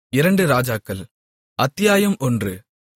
இரண்டு ராஜாக்கள் அத்தியாயம் ஒன்று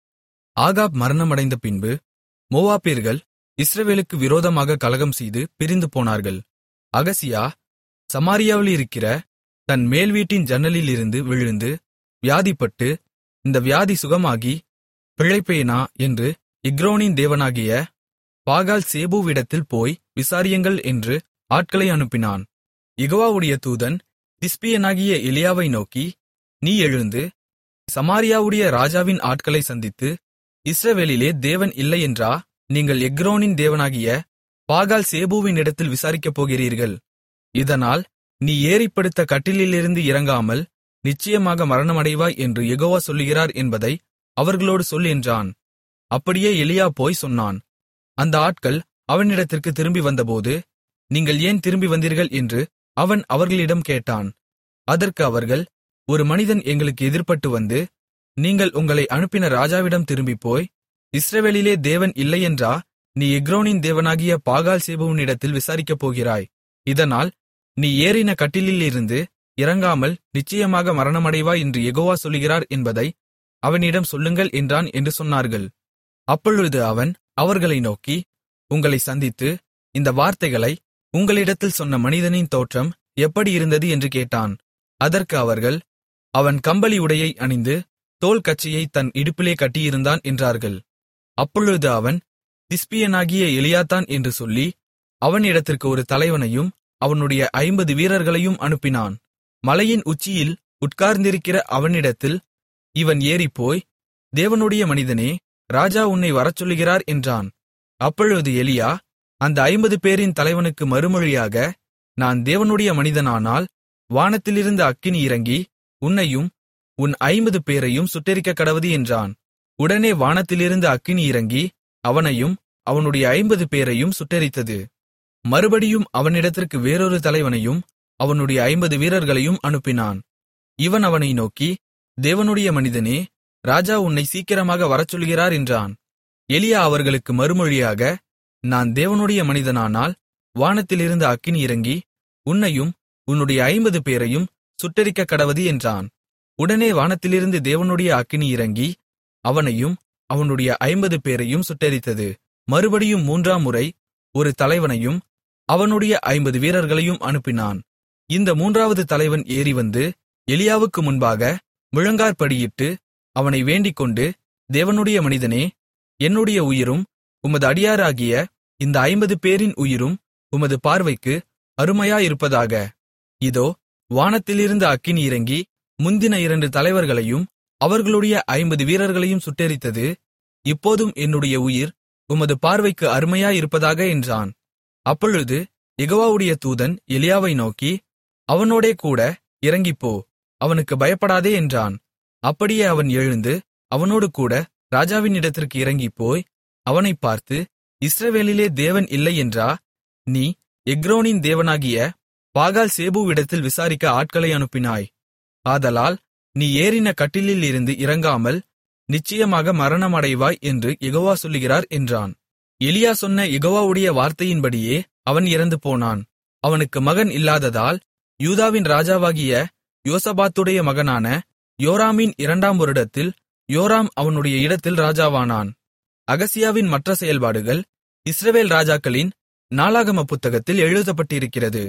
ஆகாப் மரணமடைந்த பின்பு மோவாபியர்கள் இஸ்ரவேலுக்கு விரோதமாக கலகம்செய்து பிரிந்து போனார்கள் அகசியா சமாரியாவிலிருக்கிற தன் மேல்வீட்டின் ஜன்னலிலிருந்து விழுந்து வியாதிப்பட்டு இந்த வியாதி சுகமாகி பிழைப்பேனா என்று எக்ரோனின் தேவனாகிய பாகால் சேபூவிடத்தில் போய் விசாரியுங்கள் என்று ஆட்களை அனுப்பினான் யெகோவாவுடைய தூதன் திஸ்பியனாகிய எலியாவை நோக்கி நீ எழுந்து சமாரியாவுடைய ராஜாவின் ஆட்களை சந்தித்து இஸ்ரவேலிலே தேவன் இல்லையென்றா நீங்கள் எக்ரோனின் தேவனாகிய பாகால் சேபூவினிடத்தில் விசாரிக்கப் போகிறீர்கள் இதனால் நீ ஏறிப்படுத்த கட்டிலிலிருந்து இறங்காமல் நிச்சயமாக மரணமடைவாய் என்று யெகோவா சொல்லுகிறார் என்பதை அவர்களோடு சொல் என்றான் அப்படியே எலியா போய் சொன்னான் அந்த ஆட்கள் அவனிடத்திற்கு திரும்பி வந்தபோது நீங்கள் ஏன் திரும்பி வந்தீர்கள் என்று அவன் அவர்களிடம் கேட்டான் அதற்கு அவர்கள் ஒரு மனிதன் எங்களுக்கு எதிர்ப்பட்டு வந்து நீங்கள் உங்களை அனுப்பின ராஜாவிடம் திரும்பிப்போய் இஸ்ரவேலிலே தேவன் இல்லையென்றா நீ எக்ரோனின் தேவனாகிய பாகால் சேபுவனிடத்தில் விசாரிக்கப் போகிறாய் இதனால் நீ ஏறின கட்டிலிலிருந்து இறங்காமல் நிச்சயமாக மரணமடைவாய் என்று யெகோவா சொல்லுகிறார் என்பதை அவனிடம் சொல்லுங்கள் என்றான் என்று சொன்னார்கள் அப்பொழுது அவன் அவர்களை நோக்கி உங்களை சந்தித்து இந்த வார்த்தைகளை உங்களிடத்தில் சொன்ன மனிதனின் தோற்றம் எப்படி இருந்தது என்று கேட்டான் அதற்கு அவர்கள் அவன் கம்பளி உடையை அணிந்து தோல் கச்சையை தன் இடுப்பிலே கட்டியிருந்தான் என்றார்கள் அப்பொழுது அவன் திஸ்பியனாகிய எலியாத்தான் என்று சொல்லி அவனிடத்திற்கு ஒரு தலைவனையும் அவனுடைய ஐம்பது வீரர்களையும் அனுப்பினான் மலையின் உச்சியில் உட்கார்ந்திருக்கிற அவனிடத்தில் இவன் ஏறிப்போய் தேவனுடைய மனிதனே ராஜா உன்னை வரச்சொல்லுகிறார் என்றான் அப்பொழுது எலியா அந்த ஐம்பது பேரின் தலைவனுக்கு மறுமொழியாக நான் தேவனுடைய மனிதனானால் வானத்திலிருந்து அக்கினி இறங்கி உன்னையும் உன் ஐம்பது பேரையும் சுட்டெரிக்கக் கடவது என்றான் உடனே வானத்திலிருந்து அக்கினி இறங்கி அவனையும் அவனுடைய ஐம்பது பேரையும் சுட்டெரித்தது மறுபடியும் அவனிடத்திற்கு வேறொரு தலைவனையும் அவனுடைய ஐம்பது வீரர்களையும் அனுப்பினான் இவன் அவனை நோக்கி தேவனுடைய மனிதனே ராஜா உன்னை சீக்கிரமாக வரச்சொல்கிறார் என்றான் எலியா அவர்களுக்கு மறுமொழியாக நான் தேவனுடைய மனிதனானால் வானத்திலிருந்து அக்கினி இறங்கி உன்னையும் உன்னுடைய ஐம்பது பேரையும் சுட்டெரிக்கக் கடவது என்றான் உடனே வானத்திலிருந்து தேவனுடைய அக்கினி இறங்கி அவனையும் அவனுடைய ஐம்பது பேரையும் சுட்டெரித்தது மறுபடியும் மூன்றாம் முறை ஒரு தலைவனையும் அவனுடைய ஐம்பது வீரர்களையும் அனுப்பினான் இந்த மூன்றாவது தலைவன் ஏறிவந்து எலியாவுக்கு முன்பாக முழங்காற்படியிட்டு அவனை வேண்டிக்கொண்டு தேவனுடைய மனிதனே என்னுடைய உயிரும் உமது அடியாராகிய இந்த ஐம்பது பேரின் உயிரும் உமது பார்வைக்கு அருமையாயிருப்பதாக இதோ வானத்திலிருந்து அக்கினி இறங்கி முந்தின இரண்டு தலைவர்களையும் அவர்களுடைய ஐம்பது வீரர்களையும் சுட்டெரித்தது இப்போதும் என்னுடைய உயிர் உமது பார்வைக்கு அருமையாயிருப்பதாக என்றான் அப்பொழுது யெகோவாவுடைய தூதன் எலியாவை நோக்கி அவனோடே கூட இறங்கிப்போ அவனுக்கு பயப்படாதே என்றான் அப்படியே அவன் எழுந்து அவனோடு கூட ராஜாவினிடத்திற்கு இறங்கிப்போய் அவனைப் பார்த்து இஸ்ரவேலிலே தேவன் இல்லை என்றா நீ எக்ரோனின் தேவனாகிய பாகால் சேபுவிடத்தில் விசாரிக்க ஆட்களை அனுப்பினாய் ஆதலால் நீ ஏறின கட்டிலில் இருந்து இறங்காமல் நிச்சயமாக மரணமடைவாய் என்று யெகோவா சொல்லுகிறார் என்றான் எலியா சொன்ன யெகோவாவுடைய வார்த்தையின்படியே அவன் இறந்து போனான் அவனுக்கு மகன் இல்லாததால் யூதாவின் ராஜாவாகிய யோசபாத்துடைய மகனான யோராமின் இரண்டாம் வருடத்தில் யோராம் அவனுடைய இடத்தில் ராஜாவானான் அகசியாவின் மற்ற செயல்பாடுகள் இஸ்ரவேல் ராஜாக்களின் நாளாகம புத்தகத்தில் எழுதப்பட்டிருக்கிறது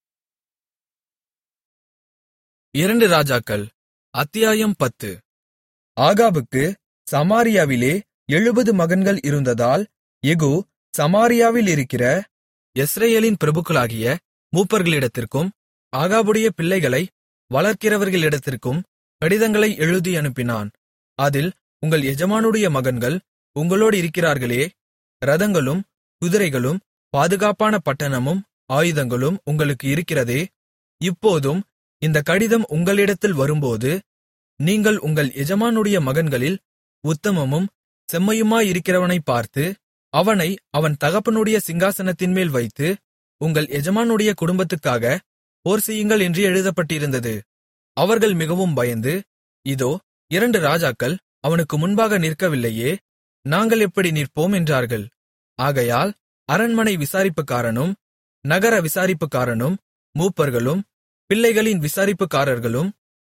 இரண்டு ராஜாக்கள் அத்தியாயம் பத்து ஆகாபுக்கு சமாரியாவிலே எழுபது மகன்கள் இருந்ததால் எகு சமாரியாவில் இருக்கிற எஸ்ரேலின் பிரபுக்களாகிய மூப்பர்களிடத்திற்கும் ஆகாபுடைய பிள்ளைகளை வளர்க்கிறவர்களிடத்திற்கும் கடிதங்களை எழுதி அனுப்பினான் அதில் உங்கள் எஜமானுடைய மகன்கள் உங்களோடு இருக்கிறார்களே ரதங்களும் குதிரைகளும் பாதுகாப்பான பட்டணமும் ஆயுதங்களும் உங்களுக்கு இருக்கிறதே இப்போதும் இந்த கடிதம் உங்களிடத்தில் வரும்போது நீங்கள் உங்கள் எஜமானுடைய மகன்களில் உத்தமமும் செம்மையுமாயிருக்கிறவனைப் பார்த்து அவனை அவன் தகப்பனுடைய சிங்காசனத்தின்மேல் வைத்து உங்கள் எஜமானுடைய குடும்பத்துக்காக போர் செய்யுங்கள் என்று எழுதப்பட்டிருந்தது அவர்கள் மிகவும் பயந்து இதோ இரண்டு ராஜாக்கள் அவனுக்கு முன்பாக நிற்கவில்லையே நாங்கள் எப்படி நிற்போம் என்றார்கள் ஆகையால் அரண்மனை விசாரிப்புக்காரனும் நகர விசாரிப்புக்காரனும் மூப்பர்களும் பிள்ளைகளின் விசாரிப்புக்காரர்களும்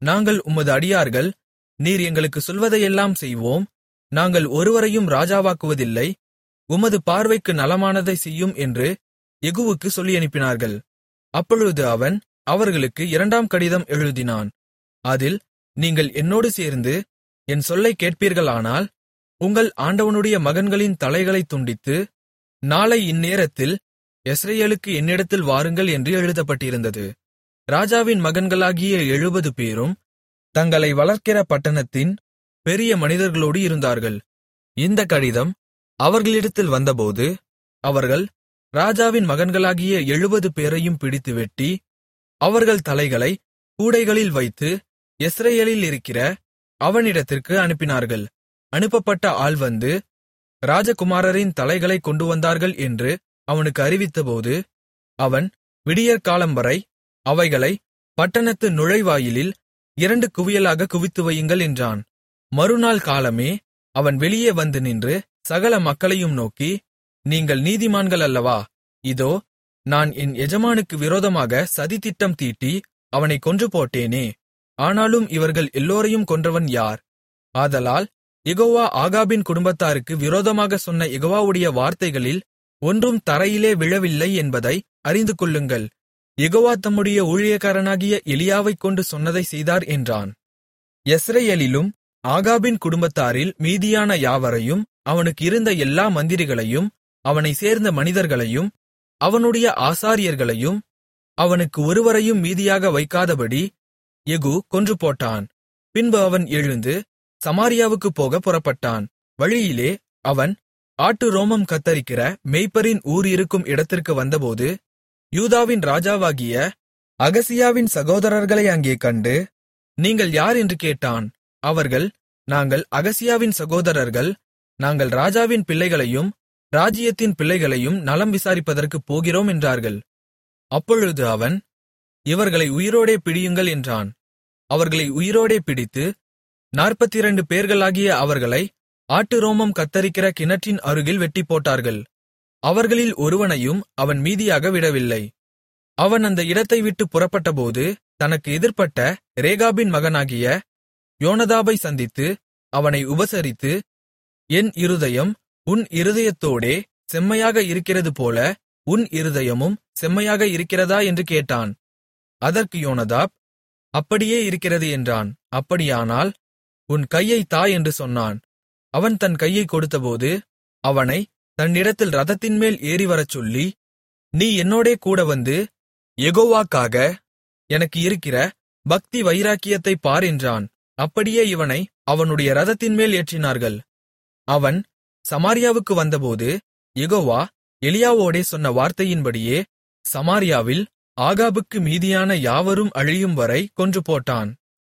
நாங்கள் உமது அடியார்கள் நீர் எங்களுக்குச் சொல்வதையெல்லாம் செய்வோம் நாங்கள் ஒருவரையும் ராஜாவாக்குவதில்லை உமது பார்வைக்கு நலமானதை செய்யும் என்று யெகூவுக்கு சொல்லியனுப்பினார்கள் அப்பொழுது அவன் அவர்களுக்கு இரண்டாம் கடிதம் எழுதினான் அதில் நீங்கள் என்னோடு சேர்ந்து என் சொல்லைக் கேட்பீர்களானால் உங்கள் ஆண்டவனுடைய மகன்களின் தலைகளைத் துண்டித்து நாளை இந்நேரத்தில் யெஸ்ரயேலுக்கு என்னிடத்தில் வாருங்கள் என்று எழுதப்பட்டிருந்தது ராஜாவின் மகன்களாகிய எழுபது பேரும் தங்களை வளர்க்கிற பட்டணத்தின் பெரிய மனிதர்களோடு இருந்தார்கள் இந்த கடிதம் அவர்களிடத்தில் வந்தபோது அவர்கள் ராஜாவின் மகன்களாகிய எழுபது பேரையும் பிடித்து வெட்டி அவர்கள் தலைகளை கூடைகளில் வைத்து யெஸ்ரயேலில் இருக்கிற அவனிடத்திற்கு அனுப்பினார்கள் அனுப்பப்பட்ட ஆள் வந்து ராஜகுமாரரின் தலைகளைக் கொண்டுவந்தார்கள் என்று அவனுக்கு அறிவித்தபோது அவன் விடியற்காலம்வரை அவைகளை பட்டணத்து நுழைவாயிலில் இரண்டு குவியலாக குவித்து வையுங்கள் என்றான் மறுநாள் காலமே அவன் வெளியே வந்து நின்று சகல மக்களையும் நோக்கி நீங்கள் நீதிமான்கள் அல்லவா இதோ நான் என் எஜமானுக்கு விரோதமாக சதித்திட்டம் தீட்டி அவனைக் கொன்று போட்டேனே ஆனாலும் இவர்கள் எல்லோரையும் கொன்றவன் யார் ஆதலால் யெகோவா ஆகாபின் குடும்பத்தாருக்கு விரோதமாக சொன்ன யெகோவாவுடைய வார்த்தைகளில் ஒன்றும் தரையிலே விழவில்லை என்பதை அறிந்து கொள்ளுங்கள் யெகோவா தம்முடைய ஊழியக்காரனாகிய எலியாவைக் கொண்டு சொன்னதை செய்தார் என்றான் யெஸ்ரயேலிலும் ஆகாபின் குடும்பத்தாரில் மீதியான யாவரையும் அவனுக்கு இருந்த எல்லா மந்திரிகளையும் அவனைச் சேர்ந்த மனிதர்களையும் அவனுடைய ஆசாரியர்களையும் அவனுக்கு ஒருவரையும் மீதியாக வைக்காதபடி யெகூ கொன்றுபோட்டான் பின்பு அவன் எழுந்து சமாரியாவுக்குப் போகப் புறப்பட்டான் வழியிலே அவன் ஆட்டு ரோமம் கத்தரிக்கிற மேய்ப்பரின் ஊர் இருக்கும் இடத்திற்கு வந்தபோது யூதாவின் ராஜாவாகிய அகசியாவின் சகோதரர்களை அங்கே கண்டு நீங்கள் யார் என்று கேட்டான் அவர்கள் நாங்கள் அகசியாவின் சகோதரர்கள் நாங்கள் ராஜாவின் பிள்ளைகளையும் ராஜ்யத்தின் பிள்ளைகளையும் நலம் விசாரிப்பதற்குப் போகிறோம் என்றார்கள் அப்பொழுது அவன் இவர்களை உயிரோடே பிடியுங்கள் என்றான் அவர்களை உயிரோடே பிடித்து நாற்பத்திரண்டு பேர்களாகிய அவர்களை ஆட்டு ரோமம் கத்தரிக்கிற கிணற்றின் அருகில் வெட்டிப்போட்டார்கள் அவர்களில் ஒருவனையும் அவன் மீதியாக விடவில்லை அவன் அந்த இடத்தை விட்டு புறப்பட்டபோது தனக்கு எதிர்ப்பட்ட ரேகாபின் மகனாகிய யோனதாபை சந்தித்து அவனை உபசரித்து என் இருதயம் உன் இருதயத்தோடே செம்மையாக இருக்கிறதுபோல உன் இருதயமும் செம்மையாக இருக்கிறதா என்று கேட்டான் அதற்கு யோனதாப் அப்படியே இருக்கிறது என்றான் அப்படியானால் உன் கையைத் தா என்று சொன்னான் அவன் தன் கையைக் கொடுத்தபோது அவனை தன்னிடத்தில் ரதத்தின்மேல் ஏறிவரச் சொல்லி நீ என்னோடே கூட வந்து யெகோவாக்காக எனக்கு இருக்கிற பக்தி வைராக்கியத்தைப் பார் என்றான் அப்படியே இவனை அவனுடைய ரதத்தின்மேல் ஏற்றினார்கள் அவன் சமாரியாவுக்கு வந்தபோது யெகோவா எலியாவோடே சொன்ன வார்த்தையின்படியே சமாரியாவில் ஆகாபுக்கு மீதியான யாவரும் அழியும் வரை கொன்று போட்டான்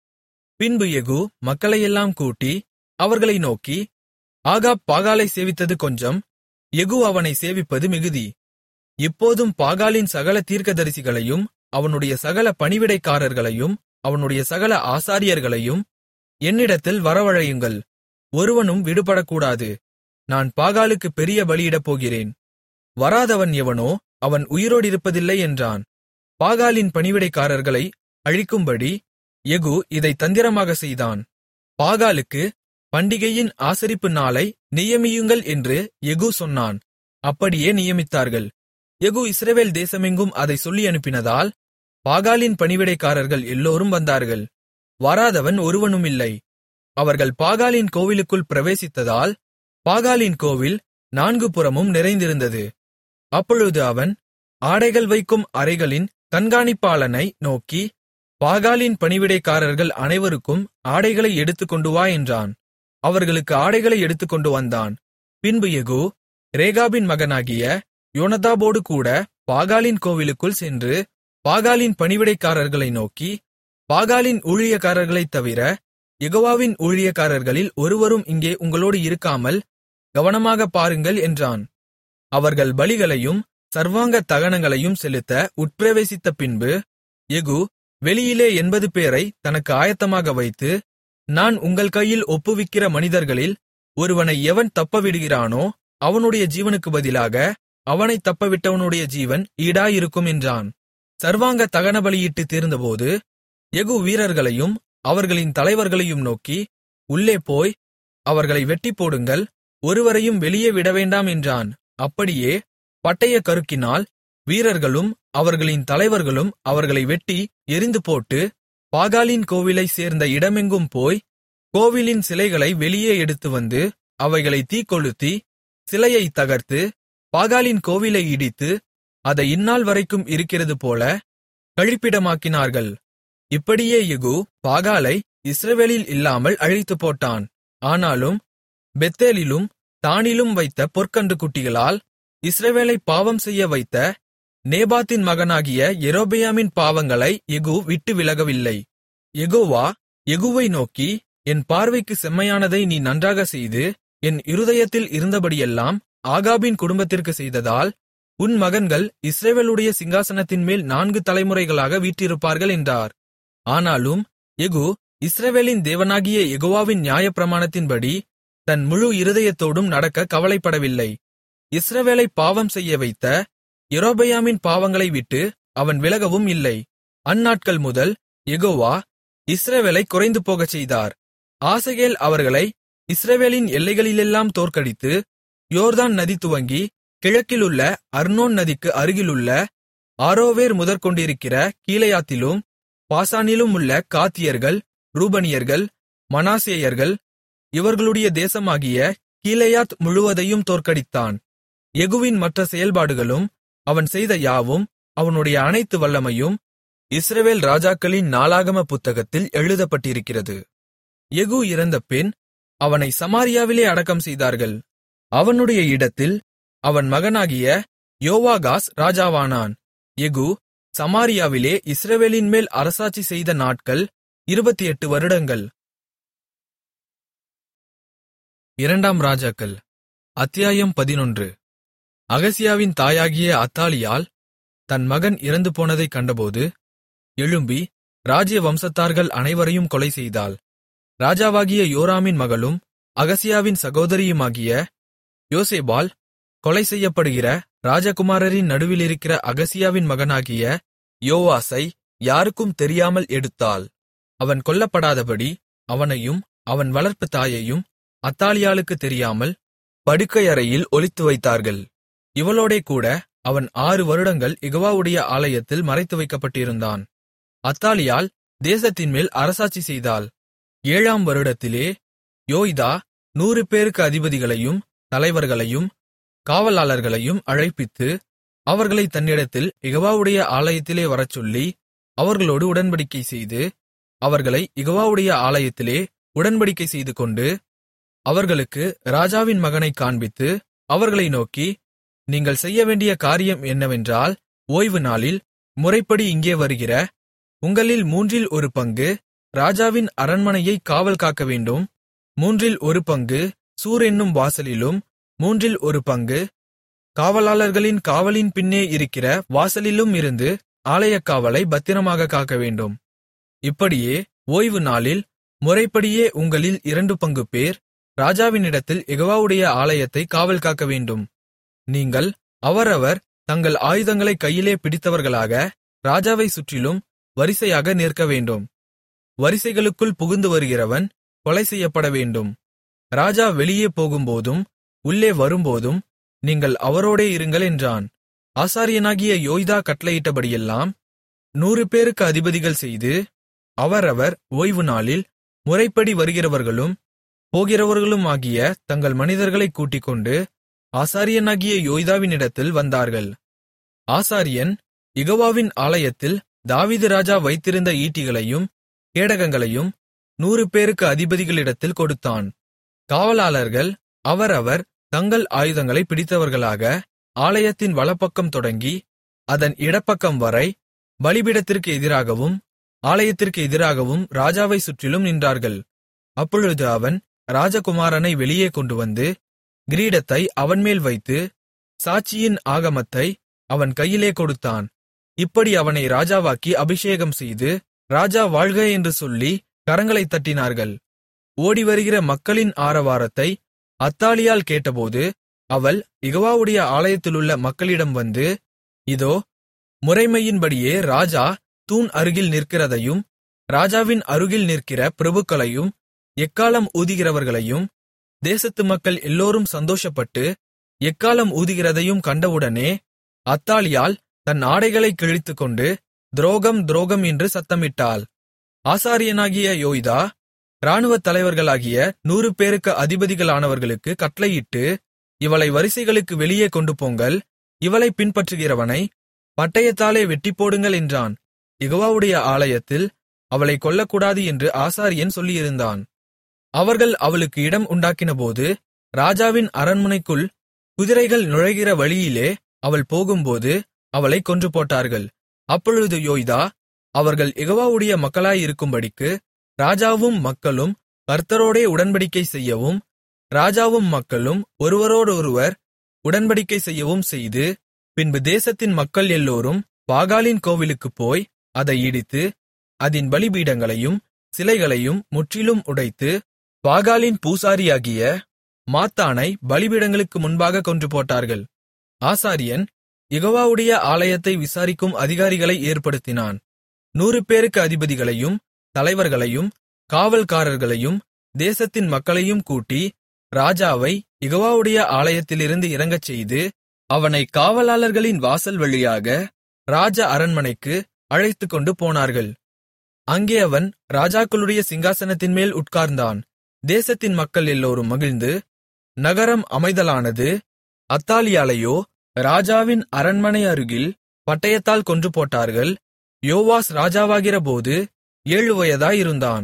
பின்பு யெகூ மக்களையெல்லாம் கூட்டி அவர்களை நோக்கி ஆகாப் பாகாலை சேவித்தது கொஞ்சம் யெகூ அவனை சேவிப்பது மிகுதி இப்போதும் பாகாலின் சகல தீர்க்கதரிசிகளையும் அவனுடைய சகல பணிவிடைக்காரர்களையும் அவனுடைய சகல ஆசாரியர்களையும் என்னிடத்தில் வரவழையுங்கள் ஒருவனும் விடுபடக்கூடாது நான் பாகாலுக்கு பெரிய பலியிடப் போகிறேன் வராதவன் எவனோ அவன் உயிரோடிருப்பதில்லை என்றான் பாகாலின் பணிவிடைக்காரர்களை அழிக்கும்படி யெகூ இதை தந்திரமாக செய்தான் பாகாலுக்கு பண்டிகையின் ஆசரிப்பு நாளை நியமியுங்கள் என்று யெகூ சொன்னான் அப்படியே நியமித்தார்கள் யெகூ இஸ்ரவேல் தேசமெங்கும் அதை சொல்லி அனுப்பினதால் பாகாலின் பணிவிடைக்காரர்கள் எல்லோரும் வந்தார்கள் வராதவன் ஒருவனுமில்லை அவர்கள் பாகாலின் கோவிலுக்குள் பிரவேசித்ததால் பாகாலின் கோவில் நான்கு புறமும் நிறைந்திருந்தது அப்பொழுது அவன் ஆடைகள் வைக்கும் அறைகளின் கண்காணிப்பாளனை நோக்கி பாகாலின் பணிவிடைக்காரர்கள் அனைவருக்கும் ஆடைகளை எடுத்துக்கொண்டு வா என்றான் அவர்களுக்கு ஆடைகளை எடுத்துக்கொண்டு வந்தான் பின்பு யெகூ ரேகாபின் மகனாகிய யோனதாபோடு கூட பாகாலின் கோவிலுக்குள் சென்று பாகாலின் பணிவிடைக்காரர்களை நோக்கி பாகாலின் ஊழியக்காரர்களைத் தவிர யெகோவாவின் ஊழியக்காரர்களில் ஒருவரும் இங்கே உங்களோடு இருக்காமல் கவனமாகப் பாருங்கள் என்றான் அவர்கள் பலிகளையும் சர்வாங்க தகனங்களையும் செலுத்த உட்பிரவேசித்த பின்பு யெகூ வெளியிலே எண்பது பேரை தனக்கு ஆயத்தமாக வைத்து நான் உங்கள் கையில் ஒப்புவிக்கிற மனிதர்களில் ஒருவனை எவன் தப்பவிடுகிறானோ அவனுடைய ஜீவனுக்கு பதிலாக அவனைத் தப்பவிட்டவனுடைய ஜீவன் ஈடாயிருக்கும் என்றான் சர்வாங்க தகனபலியிட்டுத் தீர்ந்தபோது யெகூ வீரர்களையும் அவர்களின் தலைவர்களையும் நோக்கி உள்ளே போய் அவர்களை வெட்டிப்போடுங்கள் ஒருவரையும் வெளியே விடவேண்டாம் என்றான் அப்படியே பட்டயக் கருக்கினால் வீரர்களும் அவர்களின் தலைவர்களும் அவர்களை வெட்டி எறிந்து போட்டு பாகாலின் கோவிலைச் சேர்ந்த இடமெங்கும் போய் கோவிலின் சிலைகளை வெளியே எடுத்து வந்து அவைகளை தீக்கொளுத்தி சிலையைத் தகர்த்து பாகாலின் கோவிலை இடித்து அதை இந்நாள் வரைக்கும் இருக்கிறது போல கழிப்பிடமாக்கினார்கள் இப்படியே யெகூ பாகாலை இஸ்ரவேலில் இல்லாமல் அழித்துப் போட்டான் ஆனாலும் பெத்தேலிலும் தானிலும் வைத்த பொற்கன்றுக்குட்டிகளால் இஸ்ரவேலை பாவம் செய்ய வைத்த நேபாத்தின் மகனாகிய யெரொபெயாமின் பாவங்களை யெகூ விட்டு விலகவில்லை யெகோவா யெகூவை நோக்கி என் பார்வைக்கு செம்மையானதை நீ நன்றாகச் செய்து என் இருதயத்தில் இருந்தபடியெல்லாம் ஆகாபின் குடும்பத்திற்கு செய்ததால் உன் மகன்கள் இஸ்ரவேலுடைய சிங்காசனத்தின்மேல் நான்கு தலைமுறைகளாக வீற்றிருப்பார்கள் என்றார் ஆனாலும் யெகூ இஸ்ரவேலின் தேவனாகிய யெகோவாவின் நியாயப்பிரமாணத்தின்படி தன் முழு இருதயத்தோடும் நடக்க கவலைப்படவில்லை இஸ்ரவேலை பாவம் செய்ய வைத்த யெரொபெயாமின் பாவங்களை விட்டு அவன் விலகவும் இல்லை அந்நாட்கள் முதல் யெகோவா இஸ்ரவேலை குறைந்து போகச் செய்தார் ஆசகேல் அவர்களை இஸ்ரவேலின் எல்லைகளிலெல்லாம் தோற்கடித்து யோர்தான் நதி துவங்கி கிழக்கிலுள்ள அர்னோன் நதிக்கு அருகிலுள்ள ஆரோவேர் முதற்கொண்டிருக்கிற கீலேயாத்திலும் பாசானிலும் உள்ள காத்தியர்கள் ரூபனியர்கள் மனாசேயர்கள் இவர்களுடைய தேசமாகிய கீலேயாத் முழுவதையும் தோற்கடித்தான் யெகூவின் மற்ற செயல்பாடுகளும் அவன் செய்த யாவும் அவனுடைய அனைத்து வல்லமையும் இஸ்ரவேல் ராஜாக்களின் நாளாகம புத்தகத்தில் எழுதப்பட்டிருக்கிறது யெகூ இறந்தபின் அவனை சமாரியாவிலே அடக்கம் செய்தார்கள் அவனுடைய இடத்தில் அவன் மகனாகிய யோவாகாஸ் ராஜாவானான் யெகூ சமாரியாவிலே இஸ்ரவேலின்மேல் அரசாட்சி செய்த நாட்கள் இருபத்தெட்டு வருடங்கள் இரண்டாம் ராஜாக்கள் அத்தியாயம் பதினொன்று அகசியாவின் தாயாகிய அத்தாலியால் தன் மகன் இறந்து போனதைக் கண்டபோது எழும்பி ராஜ்ய வம்சத்தார்கள் அனைவரையும் கொலை செய்தாள் ராஜாவாகிய யோராமின் மகளும் அகசியாவின் சகோதரியுமாகிய யோசேபால் கொலை செய்யப்படுகிற ராஜகுமாரரின் நடுவிலிருக்கிற அகசியாவின் மகனாகிய யோவாசை யாருக்கும் தெரியாமல் எடுத்தாள் அவன் கொல்லப்படாதபடி அவனையும் அவன் வளர்ப்பு தாயையும் அத்தாலியாளுக்கு தெரியாமல் படுக்கையறையில் ஒளித்து வைத்தார்கள் இவளோடே கூட அவன் ஆறு வருடங்கள் யெகோவாவுடைய ஆலயத்தில் மறைத்து வைக்கப்பட்டிருந்தான் அத்தாலியால் தேசத்தின்மேல் அரசாட்சி செய்தாள் ஏழாம் வருடத்திலே யோய்தா நூறு பேருக்கு அதிபதிகளையும் தலைவர்களையும் காவலாளர்களையும் அழைப்பித்து அவர்களை தன்னிடத்தில் யெகோவாவுடைய ஆலயத்திலே வரச்சொல்லி அவர்களோடு உடன்படிக்கை செய்து அவர்களை யெகோவாவுடைய ஆலயத்திலே உடன்படிக்கை செய்துகொண்டு அவர்களுக்கு ராஜாவின் மகனைக் காண்பித்து அவர்களை நோக்கி நீங்கள் செய்யவேண்டிய காரியம் என்னவென்றால் ஓய்வு நாளில் முறைப்படி இங்கே வருகிற உங்களில் மூன்றில் ஒரு பங்கு ராஜாவின் அரண்மனையை காவல் காக்கவேண்டும் மூன்றில் ஒரு பங்கு சூர் என்னும் வாசலிலும் மூன்றில் ஒரு பங்கு காவலாளர்களின் காவலின் பின்னே இருக்கிற வாசலிலும் இருந்து ஆலயக் காவலை பத்திரமாக காக்கவேண்டும் இப்படியே ஓய்வு நாளில் முறைப்படியே உங்களில் இரண்டு பங்கு பேர் ராஜாவினிடத்தில் யெகோவாவுடைய ஆலயத்தை காவல் காக்கவேண்டும் நீங்கள் அவரவர் தங்கள் ஆயுதங்களை கையிலே பிடித்தவர்களாக ராஜாவைச் சுற்றிலும் வரிசையாக நிற்கவேண்டும் வரிசைகளுக்குள் புகுந்து வருகிறவன் கொலை செய்யப்படவேண்டும் ராஜா வெளியே போகும்போதும் உள்ளே வரும்போதும் நீங்கள் அவரோடே இருங்கள் என்றான் ஆசாரியனாகிய யோய்தா கட்டளையிட்டபடியெல்லாம் நூறு பேருக்கு அதிபதிகள் செய்து அவரவர் ஓய்வு நாளில் முறைப்படி வருகிறவர்களும் போகிறவர்களுமாகிய தங்கள் மனிதர்களைக் கூட்டிக்கொண்டு ஆசாரியனாகிய யோய்தாவினிடத்தில் வந்தார்கள் ஆசாரியன் யெகோவாவின் ஆலயத்தில் தாவீது ராஜா வைத்திருந்த ஈட்டிகளையும் கேடகங்களையும் நூறு பேருக்கு அதிபதிகளிடத்தில் கொடுத்தான் காவலாளர்கள் அவரவர் தங்கள் ஆயுதங்களை பிடித்தவர்களாக ஆலயத்தின் வலப்பக்கம் தொடங்கி அதன் இடப்பக்கம் வரை பலிபீடத்திற்கு எதிராகவும் ஆலயத்திற்கு எதிராகவும் ராஜாவைச் சுற்றிலும் நின்றார்கள் அப்பொழுது அவன் ராஜகுமாரனை வெளியே கொண்டுவந்து கிரீடத்தை அவன்மேல் வைத்து சாட்சியின் ஆகமத்தை அவன் கையிலே கொடுத்தான் இப்படி அவனை ராஜாவாக்கி அபிஷேகம் செய்து ராஜா வாழ்க என்று சொல்லி கரங்களைத் தட்டினார்கள் ஓடிவருகிற மக்களின் ஆரவாரத்தை அத்தாலியால் கேட்டபோது அவள் யெகோவாவுடைய ஆலயத்திலுள்ள மக்களிடம் வந்து இதோ முறைமையின்படியே ராஜா தூண் அருகில் நிற்கிறதையும் ராஜாவின் அருகில் நிற்கிற பிரபுக்களையும் எக்காளம் ஊதுகிறவர்களையும் தேசத்து மக்கள் எல்லோரும் சந்தோஷப்பட்டு எக்காளம் ஊதுகிறதையும் கண்டவுடனே அத்தாலியாள் தன் ஆடைகளைக் கிழித்துக்கொண்டு துரோகம் துரோகம் என்று சத்தமிட்டாள் ஆசாரியனாகிய யோய்தா இராணுவத் தலைவர்களாகிய நூறு பேருக்கு அதிபதிகளானவர்களுக்கு கட்டளையிட்டு இவளை வரிசைகளுக்கு வெளியே கொண்டு போங்கள் இவளை பின்பற்றுகிறவனை பட்டயத்தாலே வெட்டிப்போடுங்கள் என்றான் யெகோவாவுடைய ஆலயத்தில் அவளை கொல்லக்கூடாது என்று ஆசாரியன் சொல்லியிருந்தான் அவர்கள் அவளுக்கு இடம் உண்டாக்கினபோது ராஜாவின் அரண்மனைக்குள் குதிரைகள் நுழைகிற வழியிலே அவள் போகும்போது அவளைக் கொன்று போட்டார்கள் அப்பொழுது யோய்தா அவர்கள் யெகோவாவுடைய மக்களாயிருக்கும்படிக்கு ராஜாவும் மக்களும் கர்த்தரோடே உடன்படிக்கை செய்யவும் ராஜாவும் மக்களும் ஒருவரோடொருவர் உடன்படிக்கை செய்யவும் செய்து பின்பு தேசத்தின் மக்கள் எல்லோரும் பாகாலின் கோவிலுக்குப் போய் அதை இடித்து அதின் பலிபீடங்களையும் சிலைகளையும் முற்றிலும் உடைத்து பாகாலின் பூசாரியாகிய மாத்தானை பலிபீடங்களுக்கு முன்பாக கொன்று போட்டார்கள் ஆசாரியன் யெகோவாவுடைய ஆலயத்தை விசாரிக்கும் அதிகாரிகளை ஏற்படுத்தினான் நூறு பேருக்கு அதிபதிகளையும் தலைவர்களையும் காவல்காரர்களையும் தேசத்தின் மக்களையும் கூட்டி ராஜாவை யெகோவாவுடைய ஆலயத்திலிருந்து இறங்கச்செய்து அவனை காவலாளர்களின் வாசல் வழியாக ராஜ அரண்மனைக்கு அழைத்துக்கொண்டு போனார்கள் அங்கே அவன் ராஜாக்களுடைய சிங்காசனத்தின்மேல் உட்கார்ந்தான் தேசத்தின் மக்கள் எல்லோரும் மகிழ்ந்து நகரம் அமைதலானது அத்தாலியாளையோ ராஜாவின் அரண்மனை அருகில் பட்டயத்தால் கொன்று போட்டார்கள் யோவாஸ் ராஜாவாகிறபோது ஏழு வயதாயிருந்தான்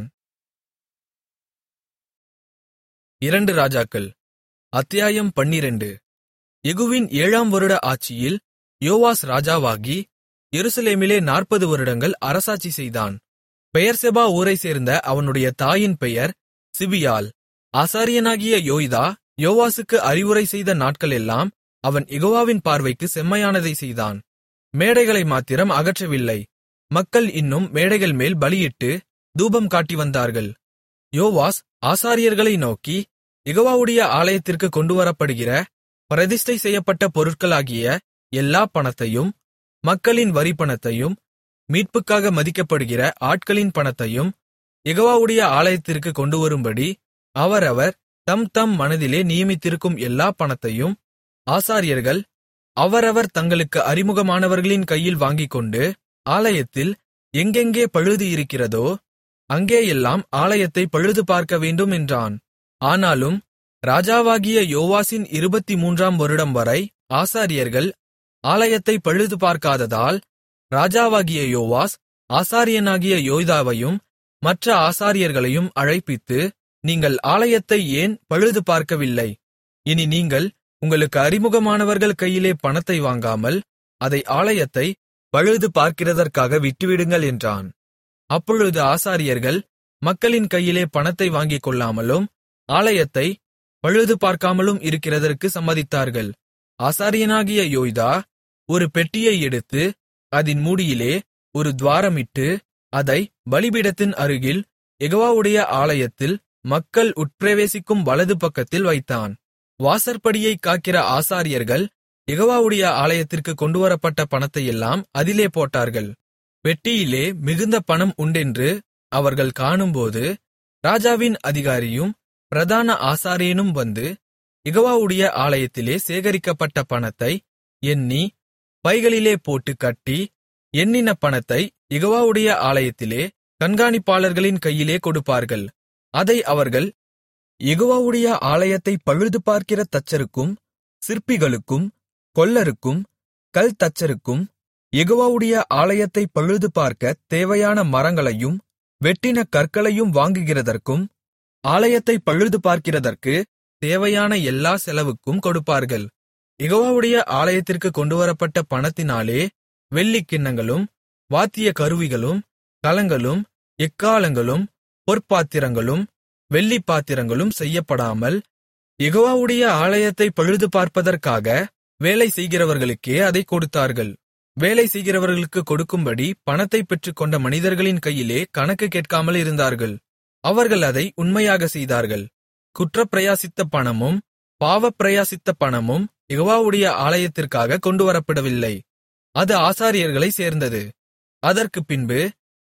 இரண்டு ராஜாக்கள் அத்தியாயம் பன்னிரண்டு யெகூவின் ஏழாம் வருட ஆட்சியில் யோவாஸ் ராஜாவாகி எருசலேமிலே நாற்பது வருடங்கள் அரசாட்சி செய்தான் பெயர்செபா ஊரைச் சேர்ந்த அவனுடைய தாயின் பெயர் சிபியாள் ஆசாரியனாகிய யோய்தா யோவாசுக்கு அறிவுரை செய்த நாட்களெல்லாம் அவன் யெகோவாவின் பார்வைக்கு செம்மையானதை செய்தான் மேடைகளை மாத்திரம் அகற்றவில்லை மக்கள் இன்னும் மேடைகள் மேல் பலியிட்டு தூபம் காட்டி வந்தார்கள் யோவாஸ் ஆசாரியர்களை நோக்கி யெகோவாவுடைய ஆலயத்திற்கு கொண்டுவரப்படுகிற பிரதிஷ்டை செய்யப்பட்ட பொருட்களாகிய எல்லா பணத்தையும் மக்களின் வரிப்பணத்தையும் மீட்புக்காக மதிக்கப்படுகிற ஆட்களின் பணத்தையும் யெகோவாவுடைய ஆலயத்திற்கு கொண்டுவரும்படி அவரவர் தம் தம் மனதிலே நியமித்திருக்கும் எல்லா பணத்தையும் ஆசாரியர்கள் அவரவர் தங்களுக்கு அறிமுகமானவர்களின் கையில் வாங்கிக்கொண்டு ஆலயத்தில் எங்கெங்கே பழுது இருக்கிறதோ அங்கேயெல்லாம் ஆலயத்தை பழுது பார்க்க வேண்டும் என்றான் ஆனாலும் ராஜாவாகிய யோவாசின் இருபத்தி மூன்றாம் வருடம் வரை ஆசாரியர்கள் ஆலயத்தை பழுது பார்க்காததால் ராஜாவாகிய யோவாஸ் ஆசாரியனாகிய யோய்தாவையும் மற்ற ஆசாரியர்களையும் அழைப்பித்து நீங்கள் ஆலயத்தை ஏன் பழுது பார்க்கவில்லை இனி நீங்கள் உங்களுக்கு அறிமுகமானவர்கள் கையிலே பணத்தை வாங்காமல் அதை ஆலயத்தை பழுது பார்க்கிறதற்காக விட்டுவிடுங்கள் என்றான் அப்பொழுது ஆசாரியர்கள் மக்களின் கையிலே பணத்தை வாங்கிக் கொள்ளாமலும் ஆலயத்தை பழுது பார்க்காமலும் இருக்கிறதற்கு சம்மதித்தார்கள் ஆசாரியனாகிய யோய்தா ஒரு பெட்டியை எடுத்து அதின் மூடியிலே ஒரு துவாரமிட்டு அதை பலிபீடத்தின் அருகில் யெகோவாவுடைய ஆலயத்தில் மக்கள் உட்பிரவேசிக்கும் வலது பக்கத்தில் வைத்தான் வாசற்படியைக் காக்கிற ஆசாரியர்கள் யெகோவாவுடைய ஆலயத்திற்கு கொண்டுவரப்பட்ட பணத்தையெல்லாம் அதிலே போட்டார்கள் பெட்டியிலே மிகுந்த பணம் உண்டென்று அவர்கள் காணும்போது ராஜாவின் அதிகாரியும் பிரதான ஆசாரியனும் வந்து யெகோவாவுடைய ஆலயத்திலே சேகரிக்கப்பட்ட பணத்தை எண்ணி பைகளிலே போட்டு கட்டி எண்ணின பணத்தை யெகோவாவுடைய ஆலயத்திலே கண்காணிப்பாளர்களின் கையிலே கொடுப்பார்கள் அதை அவர்கள் யெகோவாவுடைய ஆலயத்தை பழுது பார்க்கிற தச்சருக்கும் சிற்பிகளுக்கும் கொல்லருக்கும் கல் தச்சருக்கும் யெகோவாவுடைய ஆலயத்தை பழுது பார்க்க தேவையான மரங்களையும் வெட்டின கற்களையும் வாங்குகிறதற்கும் ஆலயத்தை பழுது பார்க்கிறதற்கு தேவையான எல்லா செலவுக்கும் கொடுப்பார்கள் யெகோவாவுடைய ஆலயத்திற்கு கொண்டுவரப்பட்ட பணத்தினாலே வெள்ளிக் கிண்ணங்களும் வாத்திய கருவிகளும் கலங்களும் எக்காலங்களும் பொற்பாத்திரங்களும் வெள்ளிப் பாத்திரங்களும் செய்யப்படாமல் யெகோவாவுடைய ஆலயத்தை பழுது பார்ப்பதற்காக வேலை செய்கிறவர்களுக்கே அதைக் கொடுத்தார்கள் வேலை செய்கிறவர்களுக்கு கொடுக்கும்படி பணத்தை பெற்றுக்கொண்ட மனிதர்களின் கையிலே கணக்கு கேட்காமல் இருந்தார்கள் அவர்கள் அதை உண்மையாக செய்தார்கள் குற்றப்பிரயாசித்த பணமும் பாவப்பிரயாசித்த பணமும் யெகோவாவுடைய ஆலயத்திற்காக கொண்டுவரப்படவில்லை அது ஆசாரியர்களைச் சேர்ந்தது அதற்குப் பின்பு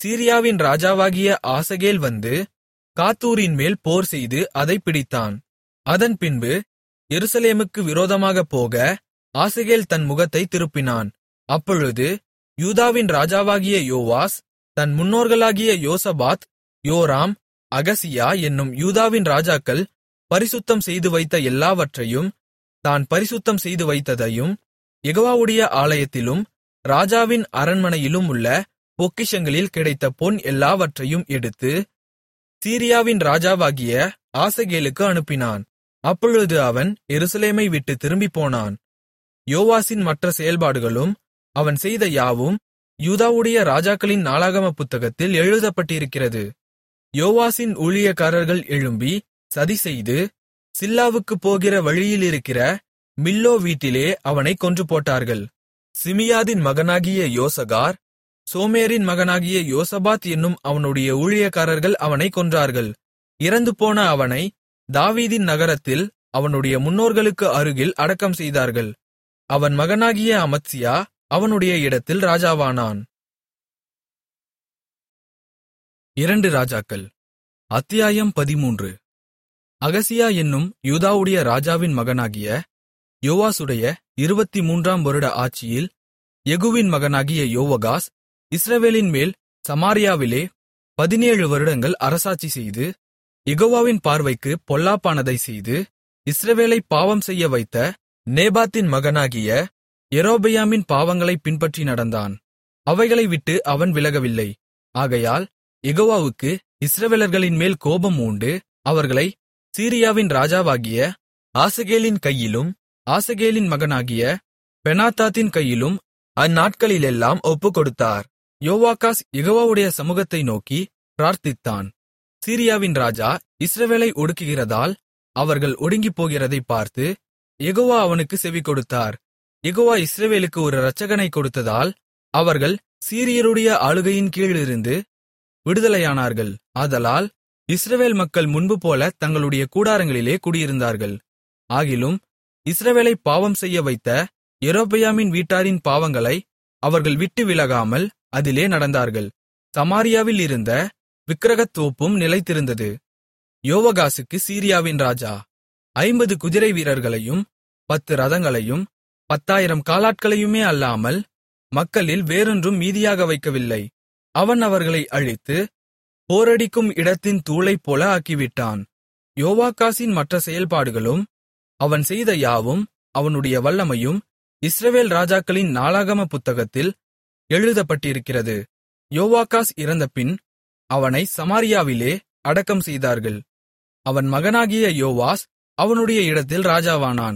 சீரியாவின் ராஜாவாகிய ஆசகேல் வந்து காத்தூரின் மேல் போர்செய்து அதைப் பிடித்தான் அதன் பின்பு எருசலேமுக்கு விரோதமாகப் போக ஆசகேல் தன் முகத்தைத் திருப்பினான் அப்பொழுது யூதாவின் ராஜாவாகிய யோவாஸ் தன் முன்னோர்களாகிய யோசபாத் யோராம் அகசியா என்னும் யூதாவின் ராஜாக்கள் பரிசுத்தம் செய்து வைத்த எல்லாவற்றையும் தான் பரிசுத்தம் செய்து வைத்ததையும் யெகோவாவுடைய ஆலயத்திலும் ராஜாவின் அரண்மனையிலும் உள்ள பொக்கிஷங்களில் கிடைத்த பொன் எல்லாவற்றையும் எடுத்து சீரியாவின் ராஜாவாகிய ஆசகேலுக்கு அனுப்பினான் அப்பொழுது அவன் எருசலேமை விட்டு திரும்பிப்போனான் யோவாசின் மற்ற செயல்பாடுகளும் அவன் செய்த யாவும் யூதாவுடைய ராஜாக்களின் நாளாகம புத்தகத்தில் எழுதப்பட்டிருக்கிறது யோவாசின் ஊழியக்காரர்கள் எழும்பி சதிசெய்து சில்லாவுக்குப் போகிற வழியிலிருக்கிற மில்லோ வீட்டிலே அவனைக் கொன்று போட்டார்கள் சிமியாதின் மகனாகிய யோசகார் சோமேரின் மகனாகிய யோசபாத் என்னும் அவனுடைய ஊழியக்காரர்கள் அவனைக் கொன்றார்கள் இறந்துபோன அவனை தாவீதின் நகரத்தில் அவனுடைய முன்னோர்களுக்கு அருகில் அடக்கம் செய்தார்கள் அவன் மகனாகிய அமத்சியா அவனுடைய இடத்தில் ராஜாவானான் இரண்டு ராஜாக்கள் அத்தியாயம் பதிமூன்று அகசியா என்னும் யூதாவுடைய ராஜாவின் மகனாகிய யோவாசுடைய இருபத்தி மூன்றாம் வருட ஆட்சியில் யெகூவின் மகனாகிய யோவகாஸ் இஸ்ரவேலின் மேல் சமாரியாவிலே பதினேழு வருடங்கள் அரசாட்சி செய்து யெகோவாவின் பார்வைக்கு பொல்லாப்பானதைச் செய்து இஸ்ரவேலை பாவம் செய்ய வைத்த நேபாத்தின் மகனாகிய யெரொபெயாமின் பாவங்களைப் பின்பற்றி நடந்தான் அவைகளை விட்டு அவன் விலகவில்லை ஆகையால் யெகோவாவுக்கு இஸ்ரவேலர்களின் மேல் கோபம் உண்டு அவர்களை சீரியாவின் ராஜாவாகிய ஆசகேலின் கையிலும் ஆசகேலின் மகனாகிய பெனாத்தாத்தின் கையிலும் அந்நாட்களிலெல்லாம் ஒப்புக்கொடுத்தார் யோவாகாஸ் யெகோவாவுடைய சமூகத்தை நோக்கி பிரார்த்தித்தான் சீரியாவின் ராஜா இஸ்ரவேலை ஒடுக்குகிறதால் அவர்கள் ஒடுங்கிப்போகிறதைப் பார்த்து யெகோவா அவனுக்கு செவிகொடுத்தார் யெகோவா இஸ்ரவேலுக்கு ஒரு இரட்சகனைக் கொடுத்ததால் அவர்கள் சீரியருடைய ஆளுகையின் கீழிருந்து விடுதலையானார்கள் ஆதலால் இஸ்ரவேல் மக்கள் முன்புபோல தங்களுடைய கூடாரங்களிலே குடியிருந்தார்கள் ஆகிலும் இஸ்ரவேலை பாவம் செய்ய வைத்த யெரொபெயாமின் வீட்டாரின் பாவங்களை அவர்கள் விட்டு விலகாமல் அதிலே நடந்தார்கள் சமாரியாவில் இருந்த விக்கிரகத்தோப்பும் நிலைத்திருந்தது யோவகாசுக்கு சீரியாவின் ராஜா ஐம்பது குதிரை வீரர்களையும் பத்து ரதங்களையும் பத்தாயிரம் காலாட்களையுமே அல்லாமல் மக்களில் வேறொன்றும் மீதியாக வைக்கவில்லை அவன் அவர்களை அழித்து போரடிக்கும் இடத்தின் தூளைப் போல ஆக்கிவிட்டான் யோவாகாசின் மற்ற செயல்பாடுகளும் அவன் செய்த யாவும் அவனுடைய வல்லமையும் இஸ்ரவேல் ராஜாக்களின் நாளாகம புத்தகத்தில் எழுதப்பட்டிருக்கிறது யோவாகாஸ் இறந்தபின் அவனை சமாரியாவிலே அடக்கம் செய்தார்கள் அவன் மகனாகிய யோவாஸ் அவனுடைய இடத்தில் ராஜாவானான்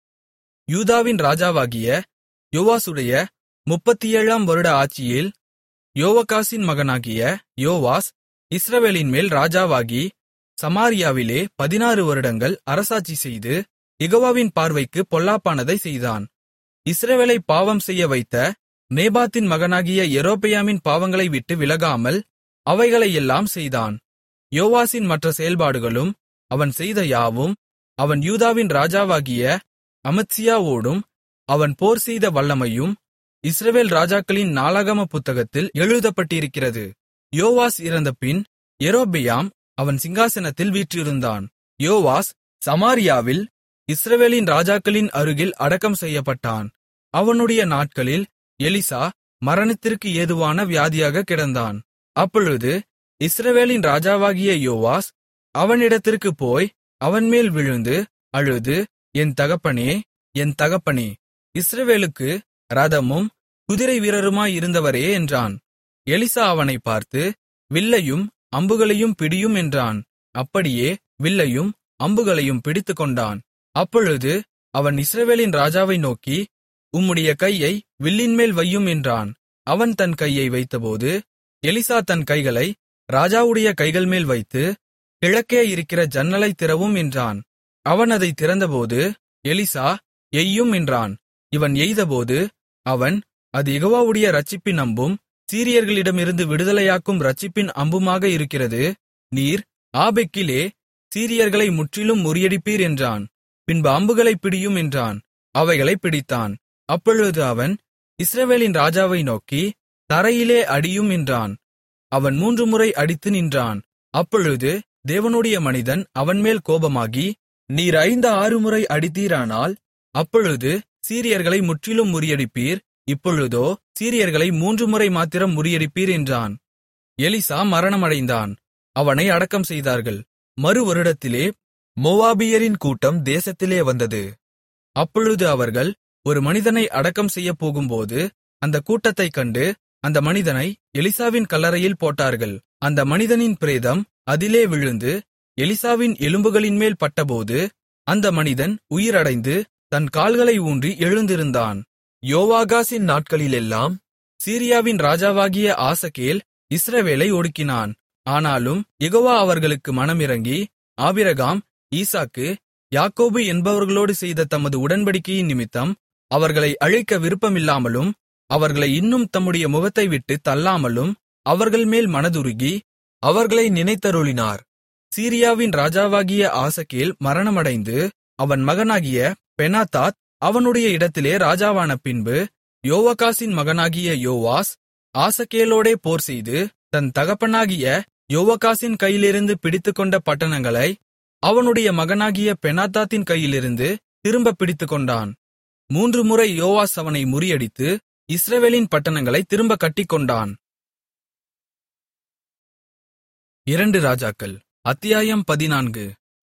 யூதாவின் ராஜாவாகிய யோவாசுடைய முப்பத்தேழாம் வருட ஆட்சியில் யோவகாசின் மகனாகிய யோவாஸ் இஸ்ரவேலின் மேல் ராஜாவாகி சமாரியாவிலே பதினாறு வருடங்கள் அரசாட்சி செய்து யெகோவாவின் பார்வைக்கு பொல்லாப்பானதை செய்தான் இஸ்ரவேலை பாவம் செய்ய வைத்த நேபாத்தின் மகனாகிய யெரொபெயாமின் பாவங்களை விட்டு விலகாமல் அவைகளையெல்லாம் செய்தான் யோவாசின் மற்ற செயல்பாடுகளும் அவன் செய்த யாவும் அவன் யூதாவின் ராஜாவாகிய அமத்சியாவோடும் அவன் போர் செய்த வல்லமையும் இஸ்ரவேல் ராஜாக்களின் நாளாகம புத்தகத்தில் எழுதப்பட்டிருக்கிறது யோவாஸ் இறந்தபின் யெரொபெயாம் அவன் சிங்காசனத்தில் வீற்றிருந்தான் யோவாஸ் சமாரியாவில் இஸ்ரவேலின் ராஜாக்களின் அருகில் அடக்கம் செய்யப்பட்டான் அவனுடைய நாட்களில் எலிசா மரணத்திற்கு ஏதுவான வியாதியாக கிடந்தான் அப்பொழுது இஸ்ரவேலின் ராஜாவாகிய யோவாஸ் அவனிடத்திற்குப் போய் அவன்மேல் விழுந்து அழுது என் தகப்பனே என் தகப்பனே இஸ்ரவேலுக்கு ரதமும் குதிரை வீரருமாயிருந்தவரே என்றான் எலிசா அவனைப் பார்த்து வில்லையும் அம்புகளையும் பிடியும் என்றான் அப்படியே வில்லையும் அம்புகளையும் பிடித்துக்கொண்டான் அப்பொழுது அவன் இஸ்ரவேலின் ராஜாவை நோக்கி உம்முடைய கையை வில்லின்மேல் வையும் என்றான் அவன் தன் கையை வைத்தபோது எலிசா தன் கைகளை ராஜாவுடைய கைகள்மேல் வைத்து கிழக்கே இருக்கிற ஜன்னலைத் திறவும் என்றான் அவன் அதைத் திறந்தபோது எலிசா எய்யும் என்றான் இவன் எய்தபோது அவன் அது யெகோவாவுடைய இரட்சிப்பின் அம்பும் சீரியர்களிடமிருந்து விடுதலையாக்கும் இரட்சிப்பின் அம்புமாக இருக்கிறது நீர் ஆபெக்கிலே சீரியர்களை முற்றிலும் முறியடிப்பீர் என்றான் பின்பு அம்புகளைப் பிடியும் என்றான் அவைகளைப் பிடித்தான் அப்பொழுது அவன் இஸ்ரவேலின் ராஜாவை நோக்கி தரையிலே அடியும் என்றான் அவன் மூன்று முறை அடித்து நின்றான் அப்பொழுது தேவனுடைய மனிதன் அவன்மேல் கோபமாகி நீர் ஐந்து ஆறு முறை அடித்தீரானால் அப்பொழுது சீரியர்களை முற்றிலும் முறியடிப்பீர் இப்பொழுதோ சீரியர்களை மூன்று முறை மாத்திரம் முறியடிப்பீர் என்றான் எலிசா மரணமடைந்தான் அவனை அடக்கம் செய்தார்கள் மறு வருடத்திலே மோவாபியரின் கூட்டம் தேசத்திலே வந்தது அப்பொழுது அவர்கள் ஒரு மனிதனை அடக்கம் செய்யப்போகும்போது அந்த கூட்டத்தைக் கண்டு அந்த மனிதனை எலிசாவின் கல்லறையில் போட்டார்கள் அந்த மனிதனின் பிரேதம் அதிலே விழுந்து எலிசாவின் எலும்புகளின்மேல் பட்டபோது அந்த மனிதன் உயிரடைந்து தன் கால்களை ஊன்றி எழுந்திருந்தான் யோவாகாசின் நாட்களிலெல்லாம் சீரியாவின் ராஜாவாகிய ஆசகேல் இஸ்ரவேலை ஒடுக்கினான் ஆனாலும் யெகோவா அவர்களுக்கு மனமிரங்கி ஆபிரகாம் ஈசாக்கு யாக்கோபு என்பவர்களோடு செய்த தமது உடன்படிக்கையின் நிமித்தம் அவர்களை அழிக்க விருப்பமில்லாமலும் அவர்களை இன்னும் தம்முடைய முகத்தை விட்டு தள்ளாமலும் அவர்கள் மேல் மனதுருகி அவர்களை நினைத்தருளினார் சீரியாவின் ராஜாவாகிய ஆசகேல் மரணமடைந்து அவன் மகனாகிய பெனாதாத் அவனுடைய இடத்திலே ராஜாவான பின்பு யோவகாசின் மகனாகிய யோவாஸ் ஆசகேலோடே போர்செய்து தன் தகப்பனாகிய யோவகாசின் கையிலிருந்து பிடித்துக்கொண்ட பட்டணங்களை அவனுடைய மகனாகிய பெனாதாத்தின் கையிலிருந்து திரும்ப பிடித்துக்கொண்டான் மூன்று முறை யோவாஸ் அவனை முறியடித்து இஸ்ரவேலின் பட்டணங்களை திரும்ப கட்டிக்கொண்டான் இரண்டு ராஜாக்கள் அத்தியாயம் பதினான்கு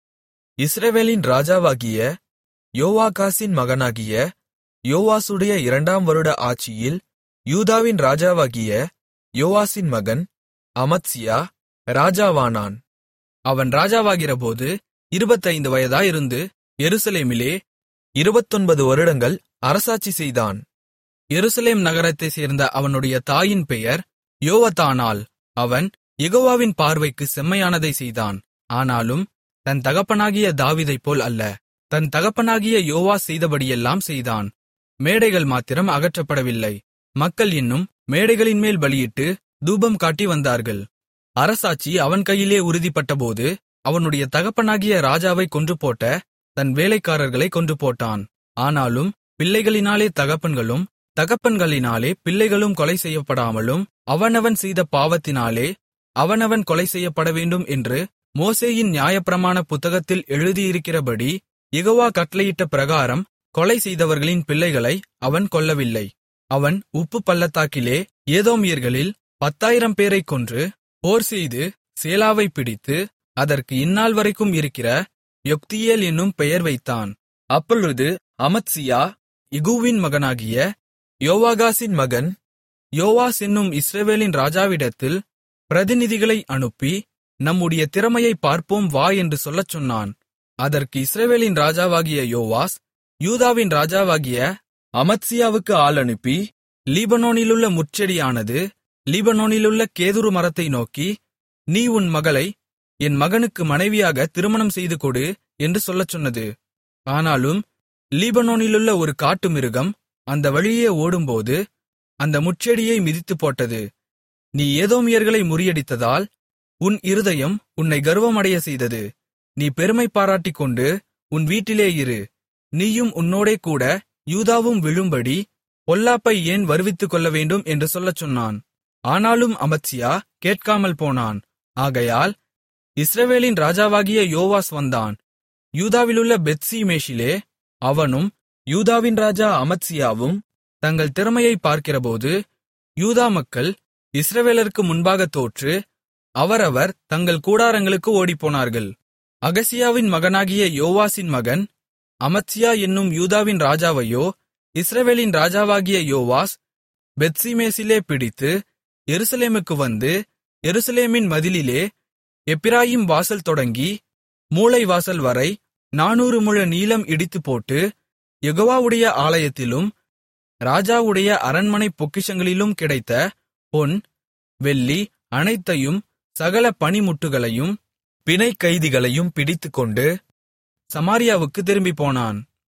இஸ்ரவேலின் ராஜாவாகிய யோவாகாசின் மகனாகிய யோவாசுடைய இரண்டாம் வருட ஆட்சியில் யூதாவின் ராஜாவாகிய யோவாசின் மகன் அமத்சியா ராஜாவானான் அவன் ராஜாவாகிறபோது இருபத்தைந்து வயதாயிருந்து எருசலேமிலே இருபத்தொன்பது வருடங்கள் அரசாட்சி செய்தான் எருசலேம் நகரத்தைச் சேர்ந்த அவனுடைய தாயின் பெயர் யோவத்தானாள் அவன் யெகோவாவின் பார்வைக்கு செம்மையானதை செய்தான் ஆனாலும் தன் தகப்பனாகிய தாவீதைப் போல் அல்ல தன் தகப்பனாகிய யோவாஸ் செய்தபடியெல்லாம் செய்தான் மேடைகள் மாத்திரம் அகற்றப்படவில்லை மக்கள் இன்னும் மேடைகளின்மேல் பலியிட்டு தூபம் காட்டி வந்தார்கள் அரசாட்சி அவன் கையிலே உறுதிப்பட்டபோது அவனுடைய தகப்பனாகிய ராஜாவைக் கொன்றுபோட்ட தன் வேலைக்காரர்களைக் கொன்றுபோட்டான் ஆனாலும் பிள்ளைகளினாலே தகப்பன்களும் தகப்பன்களினாலே பிள்ளைகளும் கொலை செய்யப்படாமலும் அவனவன் செய்த பாவத்தினாலே அவனவன் கொலை செய்யப்படவேண்டும் என்று மோசேயின் நியாயப்பிரமாண புத்தகத்தில் எழுதியிருக்கிறபடி யெகோவா கட்டளையிட்ட பிரகாரம் கொலை செய்தவர்களின் பிள்ளைகளை அவன் கொல்லவில்லை அவன் உப்பு பள்ளத்தாக்கிலே ஏதோமியர்களில் பத்தாயிரம் பேரைக் கொன்று போர்செய்து சேலாவைப் பிடித்து அதற்கு இந்நாள் வரைக்கும் இருக்கிற யொக்தியேல் என்னும் பெயர் வைத்தான் அப்பொழுது அமத்சியா இகுவின் மகனாகிய யோவாகாசின் மகன் யோவாஸ் என்னும் இஸ்ரவேலின் ராஜாவிடத்தில் பிரதிநிதிகளை அனுப்பி நம்முடைய திறமையைப் பார்ப்போம் வா என்று சொல்லச் சொன்னான் அதற்கு இஸ்ரவேலின் ராஜாவாகிய யோவாஸ் யூதாவின் ராஜாவாகிய அமத்சியாவுக்கு ஆள் அனுப்பி லீபனோனிலுள்ள முட்செடியானது லீபனோனிலுள்ள கேதுரு மரத்தை நோக்கி நீ உன் மகளை என் மகனுக்கு மனைவியாக திருமணம் செய்து கொடு என்று சொல்லச் சொன்னது ஆனாலும் லீபனோனிலுள்ள ஒரு காட்டுமிருகம் அந்த வழியே ஓடும்போது அந்த முட்செடியை மிதித்துப் போட்டது நீ ஏதோமியர்களை முறியடித்ததால் உன் இருதயம் உன்னை கர்வமடைய செய்தது நீ பெருமை பாராட்டிக்கொண்டு உன் வீட்டிலே இரு நீயும் உன்னோடே கூட யூதாவும் விழும்படி பொல்லாப்பை ஏன் வருவித்துக் கொள்ளவேண்டும் என்று சொல்லச் சொன்னான் ஆனாலும் அமத்சியா கேட்காமல் போனான் ஆகையால் இஸ்ரவேலின் ராஜாவாகிய யோவாஸ் வந்தான் யூதாவிலுள்ள பெத்சிமேஷிலே அவனும் யூதாவின் ராஜா அமத்சியாவும் தங்கள் திறமையைப் பார்க்கிறபோது யூதா மக்கள் இஸ்ரவேலருக்கு முன்பாகத் தோற்று அவரவர் தங்கள் கூடாரங்களுக்கு ஓடிப்போனார்கள் அகசியாவின் மகனாகிய யோவாசின் மகன் அமத்சியா என்னும் யூதாவின் ராஜாவையோ இஸ்ரவேலின் ராஜாவாகிய யோவாஸ் பெத்சிமேசிலே பிடித்து எருசலேமுக்கு வந்து எருசலேமின் மதிலிலே எப்பிராயீம் வாசல் தொடங்கி மூலை வாசல் வரை நானூறு முழ நீளம் இடித்துப்போட்டு யெகோவாவுடைய ஆலயத்திலும் ராஜாவுடைய அரண்மனை பொக்கிஷங்களிலும் கிடைத்த பொன் வெள்ளி அனைத்தையும் சகல பணிமுட்டுகளையும் பிணைக் கைதிகளையும் பிடித்துக்கொண்டு சமாரியாவுக்குத் திரும்பிப்போனான்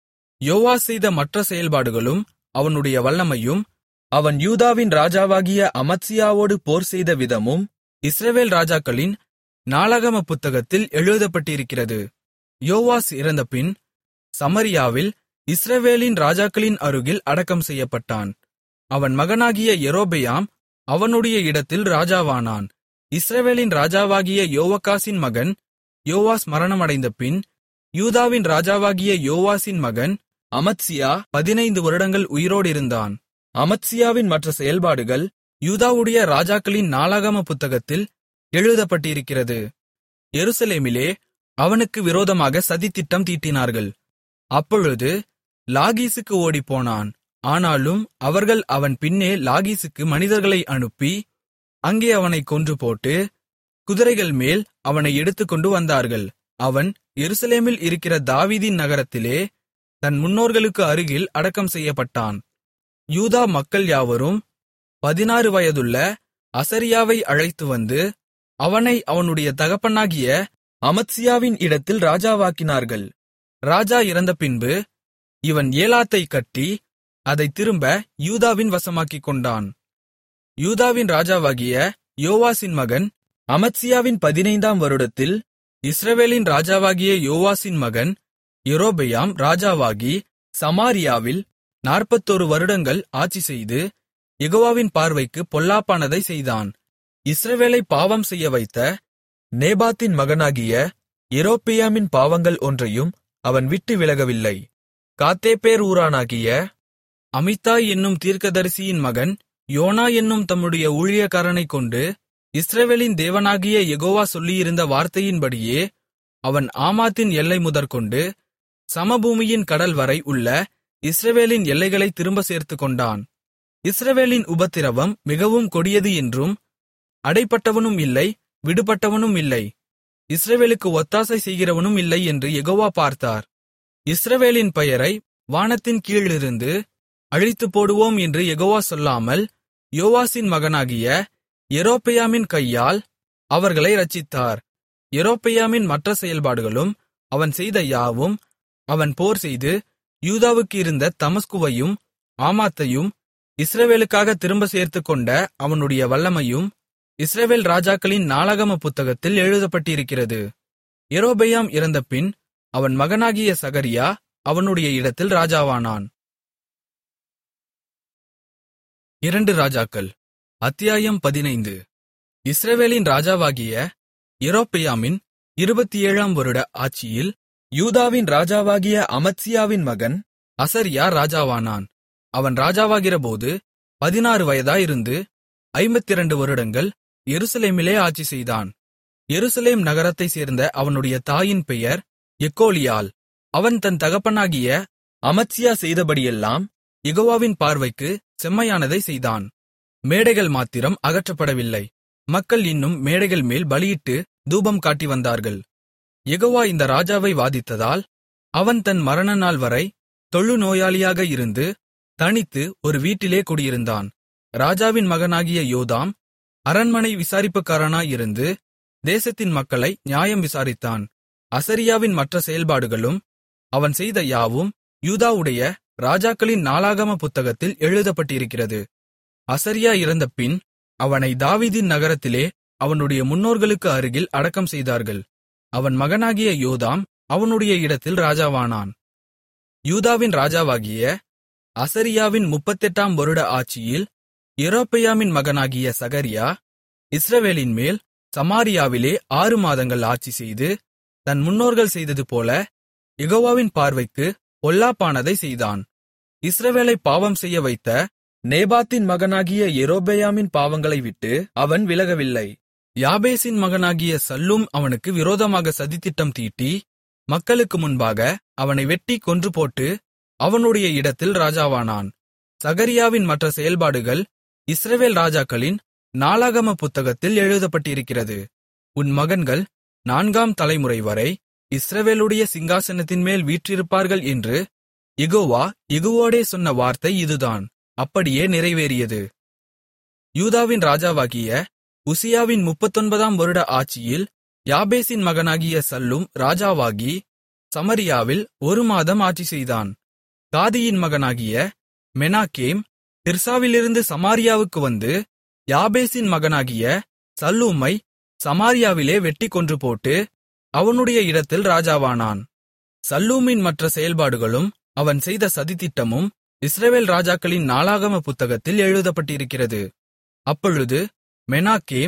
யோவாஸ் செய்த மற்ற செயல்பாடுகளும் அவனுடைய வல்லமையும் அவன் யூதாவின் ராஜாவாகிய அமத்சியாவோடு போர் செய்த விதமும் இஸ்ரவேல் ராஜாக்களின் நாளாகம புத்தகத்தில் எழுதப்பட்டிருக்கிறது யோவாஸ் இறந்தபின் சமரியாவில் இஸ்ரவேலின் ராஜாக்களின் அருகில் அடக்கம் செய்யப்பட்டான் அவன் மகனாகிய யெரொபெயாம் அவனுடைய இடத்தில் ராஜாவானான் இஸ்ரவேலின் ராஜாவாகிய யோவகாசின் மகன் யோவாஸ் மரணமடைந்த பின் யூதாவின் ராஜாவாகிய யோவாசின் மகன் அமத்சியா பதினைந்து வருடங்கள் உயிரோடிருந்தான் அமத்சியாவின் மற்ற செயல்பாடுகள் யூதாவுடைய ராஜாக்களின் நாளாகம புத்தகத்தில் எழுதப்பட்டிருக்கிறது எருசலேமிலே அவனுக்கு விரோதமாக சதித்திட்டம் தீட்டினார்கள் அப்பொழுது லாகீசுக்கு ஓடிப்போனான் ஆனாலும் அவர்கள் அவன் பின்னே லாகீசுக்கு மனிதர்களை அனுப்பி அங்கே அவனைக் கொன்றுபோட்டு குதிரைகள் மேல் அவனை எடுத்துக்கொண்டு வந்தார்கள் அவன் எருசலேமில் இருக்கிற தாவீதின் நகரத்திலே தன் முன்னோர்களுக்கு அருகில் அடக்கம் செய்யப்பட்டான் யூதா மக்கள் யாவரும் பதினாறு வயதுள்ள அசரியாவை அழைத்து வந்து அவனை அவனுடைய தகப்பனாகிய அமத்சியாவின் இடத்தில் ராஜாவாக்கினார்கள் ராஜா இறந்த பின்பு இவன் ஏலாத்தை கட்டி அதைத் திரும்ப யூதாவின் வசமாக்கிக் கொண்டான் யூதாவின் ராஜாவாகிய யோவாசின் மகன் அமத்சியாவின் பதினைந்தாம் வருடத்தில் இஸ்ரவேலின் ராஜாவாகிய யோவாசின் மகன் யெரொபெயாம் ராஜாவாகி சமாரியாவில் நாற்பத்தொரு வருடங்கள் ஆட்சிசெய்து யெகோவாவின் பார்வைக்கு பொல்லாப்பானதை செய்தான் இஸ்ரவேலை பாவம் செய்ய வைத்த நேபாத்தின் மகனாகிய யெரொபெயாமின் பாவங்கள் ஒன்றையும் அவன் விட்டு விலகவில்லை காத்தேப்பேர் ஊரானாகிய அமித்தாய் என்னும் தீர்க்கதரிசியின் மகன் யோனா என்னும் தம்முடைய ஊழியக்காரனைக் கொண்டு இஸ்ரவேலின் தேவனாகிய யெகோவா சொல்லியிருந்த வார்த்தையின்படியே அவன் ஆமாத்தின் எல்லை முதற்கொண்டு சமபூமியின் கடல் வரை உள்ள இஸ்ரவேலின் எல்லைகளை திரும்ப சேர்த்துக்கொண்டான் இஸ்ரவேலின் உபத்திரவம் மிகவும் கொடியது என்றும் அடைப்பட்டவனும் இல்லை விடுபட்டவனும் இல்லை இஸ்ரவேலுக்கு ஒத்தாசை செய்கிறவனும் இல்லை என்று யெகோவா பார்த்தார் இஸ்ரவேலின் பெயரை வானத்தின் கீழிருந்து அழித்துப் போடுவோம் என்று யெகோவா சொல்லாமல் யோவாசின் மகனாகிய யெரொபெயாமின் கையால் அவர்களை இரட்சித்தார் யெரொபெயாமின் மற்ற செயல்பாடுகளும் அவன் செய்த யாவும் அவன் போர்செய்து யூதாவுக்கு இருந்த தமஸ்குவையும் ஆமாத்தையும் இஸ்ரவேலுக்காக திரும்ப சேர்த்துக்கொண்ட அவனுடைய வல்லமையும் இஸ்ரவேல் ராஜாக்களின் நாளாகம புத்தகத்தில் எழுதப்பட்டிருக்கிறது யெரொபெயாம் இறந்தபின் அவன் மகனாகிய சகரியா அவனுடைய இடத்தில் ராஜாவானான் இரண்டு ராஜாக்கள் அத்தியாயம் பதினைந்து இஸ்ரவேலின் ராஜாவாகிய யெரொபெயாமின் இருபத்தி ஏழாம் வருட ஆட்சியில் யூதாவின் ராஜாவாகிய அமத்சியாவின் மகன் அசரியா ராஜாவானான் அவன் ராஜாவாகிறபோது பதினாறு வயதாயிருந்து ஐம்பத்திரண்டு வருடங்கள் எருசலேமிலே ஆட்சி செய்தான் எருசலேம் நகரத்தைச் சேர்ந்த அவனுடைய தாயின் பெயர் எக்கோலியாள் அவன் தன் தகப்பனாகிய அமத்சியா செய்தபடியெல்லாம் யெகோவாவின் பார்வைக்கு செம்மையானதை செய்தான் மேடைகள் மாத்திரம் அகற்றப்படவில்லை மக்கள் இன்னும் மேடைகள் மேல் பலியிட்டு தூபம் காட்டி வந்தார்கள் யெகோவா இந்த ராஜாவை வாதித்ததால் அவன் தன் மரண நாள் வரை தொழுநோயாளியாக இருந்து தனித்து ஒரு வீட்டிலே குடியிருந்தான் ராஜாவின் மகனாகிய யோதாம் அரண்மனை விசாரிப்புக்காரனாயிருந்து தேசத்தின் மக்களை நியாயம் விசாரித்தான் அசரியாவின் மற்ற செயல்பாடுகளும் அவன் செய்த யாவும் யூதாவுடைய ராஜாக்களின் நாளாகம புத்தகத்தில் எழுதப்பட்டிருக்கிறது அசரியா இறந்தபின் அவனை தாவீதின் நகரத்திலே அவனுடைய முன்னோர்களுக்கு அருகில் அடக்கம் செய்தார்கள் அவன் மகனாகிய யோதாம் அவனுடைய இடத்தில் ராஜாவானான் யூதாவின் ராஜாவாகிய அசரியாவின் முப்பத்தெட்டாம் வருட ஆட்சியில் யெரொபெயாமின் மகனாகிய சகரியா இஸ்ரவேலின் மேல் சமாரியாவிலே ஆறு மாதங்கள் ஆட்சி செய்து தன் முன்னோர்கள் செய்ததுபோல யெகோவாவின் பார்வைக்கு பொல்லாப்பானதை செய்தான் இஸ்ரவேலை பாவம் செய்ய வைத்த நேபாத்தின் மகனாகிய யெரொபெயாமின் பாவங்களை விட்டு அவன் விலகவில்லை யாபேசின் மகனாகிய சல்லூம் அவனுக்கு விரோதமாக சதித்திட்டம் தீட்டி மக்களுக்கு முன்பாக அவனை வெட்டி கொன்றுபோட்டு அவனுடைய இடத்தில் ராஜாவானான் சகரியாவின் மற்ற செயல்பாடுகள் இஸ்ரவேல் ராஜாக்களின் நாளாகம புத்தகத்தில் எழுதப்பட்டிருக்கிறது உன் மகன்கள் நான்காம் தலைமுறை வரை இஸ்ரவேலுடைய சிங்காசனத்தின்மேல் வீற்றிருப்பார்கள் என்று யெகோவா யெகூவோடே சொன்ன வார்த்தை இதுதான் அப்படியே நிறைவேறியது யூதாவின் ராஜாவாகிய உசியாவின் முப்பத்தொன்பதாம் வருட ஆட்சியில் யாபேசின் மகனாகிய சல்லும் ராஜாவாகி சமரியாவில் ஒரு மாதம் ஆட்சி செய்தான் காதியின் மகனாகிய மெனாகேம் திர்சாவிலிருந்து சமாரியாவுக்கு வந்து யாபேசின் மகனாகிய சல்லூமை சமாரியாவிலே வெட்டி கொன்று போட்டு அவனுடைய இடத்தில் ராஜாவானான் சல்லூமின் மற்ற செயல்பாடுகளும் அவன் செய்த சதித்திட்டமும் இஸ்ரவேல் ராஜாக்களின் நாளாகம புத்தகத்தில் எழுதப்பட்டிருக்கிறது அப்பொழுது மெனாகேம்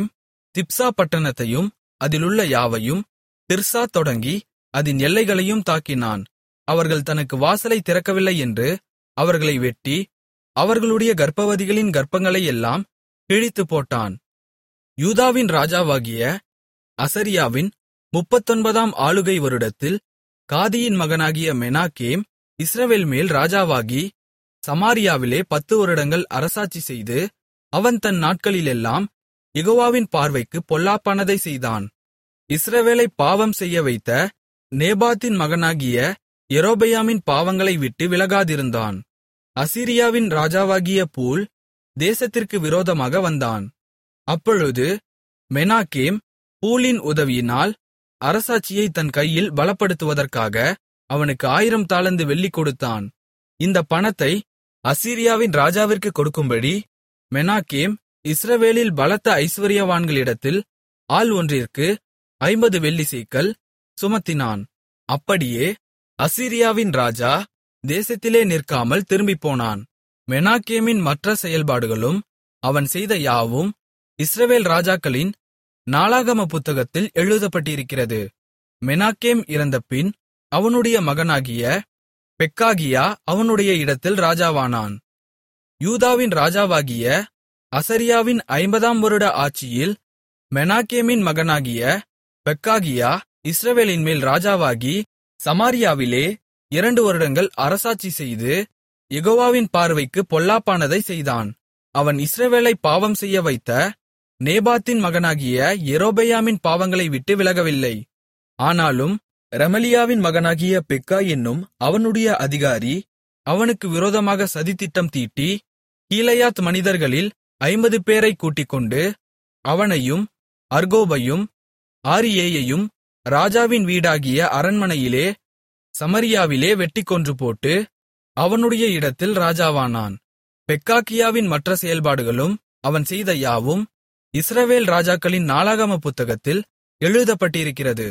திப்சா பட்டணத்தையும் அதிலுள்ள யாவையும் திர்சா தொடங்கி அதின் எல்லைகளையும் தாக்கினான் அவர்கள் தனக்கு வாசலை திறக்கவில்லை என்று அவர்களை வெட்டி அவர்களுடைய கர்ப்பவதிகளின் கர்ப்பங்களையெல்லாம் கிழித்துப் போட்டான் யூதாவின் ராஜாவாகிய அசரியாவின் முப்பத்தொன்பதாம் ஆளுகை வருடத்தில் காதியின் மகனாகிய மெனாகேம் இஸ்ரவேல் மேல் ராஜாவாகி சமாரியாவிலே பத்து வருடங்கள் அரசாட்சி செய்து அவன் தன் நாட்களிலெல்லாம் யெகோவாவின் பார்வைக்கு பொல்லாப்பானதை செய்தான் இஸ்ரவேலை பாவம் செய்ய வைத்த நேபாத்தின் மகனாகிய யெரொபெயாமின் பாவங்களை விட்டு விலகாதிருந்தான் அசீரியாவின் ராஜாவாகிய பூல் தேசத்திற்கு விரோதமாக வந்தான் அப்பொழுது மெனாகேம் பூலின் உதவியினால் அரசாட்சியை தன் கையில் பலப்படுத்துவதற்காக அவனுக்கு ஆயிரம் தாலந்து வெள்ளி கொடுத்தான் இந்த பணத்தை அசீரியாவின் ராஜாவிற்கு கொடுக்கும்படி மெனாகேம் இஸ்ரவேலில் பலத்த ஐசுவரியவான்களிடத்தில் ஆள் ஒன்றிற்கு ஐம்பது வெள்ளி சேக்கல் சுமத்தினான் அப்படியே அசீரியாவின் ராஜா தேசத்திலே நிற்காமல் திரும்பிப்போனான் மெனாகேமின் மற்ற செயல்பாடுகளும் அவன் செய்த யாவும் இஸ்ரவேல் ராஜாக்களின் நாளாகம புத்தகத்தில் எழுதப்பட்டிருக்கிறது மெனாகேம் இறந்தபின் அவனுடைய மகனாகிய பெக்காகியா அவனுடைய இடத்தில் ராஜாவானான் யூதாவின் ராஜாவாகிய அசரியாவின் ஐம்பதாம் வருட ஆட்சியில் மெனாகேமின் மகனாகிய பெக்காகியா இஸ்ரவேலின் மேல் ராஜாவாகி சமாரியாவிலே இரண்டு வருடங்கள் அரசாட்சி செய்து யெகோவாவின் பார்வைக்கு பொல்லாப்பானதை செய்தான் அவன் இஸ்ரவேலை பாவம் செய்ய வைத்த நேபாத்தின் மகனாகிய யெரொபெயாமின் பாவங்களை விட்டு விலகவில்லை ஆனாலும் ரெமலியாவின் மகனாகிய பெக்கா என்னும் அவனுடைய அதிகாரி அவனுக்கு விரோதமாக சதித்திட்டம் தீட்டி கீலேயாத் மனிதர்களில் ஐம்பது பேரைக் கூட்டிக்கொண்டு அவனையும் அர்கோபையும் ஆரியேயையும் ராஜாவின் வீடாகிய அரண்மனையிலே சமரியாவிலே வெட்டிக் கொன்றுபோட்டு அவனுடைய இடத்தில் ராஜாவானான் பெக்காக்கியாவின் மற்ற செயல்பாடுகளும் அவன் செய்த யாவும் இஸ்ரவேல் ராஜாக்களின் நாளாகம புத்தகத்தில் எழுதப்பட்டிருக்கிறது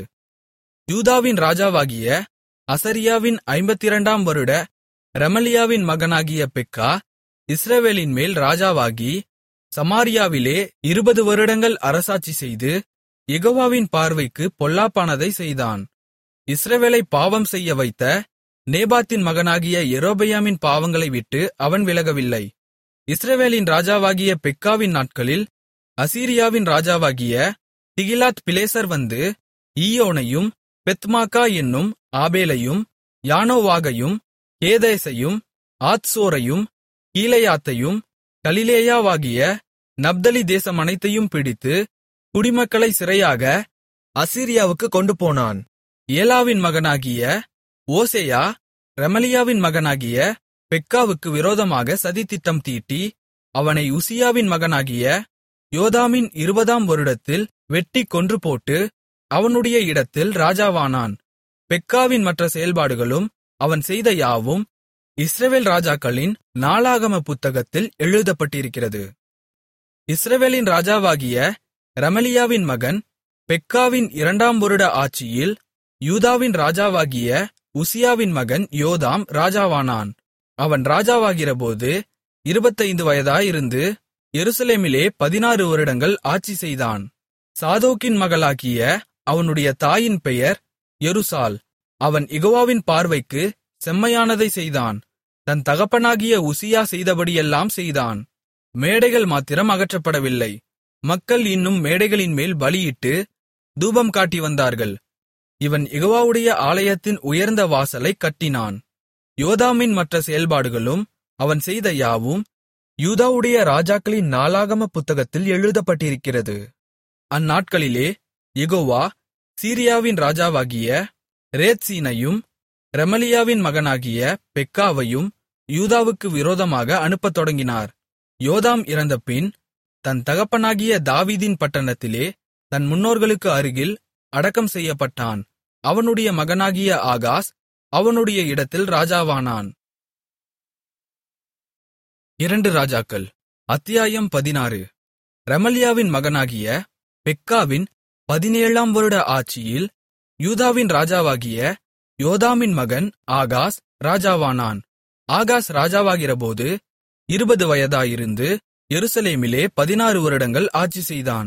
யூதாவின் ராஜாவாகிய அசரியாவின் ஐம்பத்திரண்டாம் வருட ரெமலியாவின் மகனாகிய பெக்கா இஸ்ரவேலின் மேல் ராஜாவாகி சமாரியாவிலே இருபது வருடங்கள் அரசாட்சி செய்து யெகோவாவின் பார்வைக்கு பொல்லாப்பானதை செய்தான் இஸ்ரவேலை பாவம் செய்ய வைத்த நேபாத்தின் மகனாகிய யெரொபெயாமின் பாவங்களை விட்டு அவன் விலகவில்லை இஸ்ரவேலின் ராஜாவாகிய பெக்காவின் நாட்களில் அசீரியாவின் ராஜாவாகிய திகிலாத் பிலேசர் வந்து ஈயோனையும் பெத்மாக்கா என்னும் ஆபேலையும் யானோவாகையும் கேதேசையும் ஆத்சோரையும் கீலேயாத்தையும் கலிலேயாவாகிய நப்தலி தேசம் அனைத்தையும் பிடித்து குடிமக்களை சிறையாக அசீரியாவுக்கு கொண்டுபோனான் ஏலாவின் மகனாகிய ஓசேயா ரெமலியாவின் மகனாகிய பெக்காவுக்கு விரோதமாக சதித்திட்டம் தீட்டி அவனை உசியாவின் மகனாகிய யோதாமின் இருபதாம் வருடத்தில் வெட்டிக் கொன்றுபோட்டு அவனுடைய இடத்தில் ராஜாவானான் பெக்காவின் மற்ற செயல்பாடுகளும் அவன் செய்த யாவும் இஸ்ரவேல் ராஜாக்களின் நாளாகம புத்தகத்தில் எழுதப்பட்டிருக்கிறது இஸ்ரவேலின் ராஜாவாகிய ரெமலியாவின் மகன் பெக்காவின் இரண்டாம் வருட ஆட்சியில் யூதாவின் ராஜாவாகிய உசியாவின் மகன் யோதாம் ராஜாவானான் அவன் ராஜாவாகிறபோது இருபத்தைந்து வயதாயிருந்து எருசலேமிலே பதினாறு வருடங்கள் ஆட்சி செய்தான் சாதோக்கின் மகளாகிய அவனுடைய தாயின் பெயர் எருசால் அவன் யெகோவாவின் பார்வைக்கு செம்மையானதை செய்தான் தன் தகப்பனாகிய உசியா செய்தபடியெல்லாம் செய்தான் மேடைகள் மாத்திரம் அகற்றப்படவில்லை மக்கள் இன்னும் மேடைகளின் மேல் பலியிட்டு தூபம் காட்டி வந்தார்கள் இவன் யெகோவாவுடைய ஆலயத்தின் உயர்ந்த வாசலைக் கட்டினான் யோதாமின் மற்ற செயல்பாடுகளும் அவன் செய்த யாவும் யூதாவுடைய ராஜாக்களின் நாளாகம புத்தகத்தில் எழுதப்பட்டிருக்கிறது அந்நாட்களிலே யெகோவா சீரியாவின் ராஜாவாகிய ரேத்சீனையும் ரெமலியாவின் மகனாகிய பெக்காவையும் யூதாவுக்கு விரோதமாக அனுப்பத் தொடங்கினார் யோதாம் இறந்தபின் தன் தகப்பனாகிய தாவீதின் பட்டணத்திலே தன் முன்னோர்களுக்கு அருகில் அடக்கம் செய்யப்பட்டான் அவனுடைய மகனாகிய ஆகாஸ் அவனுடைய இடத்தில் ராஜாவானான் இரண்டு ராஜாக்கள் அத்தியாயம் பதினாறு ரெமலியாவின் மகனாகிய பெக்காவின் பதினேழாம் வருட ஆட்சியில் யூதாவின் ராஜாவாகிய யோதாமின் மகன் ஆகாஸ் ராஜாவானான் ஆகாஸ் ராஜாவாகிறபோது இருபது வயதாயிருந்து எருசலேமிலே பதினாறு வருடங்கள் ஆட்சி செய்தான்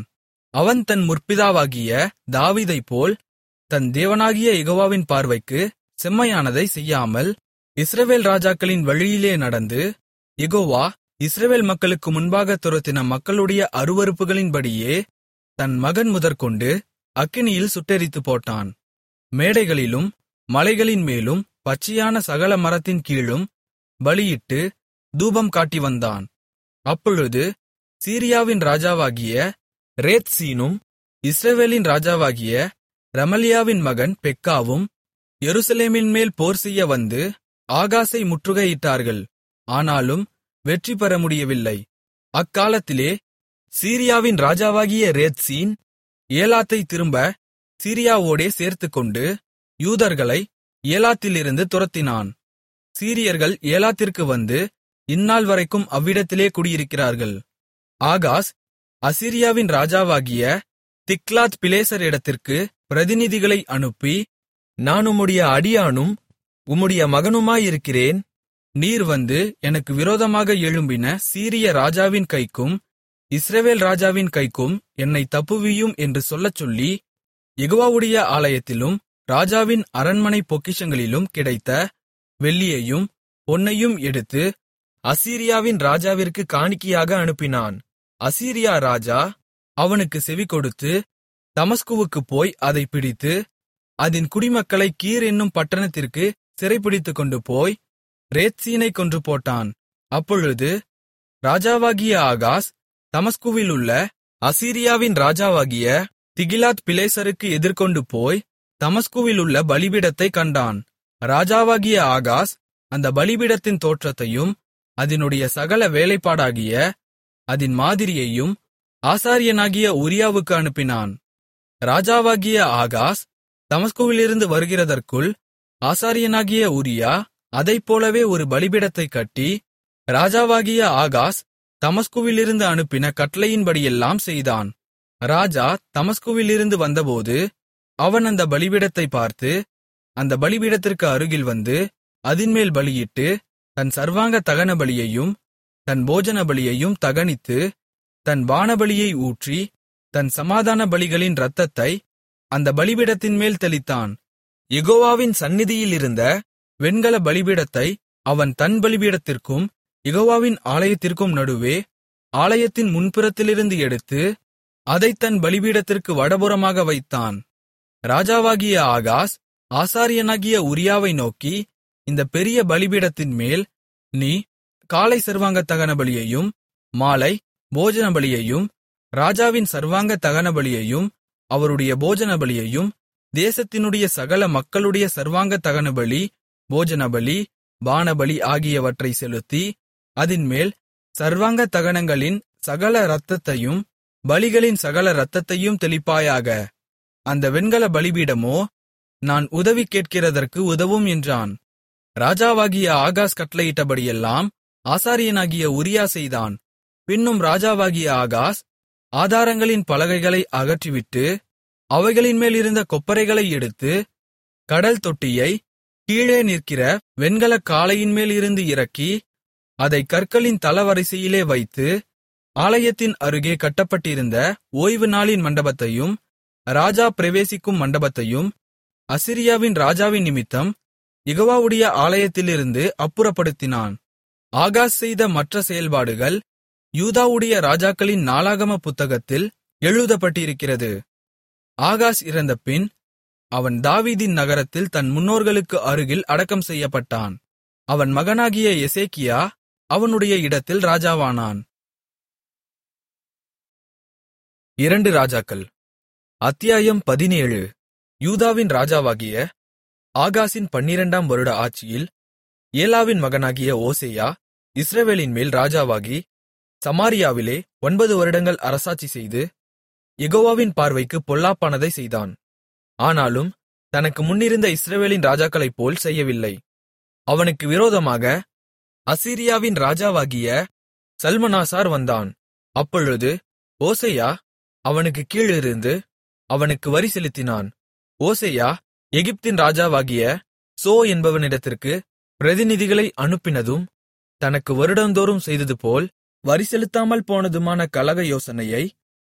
அவன் தன் முற்பிதாவாகிய தாவீதைப்போல் தன் தேவனாகிய யெகோவாவின் பார்வைக்கு செம்மையானதை செய்யாமல் இஸ்ரவேல் ராஜாக்களின் வழியிலே நடந்து யெகோவா இஸ்ரவேல் மக்களுக்கு முன்பாக துரத்தின மக்களுடைய அருவருப்புகளின்படியே தன் மகன் முதற்கொண்டு அக்கினியில் சுட்டெரித்துப் போட்டான் மேடைகளிலும் மலைகளின் மேலும் பச்சையான சகல மரத்தின் கீழும் பலியிட்டு தூபம் காட்டி வந்தான் அப்பொழுது சீரியாவின் ராஜாவாகிய ரேத்சீனும் இஸ்ரவேலின் ராஜாவாகிய ரமலியாவின் மகன் பெக்காவும் எருசலேமின் மேல் போர் செய்ய வந்து ஆகாசை முற்றுகையிட்டார்கள் ஆனாலும் வெற்றி பெற முடியவில்லை அக்காலத்திலே சீரியாவின் ராஜாவாகிய ரேத்சீன் ஏலாத்தை திரும்ப சீரியாவோடே சேர்த்துக்கொண்டு யூதர்களை ஏலாத்திலிருந்து துரத்தினான் சீரியர்கள் ஏலாத்திற்கு வந்து இந்நாள் வரைக்கும் அவ்விடத்திலே குடியிருக்கிறார்கள் ஆகாஸ் அசீரியாவின் ராஜாவாகிய திக்லாத் பிலேசரிடத்திற்கு பிரதிநிதிகளை அனுப்பி நான் உம்முடைய அடியானும் உம்முடைய மகனுமாயிருக்கிறேன் நீர் வந்து எனக்கு விரோதமாக எழும்பின சீரிய ராஜாவின் கைக்கும் இஸ்ரவேல் ராஜாவின் கைக்கும் என்னை தப்புவியும் என்று சொல்லச் சொல்லி யெகோவாவுடைய ஆலயத்திலும் ராஜாவின் அரண்மனை பொக்கிஷங்களிலும் கிடைத்த வெள்ளியையும் பொன்னையும் எடுத்து அசீரியாவின் ராஜாவிற்கு காணிக்கையாக அனுப்பினான் அசீரியா ராஜா அவனுக்கு செவிகொடுத்து தமஸ்குவுக்குப் போய் அதைப் பிடித்து அதின் குடிமக்களை கீர் என்னும் பட்டணத்திற்கு சிறைபிடித்துக்கொண்டு போய் ரேத்சீனைக் கொன்று போட்டான் அப்பொழுது ராஜாவாகிய ஆகாஸ் தமஸ்குவிலுள்ள அசீரியாவின் ராஜாவாகிய திகிலாத் பிலேசருக்கு எதிர்கொண்டு போய் தமஸ்குவிலுள்ள பலிபீடத்தைக் கண்டான் ராஜாவாகிய ஆகாஸ் அந்த பலிபீடத்தின் தோற்றத்தையும் அதனுடைய சகல வேலைப்பாடாகிய அதின் மாதிரியையும் ஆசாரியனாகிய உரியாவுக்கு அனுப்பினான் ராஜாவாகிய ஆகாஸ் தமஸ்குவிலிருந்து வருகிறதற்குள் ஆசாரியனாகிய உரியா அதைப்போலவே ஒரு பலிபீடத்தைக் கட்டி ராஜாவாகிய ஆகாஸ் தமஸ்குவிலிருந்து அனுப்பின கட்டளையின்படியெல்லாம் செய்தான் ராஜா தமஸ்குவிலிருந்து வந்தபோது அவன் அந்த பலிபீடத்தைப் பார்த்து அந்த பலிபீடத்திற்கு அருகில் வந்து அதின்மேல் பலியிட்டு தன் சர்வாங்க தகன பலியையும் தன் போஜன பலியையும் தகனித்து தன் பானபலியை ஊற்றி தன் சமாதான பலிகளின் இரத்தத்தை அந்த பலிபீடத்தின்மேல் தெளித்தான் யெகோவாவின் சந்நிதியிலிருந்த வெண்கல பலிபீடத்தை அவன் தன் பலிபீடத்திற்கும் யெகோவாவின் ஆலயத்திற்கும் நடுவே ஆலயத்தின் முன்புறத்திலிருந்து எடுத்து அதைத் தன் பலிபீடத்திற்கு வடபுறமாக வைத்தான் ராஜாவாகிய ஆகாஸ் ஆசாரியனாகிய உரியாவை நோக்கி இந்த பெரிய பலிபீடத்தின் மேல் நீ காலை சர்வாங்க தகன பலியையும் மாலை போஜன பலியையும் ராஜாவின் சர்வாங்க தகன பலியையும் அவருடைய போஜன பலியையும் தேசத்தினுடைய சகல மக்களுடைய சர்வாங்க தகனபலி போஜனபலி பானபலி ஆகியவற்றை செலுத்தி அதின்மேல் சர்வாங்க தகனங்களின் சகல இரத்தத்தையும் பலிகளின் சகல இரத்தத்தையும் தெளிப்பாயாக அந்த வெண்கல பலிபீடமோ நான் உதவி கேட்கிறதற்கு உதவும் என்றான் ராஜாவாகிய ஆகாஸ் கட்டளையிட்டபடியெல்லாம் ஆசாரியனாகிய உரியா செய்தான் பின்னும் ராஜாவாகிய ஆகாஸ் ஆதாரங்களின் பலகைகளை அகற்றிவிட்டு அவைகளின்மேல் இருந்த கொப்பரைகளை எடுத்து கடல் தொட்டியை கீழே நிற்கிற வெண்கலக் காளையின்மேல் இருந்து இறக்கி அதை கற்களின் தளவரிசையிலே வைத்து ஆலயத்தின் அருகே கட்டப்பட்டிருந்த ஓய்வு நாளின் மண்டபத்தையும் ராஜா பிரவேசிக்கும் மண்டபத்தையும் அசிரியாவின் ராஜாவின் நிமித்தம் யெகோவாவுடைய ஆலயத்திலிருந்து அப்புறப்படுத்தினான் ஆகாஸ் செய்த மற்ற செயல்பாடுகள் யூதாவுடைய ராஜாக்களின் நாளாகம புத்தகத்தில் எழுதப்பட்டிருக்கிறது ஆகாஸ் இறந்தபின் அவன் தாவீதின் நகரத்தில் தன் முன்னோர்களுக்கு அருகில் அடக்கம் செய்யப்பட்டான் அவன் மகனாகிய எசேக்கியா அவனுடைய இடத்தில் ராஜாவானான் இரண்டு ராஜாக்கள் அத்தியாயம் பதினேழு யூதாவின் ராஜாவாகிய ஆகாசின் பன்னிரண்டாம் வருட ஆட்சியில் ஏலாவின் மகனாகிய ஓசேயா இஸ்ரவேலின் மேல் ராஜாவாகி சமாரியாவிலே ஒன்பது வருடங்கள் அரசாட்சி செய்து யெகோவாவின் பார்வைக்கு பொல்லாப்பானதை செய்தான் ஆனாலும் தனக்கு முன்னிருந்த இஸ்ரவேலின் ராஜாக்களைப் போல் செய்யவில்லை அவனுக்கு விரோதமாக அசீரியாவின் ராஜாவாகிய சல்மனாசார் வந்தான் அப்பொழுது ஓசையா அவனுக்கு கீழிருந்து அவனுக்கு வரி செலுத்தினான் ஓசையா எகிப்தின் ராஜாவாகிய சோ என்பவனிடத்திற்கு பிரதிநிதிகளை அனுப்பினதும் தனக்கு வருடந்தோறும் செய்ததுபோல் வரி செலுத்தாமல் போனதுமான கலக யோசனையை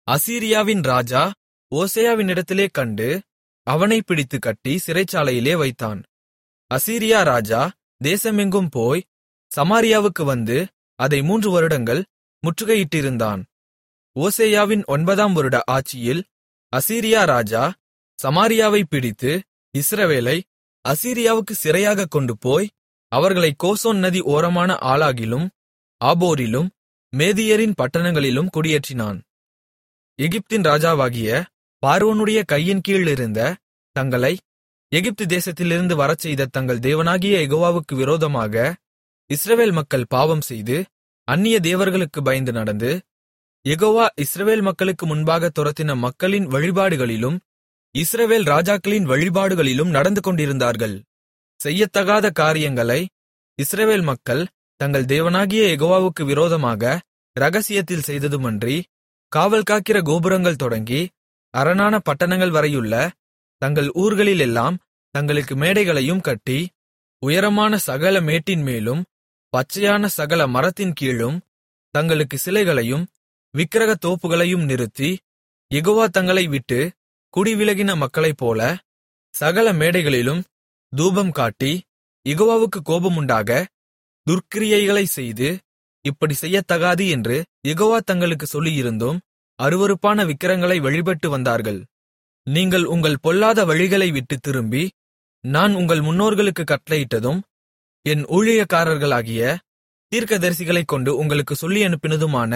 அசீரியாவின் ராஜா ஓசேயாவினிடத்திலே கண்டு அவனைப் பிடித்துக் கட்டி சிறைச்சாலையிலே வைத்தான் அசீரியா ராஜா தேசமெங்கும் போய் சமாரியாவுக்கு வந்து அதை மூன்று வருடங்கள் முற்றுகையிட்டிருந்தான் ஓசேயாவின் ஒன்பதாம் வருட ஆட்சியில் அசீரியா ராஜா சமாரியாவைப் பிடித்து இஸ்ரவேலை அசீரியாவுக்கு சிறையாகக் கொண்டுபோய் அவர்களை கோசோன் நதி ஓரமான ஆலாகிலும் ஆபோரிலும் மேதியரின் பட்டணங்களிலும் குடியேற்றினான் எகிப்தின் ராஜாவாகிய பார்வோனுடைய கையின் கீழ் இருந்த தங்களை எகிப்து தேசத்திலிருந்து வரச்செய்த தங்கள் தேவனாகிய யெகோவாவுக்கு விரோதமாக இஸ்ரவேல் மக்கள் பாவம் செய்து அந்நிய தேவர்களுக்கு பயந்து நடந்து யெகோவா இஸ்ரவேல் மக்களுக்கு முன்பாக துரத்தின மக்களின் வழிபாடுகளிலும் இஸ்ரவேல் ராஜாக்களின் வழிபாடுகளிலும் நடந்து கொண்டிருந்தார்கள் செய்யத்தகாத காரியங்களை இஸ்ரவேல் மக்கள் தங்கள் தேவனாகிய யெகோவாவுக்கு விரோதமாக இரகசியத்தில் செய்ததுமன்றி காவல் காக்கிற கோபுரங்கள் தொடங்கி அரணான பட்டணங்கள் வரையுள்ள தங்கள் ஊர்களிலெல்லாம் தங்களுக்கு மேடைகளையும் கட்டி உயரமான சகல மேட்டின் மேலும் பச்சையான சகல மரத்தின் கீழும் தங்களுக்கு சிலைகளையும் விக்கிரகத் தோப்புகளையும் நிறுத்தி யெகோவா தங்களை விட்டு குடிவிலகின மக்களைப்போல சகல மேடைகளிலும் தூபம் காட்டி யெகோவாவுக்கு கோபமுண்டாக துர்க்கிரியைகளைச் செய்து இப்படி செய்யத்தகாது என்று யெகோவா தங்களுக்கு சொல்லியிருந்தும் அருவருப்பான விக்கிரங்களை வழிபட்டு வந்தார்கள் நீங்கள் உங்கள் பொல்லாத வழிகளை விட்டுத் திரும்பி நான் உங்கள் முன்னோர்களுக்கு கட்டளையிட்டதும் என் ஊழியக்காரர்களாகிய தீர்க்கதரிசிகளைக் கொண்டு உங்களுக்கு சொல்லி அனுப்பினதுமான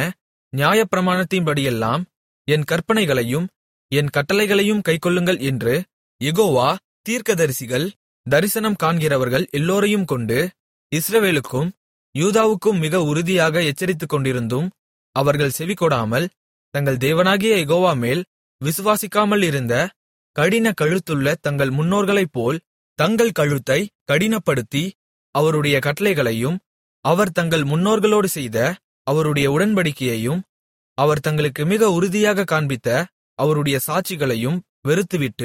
நியாயப்பிரமாணத்தின்படியெல்லாம் என் கற்பனைகளையும் என் கட்டளைகளையும் கைக்கொள்ளுங்கள் என்று யெகோவா தீர்க்கதரிசிகள் தரிசனம் காண்கிறவர்கள் எல்லோரையும் கொண்டு இஸ்ரவேலுக்கும் யூதாவுக்கும் மிக உறுதியாக எச்சரித்துக் கொண்டிருந்தும் அவர்கள் செவிகொடாமல் தங்கள் தேவனாகிய யெகோவா மேல் விசுவாசிக்காமல் இருந்த கடின கழுத்துள்ள தங்கள் முன்னோர்களைப்போல் தங்கள் கழுத்தை கடினப்படுத்தி அவருடைய கட்டளைகளையும் அவர் தங்கள் முன்னோர்களோடு செய்த அவருடைய உடன்படிக்கையையும் அவர் தங்களுக்கு மிக உறுதியாக காண்பித்த அவருடைய சாட்சிகளையும் வெறுத்துவிட்டு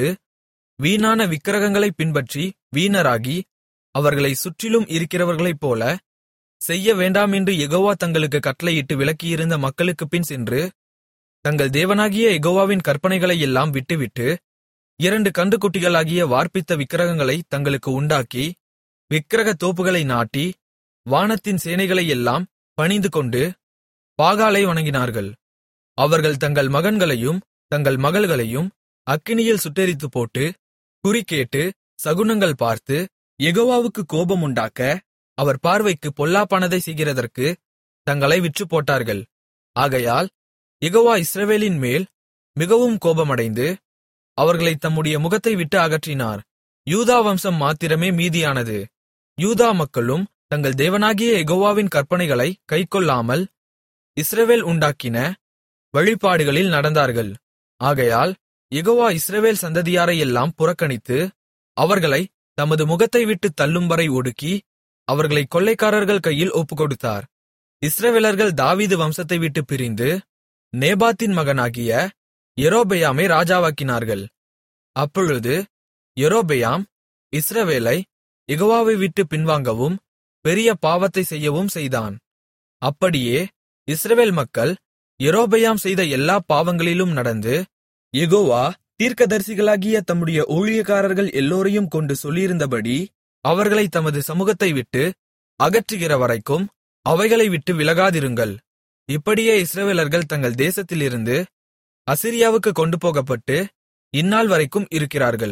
வீணான விக்கிரகங்களைப் பின்பற்றி வீணராகி அவர்களை சுற்றிலும் இருக்கிறவர்களைப்போல செய்ய வேண்டாமென்று யெகோவா தங்களுக்கு கட்டளையிட்டு விலக்கியிருந்த மக்களுக்குப் பின் சென்று தங்கள் தேவனாகிய யெகோவாவின் கற்பனைகளையெல்லாம் விட்டுவிட்டு இரண்டு கன்றுக்குட்டிகளாகிய வார்ப்பித்த விக்கிரகங்களை தங்களுக்கு உண்டாக்கி விக்கிரகத் தோப்புகளை நாட்டி வானத்தின் சேனைகளையெல்லாம் பணிந்துகொண்டு பாகாலை வணங்கினார்கள் அவர்கள் தங்கள் மகன்களையும் தங்கள் மகள்களையும் அக்கினியில் சுட்டெரித்துப் போட்டு குறிகேட்டு சகுனங்கள் பார்த்து யெகோவாவுக்கு கோபமுண்டாக்க அவர் பார்வைக்கு பொல்லாப்பானதை செய்கிறதற்கு தங்களை விற்றுப்போட்டார்கள் ஆகையால் யெகோவா இஸ்ரவேலின் மேல் மிகவும் கோபமடைந்து அவர்களைத் தம்முடைய முகத்தை விட்டு அகற்றினார் யூதா வம்சம் மாத்திரமே மீதியானது யூதா மக்களும் தங்கள் தேவனாகிய யெகோவாவின் கற்பனைகளை கைக்கொள்ளாமல் இஸ்ரவேல் உண்டாக்கின வழிபாடுகளில் நடந்தார்கள் ஆகையால் யெகோவா இஸ்ரவேல் சந்ததியாரையெல்லாம் புறக்கணித்து அவர்களை தமது முகத்தை விட்டுத் தள்ளும்வரை ஒடுக்கி அவர்களை கொள்ளைக்காரர்கள் கையில் ஒப்புக்கொடுத்தார் இஸ்ரவேலர்கள் தாவீது வம்சத்தை விட்டு பிரிந்து நேபாத்தின் மகனாகிய யெரொபெயாமை ராஜாவாக்கினார்கள் அப்பொழுது யெரொபெயாம் இஸ்ரவேலை யெகோவாவை விட்டு பின்வாங்கவும் பெரிய பாவத்தை செய்யவும் செய்தான் அப்படியே இஸ்ரவேல் மக்கள் யெரொபெயாம் செய்த எல்லா பாவங்களிலும் நடந்து யெகோவா தீர்க்கதரிசிகளாகிய தம்முடைய ஊழியக்காரர்கள் எல்லோரையும் கொண்டு சொல்லியிருந்தபடி அவர்களை தமது சமூகத்தை விட்டு அகற்றுகிற வரைக்கும் அவைகளை விட்டு விலகாதிருங்கள் இப்படியே இஸ்ரவேலர்கள் தங்கள் தேசத்திலிருந்து அசிரியாவுக்கு கொண்டு போகப்பட்டு இந்நாள் வரைக்கும் இருக்கிறார்கள்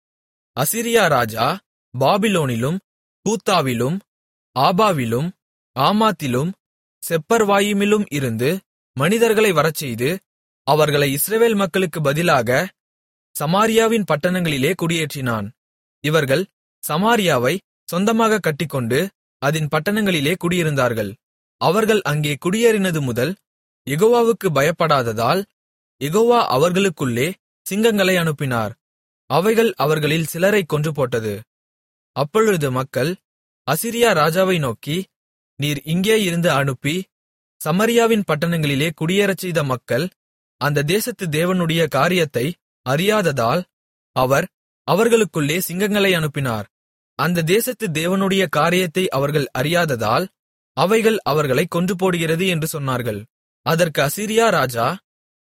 அசிரியா ராஜா பாபிலோனிலும் கூத்தாவிலும் ஆபாவிலும் ஆமாத்திலும் செப்பர்வாயிமிலும் இருந்து மனிதர்களை வரச்செய்து அவர்களை இஸ்ரவேல் மக்களுக்கு பதிலாக சமாரியாவின் பட்டணங்களிலே குடியேற்றினான் இவர்கள் சமாரியாவை சொந்தமாக கட்டிக்கொண்டு அதின் பட்டணங்களிலே குடியிருந்தார்கள் அவர்கள் அங்கே குடியேறினது முதல் யெகோவாவுக்கு பயப்படாததால் யெகோவா அவர்களுக்குள்ளே சிங்கங்களை அனுப்பினார் அவைகள் அவர்களில் சிலரைக் கொன்றுபோட்டது அப்பொழுது மக்கள் அசிரியா ராஜாவை நோக்கி நீர் இங்கே இருந்து அனுப்பி சமரியாவின் பட்டணங்களிலே குடியேறச் செய்த மக்கள் அந்த தேசத்து தேவனுடைய காரியத்தை அறியாததால் அவர் அவர்களுக்குள்ளே சிங்கங்களை அனுப்பினார் அந்த தேசத்து தேவனுடைய காரியத்தை அவர்கள் அறியாததால் அவைகள் அவர்களைக் கொன்றுபோடுகிறது என்று சொன்னார்கள் அதற்கு அசீரியா ராஜா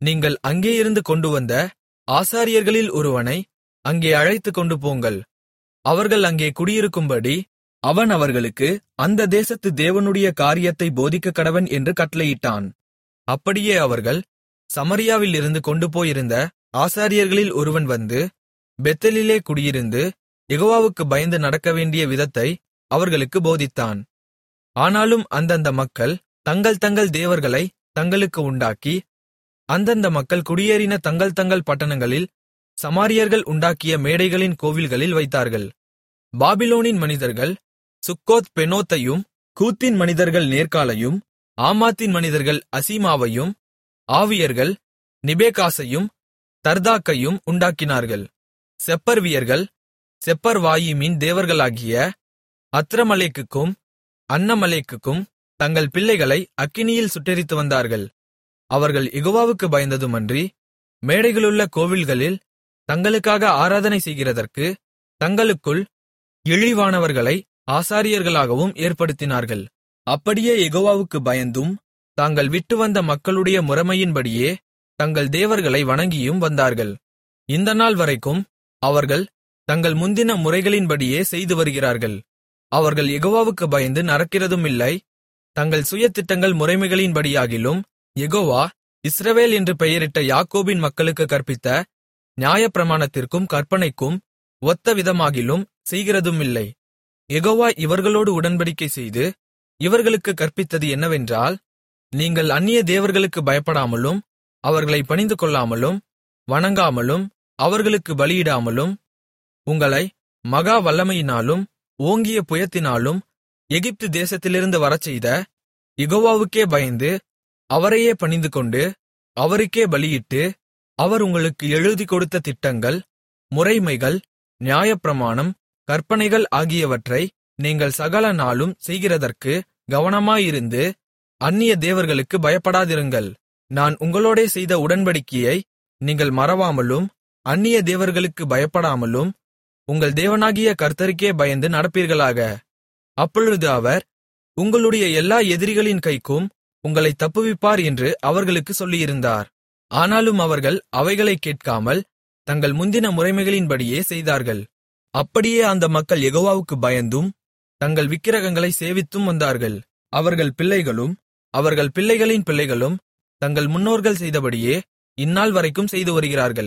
நீங்கள் அங்கேயிருந்து கொண்டுவந்த ஆசாரியர்களில் ஒருவனை அங்கே அழைத்துக்கொண்டு போங்கள் அவர்கள் அங்கே குடியிருக்கும்படி அவன் அவர்களுக்கு அந்த தேசத்து தேவனுடைய காரியத்தை போதிக்கக்கடவன் என்று கட்டளையிட்டான் அப்படியே அவர்கள் சமரியாவில் இருந்து கொண்டு போயிருந்த ஆசாரியர்களில் ஒருவன் வந்து பெத்தலிலே குடியிருந்து யெகோவாவுக்கு பயந்து நடக்கவேண்டிய விதத்தை அவர்களுக்கு போதித்தான் ஆனாலும் அந்தந்த மக்கள் தங்கள் தங்கள் தேவர்களை தங்களுக்கு உண்டாக்கி அந்தந்த மக்கள் குடியேறின தங்கள் தங்கள் பட்டணங்களில் சமாரியர்கள் உண்டாக்கிய மேடைகளின் கோவில்களில் வைத்தார்கள் பாபிலோனின் மனிதர்கள் சுக்கோத் பெனோத்தையும் கூத்தின் மனிதர்கள் நேர்காலையும் ஆமாத்தின் மனிதர்கள் அசீமாவையும் ஆவியர்கள் நிபேகாசையும் தர்தாக்கையும் உண்டாக்கினார்கள் செப்பர்வியர்கள் செப்பர்வாயிமின் தேவர்களாகிய அத்ரமலேக்குக்கும் அன்னமலேக்குக்கும் தங்கள் பிள்ளைகளை அக்கினியில் சுட்டெரித்து வந்தார்கள் அவர்கள் யெகோவாவுக்கு பயந்ததுமன்றி மேடைகளுள்ள கோவில்களில் தங்களுக்காக ஆராதனை செய்கிறதற்கு தங்களுக்குள் இழிவானவர்களை ஆசாரியர்களாகவும் ஏற்படுத்தினார்கள் அப்படியே யெகோவாவுக்கு பயந்தும் தாங்கள் விட்டு வந்த மக்களுடைய முறைமையின்படியே தங்கள் தேவர்களை வணங்கியும் வந்தார்கள் இந்த நாள் வரைக்கும் அவர்கள் தங்கள் முந்தின முறைகளின்படியே செய்து வருகிறார்கள் அவர்கள் யெகோவாவுக்கு பயந்து நடக்கிறதுமில்லை தங்கள் சுயத்திட்டங்கள் முறைமைகளின்படியாகிலும் யெகோவா இஸ்ரவேல் என்று பெயரிட்ட யாக்கோபின் மக்களுக்கு கற்பித்த நியாயப்பிரமாணத்திற்கும் கற்பனைக்கும் ஒத்த விதமாகிலும் செய்கிறதுமில்லை யெகோவா இவர்களோடு உடன்படிக்கை செய்து இவர்களுக்கு கற்பித்தது என்னவென்றால் நீங்கள் அந்நிய தேவர்களுக்கு பயப்படாமலும் அவர்களை பணிந்துகொள்ளாமலும் வணங்காமலும் அவர்களுக்கு பலியிடாமலும் உங்களை மகா வல்லமையினாலும் ஓங்கிய புயத்தினாலும் எகிப்து தேசத்திலிருந்து வரச்செய்த யெகோவாவுக்கே பயந்து அவரையே பணிந்துகொண்டு அவருக்கே பலியிட்டு அவர் உங்களுக்கு எழுதிக் கொடுத்த திட்டங்கள் முறைமைகள் நியாயப்பிரமாணம் கற்பனைகள் ஆகியவற்றை நீங்கள் சகல நாளும் செய்கிறதற்கு கவனமாயிருந்து அந்நிய தேவர்களுக்கு பயப்படாதிருங்கள் நான் உங்களோடே செய்த உடன்படிக்கையை நீங்கள் மறவாமலும் அந்நிய தேவர்களுக்கு பயப்படாமலும் உங்கள் தேவனாகிய கர்த்தருக்கே பயந்து நடப்பீர்களாக அப்பொழுது அவர் உங்களுடைய எல்லா எதிரிகளின் கைக்கும் உங்களை தப்புவிப்பார் என்று அவர்களுக்கு சொல்லியிருந்தார் ஆனாலும் அவர்கள் அவைகளைக் கேட்காமல் தங்கள் முந்தின முறைமைகளின்படியே செய்தார்கள் அப்படியே அந்த மக்கள் யெகோவாவுக்கு பயந்தும் தங்கள் விக்கிரகங்களை சேவித்தும் வந்தார்கள் அவர்கள் பிள்ளைகளும் அவர்கள் பிள்ளைகளின் பிள்ளைகளும் தங்கள் முன்னோர்கள் செய்தபடியே இந்நாள் வரைக்கும் செய்து வருகிறார்கள்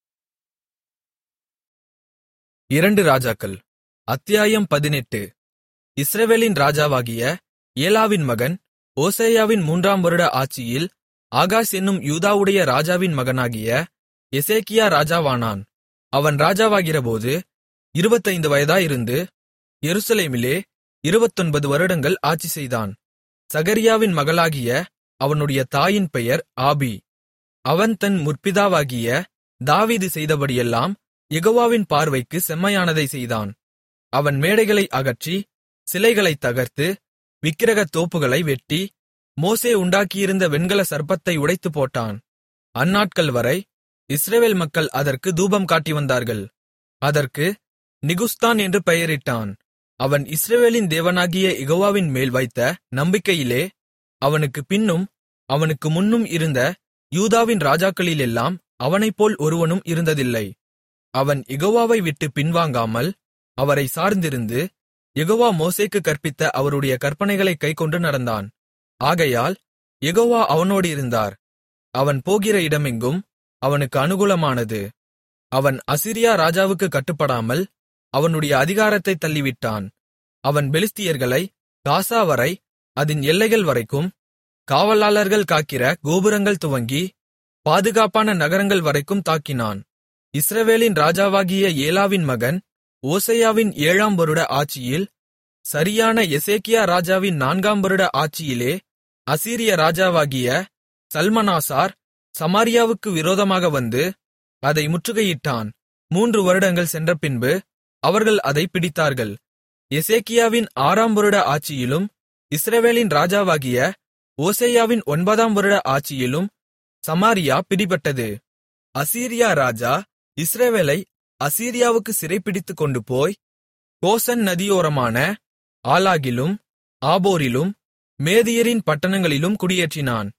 இரண்டு ராஜாக்கள் அத்தியாயம் பதினெட்டு இஸ்ரவேலின் ராஜாவாகிய ஏலாவின் மகன் ஓசேயாவின் மூன்றாம் வருட ஆட்சியில் ஆகாஸ் என்னும் யூதாவுடைய ராஜாவின் மகனாகிய எசேக்கியா ராஜாவானான் அவன் ராஜாவாகிறபோது இருபத்தைந்து வயதாயிருந்து எருசலேமிலே இருபத்தொன்பது வருடங்கள் ஆட்சி செய்தான் சகரியாவின் மகளாகிய அவனுடைய தாயின் பெயர் ஆபி அவன் தன் முற்பிதாவாகிய தாவீது செய்தபடியெல்லாம் யெகோவாவின் பார்வைக்கு செம்மையானதை செய்தான் அவன் மேடைகளை அகற்றி சிலைகளைத் தகர்த்து விக்கிரகத் தோப்புகளை வெட்டி மோசே உண்டாக்கியிருந்த வெண்கல சர்ப்பத்தை உடைத்துப் போட்டான் அந்நாட்கள் வரை இஸ்ரவேல் மக்கள் அதற்கு தூபம் காட்டி வந்தார்கள் அதற்கு நிகுஸ்தான் என்று பெயரிட்டான் அவன் இஸ்ரவேலின் தேவனாகிய யெகோவாவின் மேல் வைத்த நம்பிக்கையிலே அவனுக்கு பின்னும் அவனுக்கு முன்னும் இருந்த யூதாவின் ராஜாக்களிலெல்லாம் அவனைப்போல் ஒருவனும் இருந்ததில்லை அவன் யெகோவாவை விட்டு பின்வாங்காமல் அவரை சார்ந்திருந்து யெகோவா மோசேக்கு கற்பித்த அவருடைய கற்பனைகளைக் கைக்கொண்டு நடந்தான் ஆகையால் யெகோவா அவனோடு இருந்தார் அவன் போகிற இடமெங்கும் அவனுக்கு அனுகூலமானது அவன் அசிரியா ராஜாவுக்கு கட்டுப்படாமல் அவனுடைய அதிகாரத்தை தள்ளிவிட்டான் அவன் பெலிஸ்தியர்களை காசா வரை அதன் எல்லைகள் வரைக்கும் காவலாளர்கள் காக்கிற கோபுரங்கள் துவங்கி பாதுகாப்பான நகரங்கள் வரைக்கும் தாக்கினான் இஸ்ரவேலின் ராஜாவாகிய ஏலாவின் மகன் ஓசையாவின் ஏழாம் வருட ஆட்சியில் சரியான எசேக்கியா ராஜாவின் நான்காம் வருட ஆட்சியிலே அசீரிய ராஜாவாகிய சல்மனாசார் சமாரியாவுக்கு விரோதமாக வந்து அதை முற்றுகையிட்டான் மூன்று வருடங்கள் சென்றபின்பு அவர்கள் அதைப் பிடித்தார்கள் எசேக்கியாவின் ஆறாம் வருட ஆட்சியிலும் இஸ்ரவேலின் ராஜாவாகிய ஓசேயாவின் ஒன்பதாம் வருட ஆட்சியிலும் சமாரியா பிடிபட்டது அசீரியா ராஜா இஸ்ரவேலை அசீரியாவுக்கு சிறைப்பிடித்துக் கொண்டு போய் கோசன் நதியோரமான ஆலாகிலும் ஆபோரிலும் மேதியரின் பட்டணங்களிலும் குடியேற்றினான்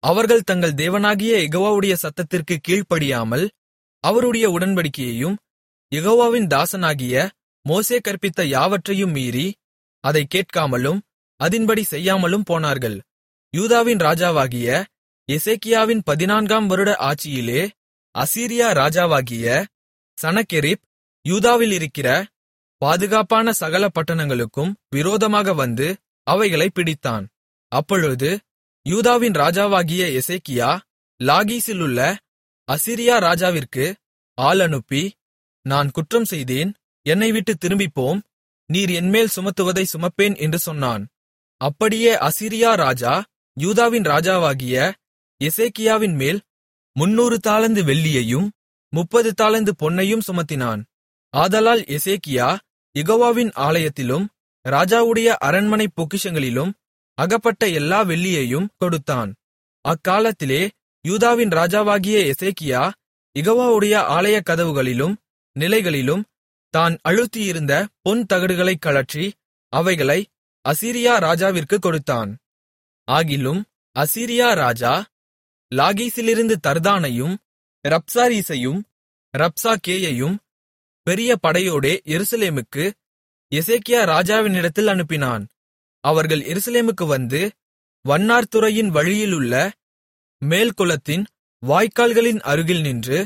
அவர்கள் தங்கள் தேவனாகிய யெகோவாவுடைய சத்தத்திற்கு கீழ்ப்படியாமல் அவருடைய உடன்படிக்கையையும் யெகோவாவின் தாசனாகிய மோசே கற்பித்த யாவற்றையும் மீறி அதைக் கேட்காமலும் அதின்படி செய்யாமலும் போனார்கள் யூதாவின் ராஜாவாகிய எசேக்கியாவின் பதினான்காம் வருட ஆட்சியிலே அசீரியா ராஜாவாகிய சனகெரிப் யூதாவில் இருக்கிற பாதுகாப்பான சகல பட்டணங்களுக்கும் விரோதமாக வந்து அவைகளைப் பிடித்தான் அப்பொழுது யூதாவின் ராஜாவாகிய எசேக்கியா லாகீசிலுள்ள அசீரியா ராஜாவிற்கு ஆள் அனுப்பி நான் குற்றம் செய்தேன் என்னை விட்டு திரும்பிப்போம் நீர் என்மேல் சுமத்துவதை சுமப்பேன் என்று சொன்னான் அப்படியே அசீரியா ராஜா யூதாவின் ராஜாவாகிய எசேக்கியாவின் மேல் முன்னூறு தாலந்து வெள்ளியையும் முப்பது தாலந்து பொன்னையும் சுமத்தினான் ஆதலால் எசேக்கியா யெகோவாவின் ஆலயத்திலும் ராஜாவுடைய அரண்மனை பொக்கிஷங்களிலும் அகப்பட்ட எல்லா வெள்ளியையும் கொடுத்தான் அக்காலத்திலே யூதாவின் ராஜாவாகிய எசேக்கியா யெகோவாவுடைய ஆலயக் கதவுகளிலும் நிலைகளிலும் தான் அழுத்தியிருந்த பொன் தகடுகளைக் கழற்றி அவைகளை அசீரியா ராஜாவிற்கு கொடுத்தான் ஆகிலும் அசீரியா ராஜா லாகீசிலிருந்து தர்தானையும் ரப்சாரீசையும் ரப்சாக்கேயையும் பெரிய படையோடே எருசலேமுக்கு எசேக்கியா ராஜாவினிடத்தில் அனுப்பினான் அவர்கள் எருசலேமுக்கு வந்து வண்ணார்துறையின் வழியிலுள்ள மேல்குளத்தின் வாய்க்கால்களின் அருகில் நின்று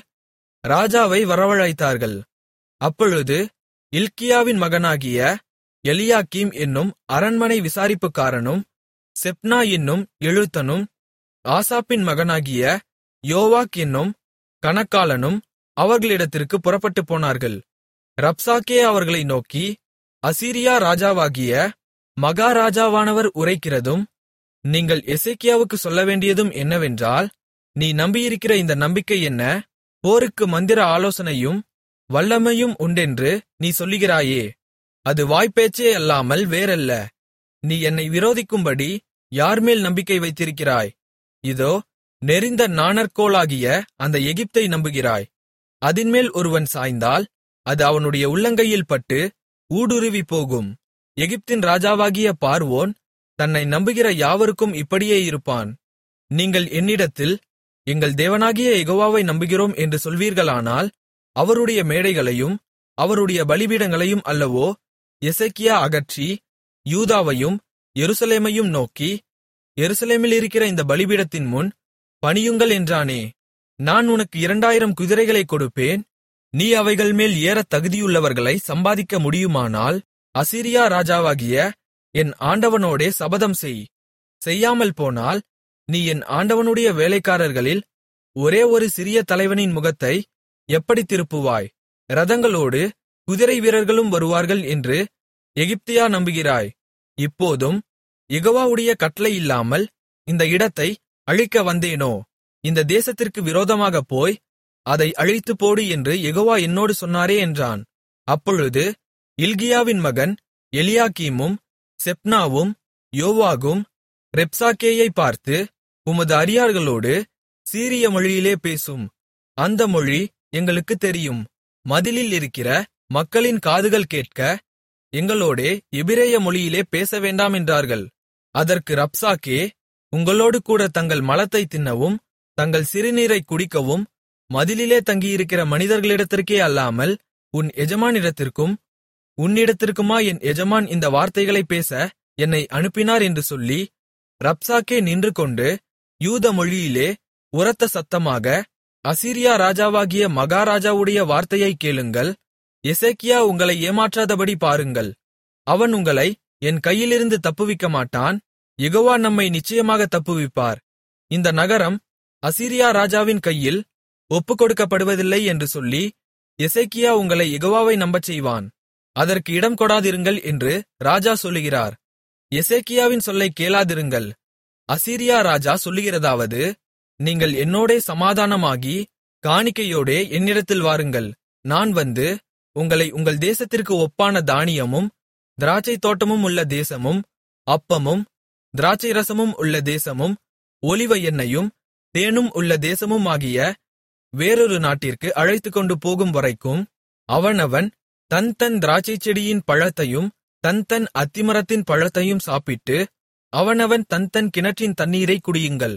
ராஜாவை வரவழைத்தார்கள் அப்பொழுது இல்க்கியாவின் மகனாகிய எலியாக்கீம் என்னும் அரண்மனை விசாரிப்புக்காரனும் செப்னா என்னும் எழுத்தனும் ஆசாப்பின் மகனாகிய யோவாக் என்னும் கணக்காளனும் அவர்களிடத்திற்கு புறப்பட்டுப் போனார்கள் ரப்சாக்கே அவர்களை நோக்கி அசீரியா ராஜாவாகிய மகாராஜாவானவர் உரைக்கிறதும் நீங்கள் எசேக்கியாவுக்கு சொல்லவேண்டியதும் என்னவென்றால் நீ நம்பியிருக்கிற இந்த நம்பிக்கை என்ன போருக்கு மந்திர ஆலோசனையும் வல்லமையும் உண்டென்று நீ சொல்லுகிறாயே அது வாய்ப்பேச்சே அல்லாமல் வேறல்ல நீ என்னை விரோதிக்கும்படி யார்மேல் நம்பிக்கை வைத்திருக்கிறாய் இதோ நெரிந்த நாணற்கோலாகிய அந்த எகிப்தை நம்புகிறாய் அதின்மேல் ஒருவன் சாய்ந்தால் அது அவனுடைய உள்ளங்கையில் பட்டு ஊடுருவி போகும் எகிப்தின் ராஜாவாகிய பார்வோன் தன்னை நம்புகிற யாவருக்கும் இப்படியே இருப்பான் நீங்கள் என்னிடத்தில் எங்கள் தேவனாகிய யெகோவாவை நம்புகிறோம் என்று சொல்வீர்களானால் அவருடைய மேடைகளையும் அவருடைய பலிபீடங்களையும் அல்லவோ எசேக்கியா அகற்றி யூதாவையும் எருசலேமையும் நோக்கி எருசலேமில் இருக்கிற இந்த பலிபீடத்தின் முன் பணியுங்கள் என்றானே நான் உனக்கு இரண்டாயிரம் குதிரைகளைக் கொடுப்பேன் நீ அவைகள் மேல் ஏறத் தகுதியுள்ளவர்களை சம்பாதிக்க முடியுமானால் அசீரியா ராஜாவாகிய என் ஆண்டவனோடே சபதம் செய் செய்யாமல் போனால் நீ என் ஆண்டவனுடைய வேலைக்காரர்களில் ஒரே ஒரு சிறிய தலைவனின் முகத்தை எப்படி திருப்புவாய் இரதங்களோடு குதிரை வீரர்களும் வருவார்கள் என்று எகிப்தியா நம்புகிறாய் இப்போதும் யெகோவாவுடைய கட்டளை இல்லாமல் இந்த இடத்தை அழிக்க வந்தேனோ இந்த தேசத்திற்கு விரோதமாகப் போய் அதை அழித்துப் போடு என்று யெகோவா என்னோடு சொன்னாரே என்றான் அப்பொழுது இல்கியாவின் மகன் எலியாக்கீமும் செப்னாவும் யோவாகும் ரெப்சாக்கேயைப் பார்த்து உமது அடியார்களோடு சீரிய மொழியிலே பேசும் அந்த மொழி எங்களுக்குத் தெரியும் மதிலில் இருக்கிற மக்களின் காதுகள் கேட்க எங்களோடே எபிரேய மொழியிலே பேசவேண்டாம் என்றார்கள் அதற்கு ரப்சாக்கே உங்களோடு கூட தங்கள் மலத்தைத் தின்னவும் தங்கள் சிறுநீரைக் குடிக்கவும் மதிலிலே தங்கியிருக்கிற மனிதர்களிடத்திற்கே அல்லாமல் உன் எஜமானிடத்திற்கும் உன்னிடத்திற்குமா என் எஜமான் இந்த வார்த்தைகளைப் பேச என்னை அனுப்பினார் என்று சொல்லி ரப்சாக்கே நின்றுகொண்டு யூத மொழியிலே உரத்த சத்தமாக அசீரியா ராஜாவாகிய மகாராஜாவுடைய வார்த்தையைக் கேளுங்கள் எசேக்கியா உங்களை ஏமாற்றாதபடி பாருங்கள் அவன் உங்களை என் கையிலிருந்து தப்புவிக்கமாட்டான் யெகோவா நம்மை நிச்சயமாக தப்புவிப்பார் இந்த நகரம் அசீரியா ராஜாவின் கையில் ஒப்புக்கொடுக்கப்படுவதில்லை என்று சொல்லி எசேக்கியா உங்களை யெகோவாவை நம்பச் செய்வான் அதற்கு இடம் கொடாதிருங்கள் என்று ராஜா சொல்லுகிறார் எசேக்கியாவின் சொல்லைக் கேளாதிருங்கள் அசீரியா ராஜா சொல்லுகிறதாவது நீங்கள் என்னோடே சமாதானமாகி காணிக்கையோடே என்னிடத்தில் வாருங்கள் நான் வந்து உங்களை உங்கள் தேசத்திற்கு ஒப்பான தானியமும் திராட்சைத் தோட்டமும் உள்ள தேசமும் அப்பமும் திராட்சை ரசமும் உள்ள தேசமும் ஒலிவ எண்ணெயும் தேனும் உள்ள தேசமும் ஆகிய வேறொரு நாட்டிற்கு அழைத்துக்கொண்டு போகும் வரைக்கும் அவனவன் தன் தன் திராட்சைச் செடியின் பழத்தையும் தன் தன் அத்திமரத்தின் பழத்தையும் சாப்பிட்டு அவனவன் தன் தன் கிணற்றின் தண்ணீரைக் குடியுங்கள்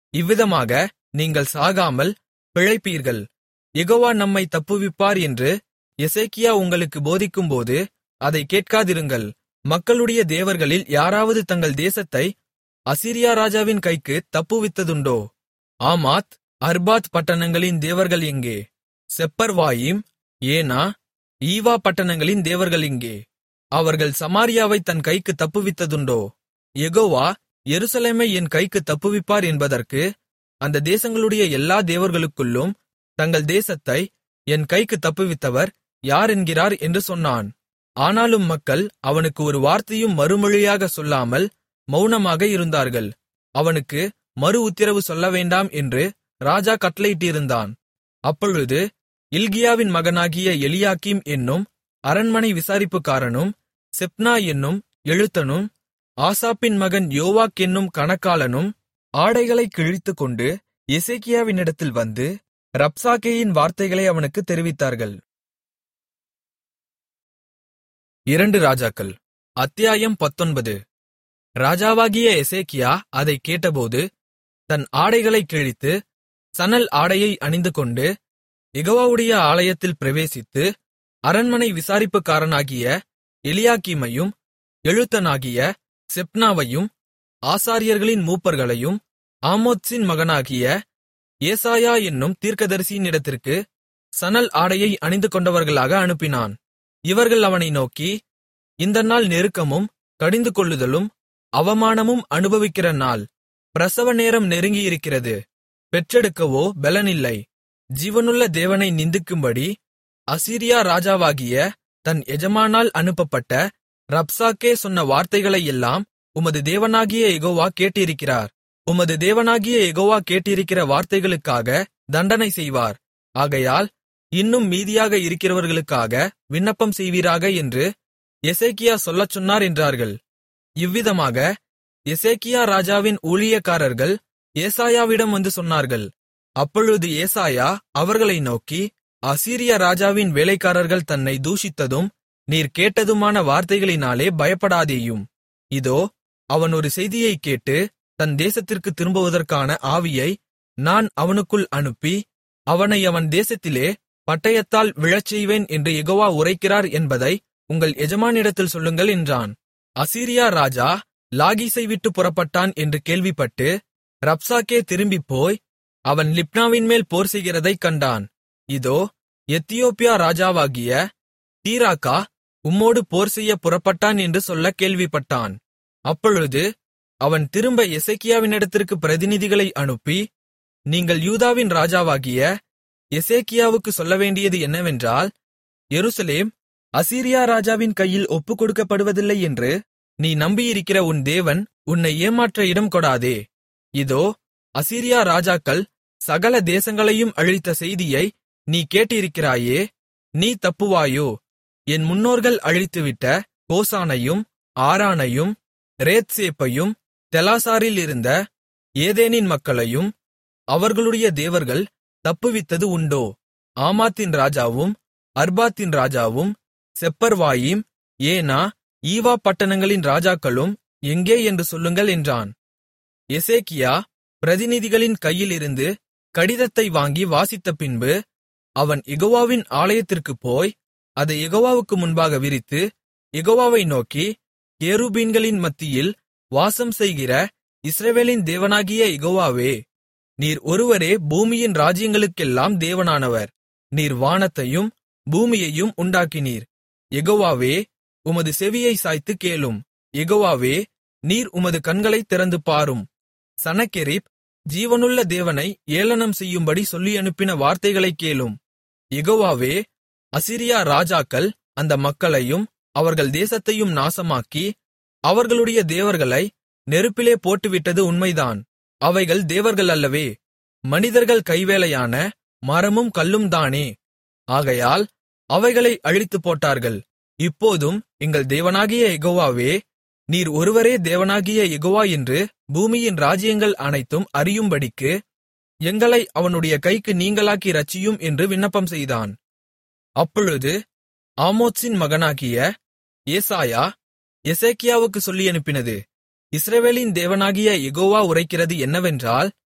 இவ்விதமாக நீங்கள் சாகாமல் பிழைப்பீர்கள் யெகோவா நம்மை தப்புவிப்பார் என்று எசேக்கியா உங்களுக்கு போதிக்கும்போது அதை கேட்காதிருங்கள் மக்களுடைய தேவர்களில் யாராவது தங்கள் தேசத்தை அசீரியா ராஜாவின் கைக்கு தப்புவித்ததுண்டோ ஆமாத் அர்பாத் பட்டணங்களின் தேவர்கள் எங்கே செப்பர்வாயிம் ஏனா ஈவா பட்டணங்களின் தேவர்கள் எங்கே அவர்கள் சமாரியாவை தன் கைக்கு தப்புவித்ததுண்டோ யெகோவா எருசலேமை என் கைக்கு தப்புவிப்பார் என்பதற்கு அந்த தேசங்களுடைய எல்லா தேவர்களுக்குள்ளும் தங்கள் தேசத்தை என் கைக்கு தப்புவித்தவர் யார் என்கிறார் என்று சொன்னான் ஆனாலும் மக்கள் அவனுக்கு ஒரு வார்த்தையும் மறுமொழியாக சொல்லாமல் மௌனமாக இருந்தார்கள் அவனுக்கு மறு உத்திரவு சொல்ல வேண்டாம் என்று ராஜா கட்டளையிட்டிருந்தான் அப்பொழுது இல்கியாவின் மகனாகிய எலியாக்கீம் என்னும் அரண்மனை விசாரிப்புக்காரனும் செப்னா என்னும் எழுத்தனும் ஆசாப்பின் மகன் யோவாக் என்னும் கணக்காளனும் ஆடைகளைக் கிழித்துக்கொண்டு எசேக்கியாவினிடத்தில் வந்து ரப்சாக்கேயின் வார்த்தைகளை அவனுக்கு தெரிவித்தார்கள் இரண்டு ராஜாக்கள் அத்தியாயம் பத்தொன்பது ராஜாவாகிய எசேக்கியா அதைக் கேட்டபோது தன் ஆடைகளைக் கிழித்து சணல் ஆடையை அணிந்துகொண்டு யெகோவாவுடைய ஆலயத்தில் பிரவேசித்து அரண்மனை விசாரிப்புக்காரனாகிய எலியாக்கீமையும் எழுத்தனாகிய செப்னாவையும் ஆசாரியர்களின் மூப்பர்களையும் ஆமோத்சின் மகனாகிய ஏசாயா என்னும் தீர்க்கதரிசியினிடத்திற்கு சணல் ஆடையை அணிந்து கொண்டவர்களாக அனுப்பினான் இவர்கள் அவனை நோக்கி இந்த நாள் நெருக்கமும் கடிந்து கொள்ளுதலும் அவமானமும் அனுபவிக்கிற நாள் பிரசவ நேரம் நெருங்கியிருக்கிறது பெற்றெடுக்கவோ பெலனில்லை ஜீவனுள்ள தேவனை நிந்திக்கும்படி அசீரியா ராஜாவாகிய தன் எஜமானால் அனுப்பப்பட்ட ரப்சாக்கே சொன்ன வார்த்தைகளையெல்லாம் உமது தேவனாகிய எகோவா கேட்டிருக்கிறார் உமது தேவனாகிய எகோவா கேட்டிருக்கிற வார்த்தைகளுக்காக தண்டனை செய்வார் ஆகையால் இன்னும் மீதியாக இருக்கிறவர்களுக்காக விண்ணப்பம் செய்வீராக என்று எசேக்கியா சொல்லச் சொன்னார் என்றார்கள் இவ்விதமாக எசேக்கியா ராஜாவின் ஊழியக்காரர்கள் ஏசாயாவிடம் வந்து சொன்னார்கள் அப்பொழுது ஏசாயா அவர்களை நோக்கி அசீரிய ராஜாவின் வேலைக்காரர்கள் தன்னை தூஷித்ததும் நீர் கேட்டதுமான வார்த்தைகளினாலே பயப்படாதேயும் இதோ அவன் ஒரு செய்தியைக் கேட்டு தன் தேசத்திற்கு திரும்புவதற்கான ஆவியை நான் அவனுக்குள் அனுப்பி அவனை அவன் தேசத்திலே பட்டயத்தால் விழச்செய்வேன் என்று யெகோவா உரைக்கிறார் என்பதை உங்கள் எஜமானிடத்தில் சொல்லுங்கள் என்றான் அசீரியா ராஜா லாகீசை விட்டு புறப்பட்டான் என்று கேள்விப்பட்டு ரப்சாக்கே திரும்பிப்போய் அவன் லிப்னாவின்மேல் போர் செய்கிறதைக் கண்டான் இதோ எத்தியோப்பியா ராஜாவாகிய தீராக்கா உம்மோடு போர் செய்ய புறப்பட்டான் என்று சொல்ல கேள்விப்பட்டான் அப்பொழுது அவன் திரும்ப எசேக்கியாவினிடத்திற்கு பிரதிநிதிகளை அனுப்பி நீங்கள் யூதாவின் ராஜாவாகிய எசேக்கியாவுக்கு சொல்லவேண்டியது என்னவென்றால் எருசலேம் அசீரியா ராஜாவின் கையில் ஒப்புக்கொடுக்கப்படுவதில்லை என்று நீ நம்பியிருக்கிற உன் தேவன் உன்னை ஏமாற்ற இடம் கொடாதே இதோ அசீரியா ராஜாக்கள் சகல தேசங்களையும் அழித்த செய்தியை நீ கேட்டிருக்கிறாயே நீ தப்புவாயோ என் முன்னோர்கள் அழித்துவிட்ட கோசானையும் ஆரானையும் ரேத்சேப்பையும் தெலாசாரில் இருந்த ஏதேனின் மக்களையும் அவர்களுடைய தேவர்கள் தப்புவித்தது உண்டோ ஆமாத்தின் ராஜாவும் அர்பாத்தின் ராஜாவும் செப்பர்வாயிம் ஏனா ஈவா பட்டணங்களின் ராஜாக்களும் எங்கே என்று சொல்லுங்கள் என்றான் எசேக்கியா பிரதிநிதிகளின் கையிலிருந்து கடிதத்தை வாங்கி வாசித்த பின்பு அவன் யெகோவாவின் ஆலயத்திற்குப் போய் அதை யெகோவாவுக்கு முன்பாக விரித்து யெகோவாவை நோக்கி கேருபீன்களின் மத்தியில் வாசம் செய்கிற இஸ்ரவேலின் தேவனாகிய யெகோவாவே நீர் ஒருவரே பூமியின் ராஜ்யங்களுக்கெல்லாம் தேவனானவர் நீர் வானத்தையும் பூமியையும் உண்டாக்கினீர் யெகோவாவே உமது செவியை சாய்த்து கேளும் யெகோவாவே நீர் உமது கண்களைத் திறந்து பாரும் சனகெரிப் ஜீவனுள்ள தேவனை ஏளனம் செய்யும்படி சொல்லி அனுப்பின வார்த்தைகளைக் கேளும் யெகோவாவே அசிரியா ராஜாக்கள் அந்த மக்களையும் அவர்கள் தேசத்தையும் நாசமாக்கி அவர்களுடைய தேவர்களை நெருப்பிலே போட்டுவிட்டது உண்மைதான் அவைகள் தேவர்கள் அல்லவே மனிதர்கள் கைவேலையான மரமும் கல்லும் தானே ஆகையால் அவைகளை அழித்துப் போட்டார்கள் இப்போதும் எங்கள் தேவனாகிய யெகோவாவே நீர் ஒருவரே தேவனாகிய யெகோவா என்று பூமியின் ராஜ்யங்கள் அனைத்தும் அறியும்படிக்கு எங்களை அவனுடைய கைக்கு நீங்களாக்கி இரட்சியும் என்று விண்ணப்பம் செய்தான் அப்பொழுது ஆமோத்சின் மகனாகிய ஏசாயா எசேக்கியாவுக்கு சொல்லியனுப்பினது இஸ்ரவேலின் தேவனாகிய யெகோவா உரைக்கிறது என்னவென்றால்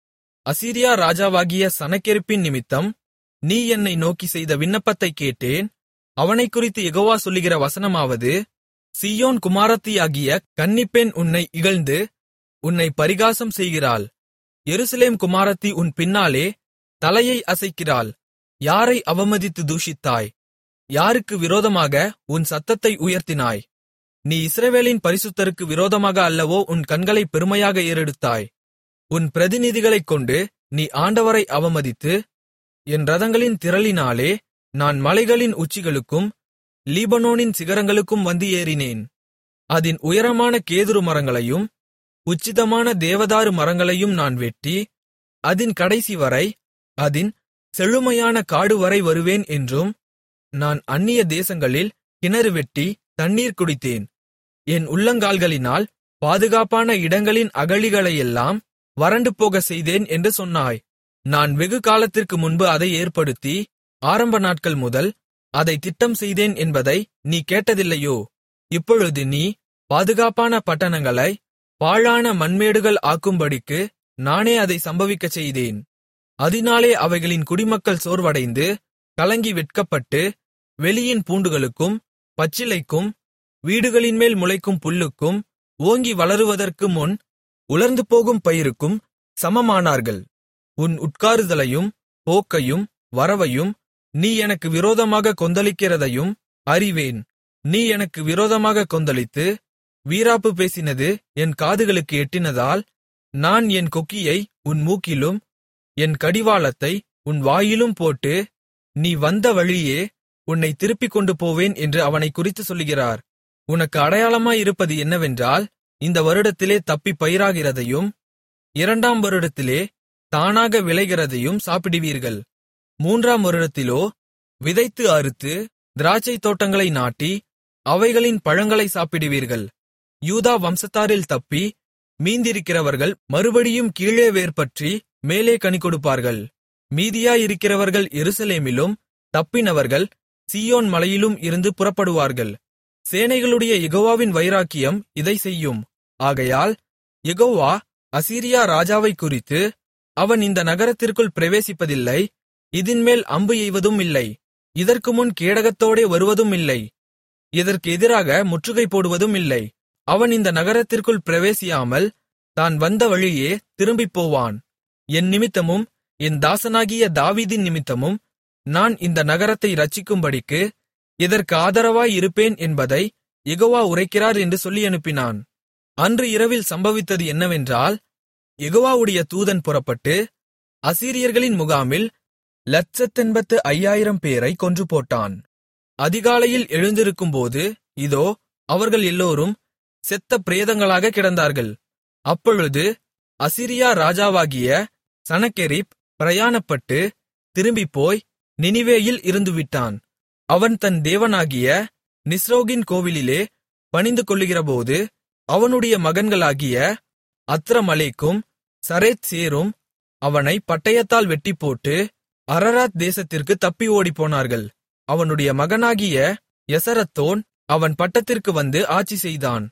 அசீரியா ராஜாவாகிய சனகெரிப்பின் நிமித்தம் நீ என்னை நோக்கி செய்த விண்ணப்பத்தைக் கேட்டேன் அவனைக்குறித்து யெகோவா சொல்லுகிற வசனமாவது சீயோன் குமாரத்தியாகிய கன்னிப்பெண் உன்னை இகழ்ந்து உன்னை பரிகாசம் செய்கிறாள் எருசலேம் குமாரத்தி உன் பின்னாலே தலையை அசைக்கிறாள் யாரை அவமதித்து தூஷித்தாய் யாருக்கு விரோதமாக உன் சத்தத்தை உயர்த்தினாய் நீ இஸ்ரவேலின் பரிசுத்தருக்கு விரோதமாக அல்லவோ உன் கண்களை பெருமையாக ஏறெடுத்தாய் உன் பிரதிநிதிகளைக் கொண்டு நீ ஆண்டவரை அவமதித்து என் ரதங்களின் திரளினாலே நான் மலைகளின் உச்சிகளுக்கும் லீபனோனின் சிகரங்களுக்கும் வந்து ஏறினேன் அதின் உயரமான கேதுரு மரங்களையும் உச்சிதமான தேவதாரு மரங்களையும் நான் வெட்டி அதின் கடைசி வரை அதின் செழுமையான காடு வரை வருவேன் என்றும் நான் அந்நிய தேசங்களில் கிணறு வெட்டி தண்ணீர் குடித்தேன் என் உள்ளங்கால்களினால் பாதுகாப்பான இடங்களின் அகழிகளையெல்லாம் வறண்டு போகச் செய்தேன் என்று சொன்னாய் நான் வெகு காலத்திற்கு முன்பு அதை ஏற்படுத்தி ஆரம்ப நாட்கள் முதல் அதை திட்டம் செய்தேன் என்பதை நீ கேட்டதில்லையோ இப்பொழுது நீ பாதுகாப்பான பட்டணங்களை பாழான மண்மேடுகள் ஆக்கும்படிக்கு நானே அதை சம்பவிக்கச் செய்தேன் அதினாலே அவைகளின் குடிமக்கள் சோர்வடைந்து கலங்கி வெட்கப்பட்டு வெளியின் பூண்டுகளுக்கும் பச்சிலைக்கும் வீடுகளின்மேல் முளைக்கும் புல்லுக்கும் ஓங்கி வளருவதற்கு முன் உலர்ந்து போகும் பயிருக்கும் சமமானார்கள் உன் உட்காருதலையும் போக்கையும் வரவையும் நீ எனக்கு விரோதமாக கொந்தளிக்கிறதையும் அறிவேன் நீ எனக்கு விரோதமாக கொந்தளித்து வீராப்பு பேசினது என் காதுகளுக்கு எட்டினதால் நான் என் கொக்கியை உன் மூக்கிலும் என் கடிவாளத்தை உன் வாயிலும் போட்டு நீ வந்த வழியே உன்னை திருப்பிக் கொண்டு போவேன் என்று அவனைக் குறித்து சொல்லுகிறார் உனக்கு அடையாளமாயிருப்பது என்னவென்றால் இந்த வருடத்திலே தப்பி பயிராகிறதையும் இரண்டாம் வருடத்திலே தானாக விளைகிறதையும் சாப்பிடுவீர்கள் மூன்றாம் வருடத்திலோ விதைத்து அறுத்து திராட்சைத் தோட்டங்களை நாட்டி அவைகளின் பழங்களை சாப்பிடுவீர்கள் யூதா வம்சத்தாரில் தப்பி மீந்திருக்கிறவர்கள் மறுபடியும் கீழே வேர்பற்றி மேலே கனி கொடுப்பார்கள் மீதியாயிருக்கிறவர்கள் எருசலேமிலும் தப்பினவர்கள் சீயோன் மலையிலும் இருந்து புறப்படுவார்கள் சேனைகளுடைய யெகோவாவின் வைராக்கியம் இதை செய்யும் ஆகையால் யெகோவா அசீரியா ராஜாவைக் குறித்து அவன் இந்த நகரத்திற்குள் பிரவேசிப்பதில்லை இதின்மேல் அம்பு எய்வதும் இல்லை இதற்கு முன் கேடகத்தோடே வருவதும் இல்லை இதற்கு எதிராக முற்றுகை போடுவதும் இல்லை அவன் இந்த நகரத்திற்குள் பிரவேசியாமல் தான் வந்த வழியே திரும்பிப் போவான் என் நிமித்தமும் என் தாசனாகிய தாவீதின் நிமித்தமும் நான் இந்த நகரத்தை இரட்சிக்கும்படிக்கு இதற்கு ஆதரவாய் இருப்பேன் என்பதை யெகோவா உரைக்கிறார் என்று சொல்லி அனுப்பினான் அன்று இரவில் சம்பவித்தது என்னவென்றால் யெகோவாவுடைய தூதன் புறப்பட்டு அசீரியர்களின் முகாமில் லட்சத்தெண்பத்து ஐயாயிரம் பேரை கொன்று போட்டான் அதிகாலையில் எழுந்திருக்கும்போது இதோ அவர்கள் எல்லோரும் செத்த பிரேதங்களாக கிடந்தார்கள் அப்பொழுது அசிரியா ராஜாவாகிய சனகெரிப் பிரயாணப்பட்டு திரும்பிப்போய் நினிவேயில் இருந்துவிட்டான் அவன் தன் தேவனாகிய நிஸ்ரோகின் கோவிலிலே பணிந்து கொள்ளுகிறபோது அவனுடைய மகன்களாகிய அத்ரமலேக்கும் சரேத் சேரும் அவனை பட்டயத்தால் வெட்டிப்போட்டு அரராத் தேசத்திற்கு தப்பி ஓடிப்போனார்கள் அவனுடைய மகனாகிய எசரத்தோன் அவன் பட்டத்திற்கு வந்து ஆட்சி செய்தான்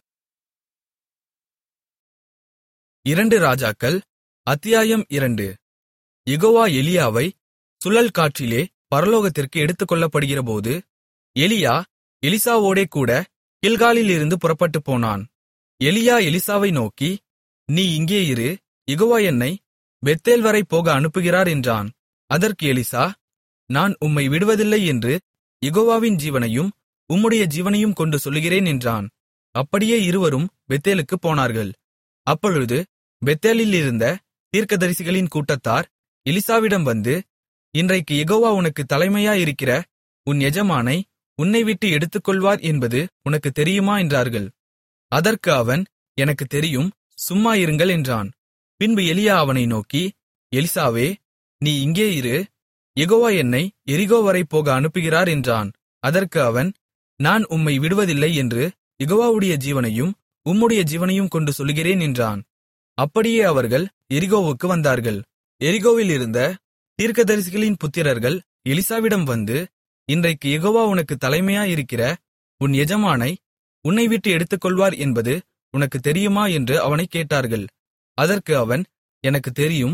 இரண்டு ராஜாக்கள் அத்தியாயம் இரண்டு யெகோவா எலியாவை சுழல் காற்றிலே பரலோகத்திற்கு எடுத்துக்கொள்ளப்படுகிறபோது எலியா எலிசாவோடே கூட கில்காலிலிருந்து புறப்பட்டுப் போனான் எலியா எலிசாவை நோக்கி நீ இங்கே இரு யெகோவா என்னை பெத்தேல் வரை போக அனுப்புகிறார் என்றான் அதற்கு எலிசா நான் உம்மை விடுவதில்லை என்று யெகோவாவின் ஜீவனையும் உம்முடைய ஜீவனையும் கொண்டு சொல்லுகிறேன் என்றான் அப்படியே இருவரும் பெத்தேலுக்குப் போனார்கள் அப்பொழுது பெத்தேலிலிருந்த தீர்க்கதரிசிகளின் கூட்டத்தார் எலிசாவிடம் வந்து இன்றைக்கு யெகோவா உனக்கு தலைமையாயிருக்கிற உன் எஜமானை உன்னை விட்டு எடுத்துக்கொள்வார் என்பது உனக்கு தெரியுமா என்றார்கள் அதற்கு அவன் எனக்கு தெரியும் சும்மா இருங்கள் என்றான் பின்பு எலியா அவனை நோக்கி எலிசாவே நீ இங்கே இரு யெகோவா என்னை எரிகோ வரை போக அனுப்புகிறார் என்றான் அதற்கு அவன் நான் உம்மை விடுவதில்லை என்று யெகோவாவுடைய ஜீவனையும் உம்முடைய ஜீவனையும் கொண்டு சொல்லுகிறேன் என்றான் அப்படியே அவர்கள் எரிகோவுக்கு வந்தார்கள் எரிகோவில் இருந்த தீர்க்கதரிசிகளின் புத்திரர்கள் எலிசாவிடம் வந்து இன்றைக்கு யெகோவா உனக்கு தலைமையாயிருக்கிற உன் எஜமானை உன்னை விட்டு எடுத்துக்கொள்வார் என்பது உனக்கு தெரியுமா என்று அவனைக் கேட்டார்கள் அதற்கு அவன் எனக்கு தெரியும்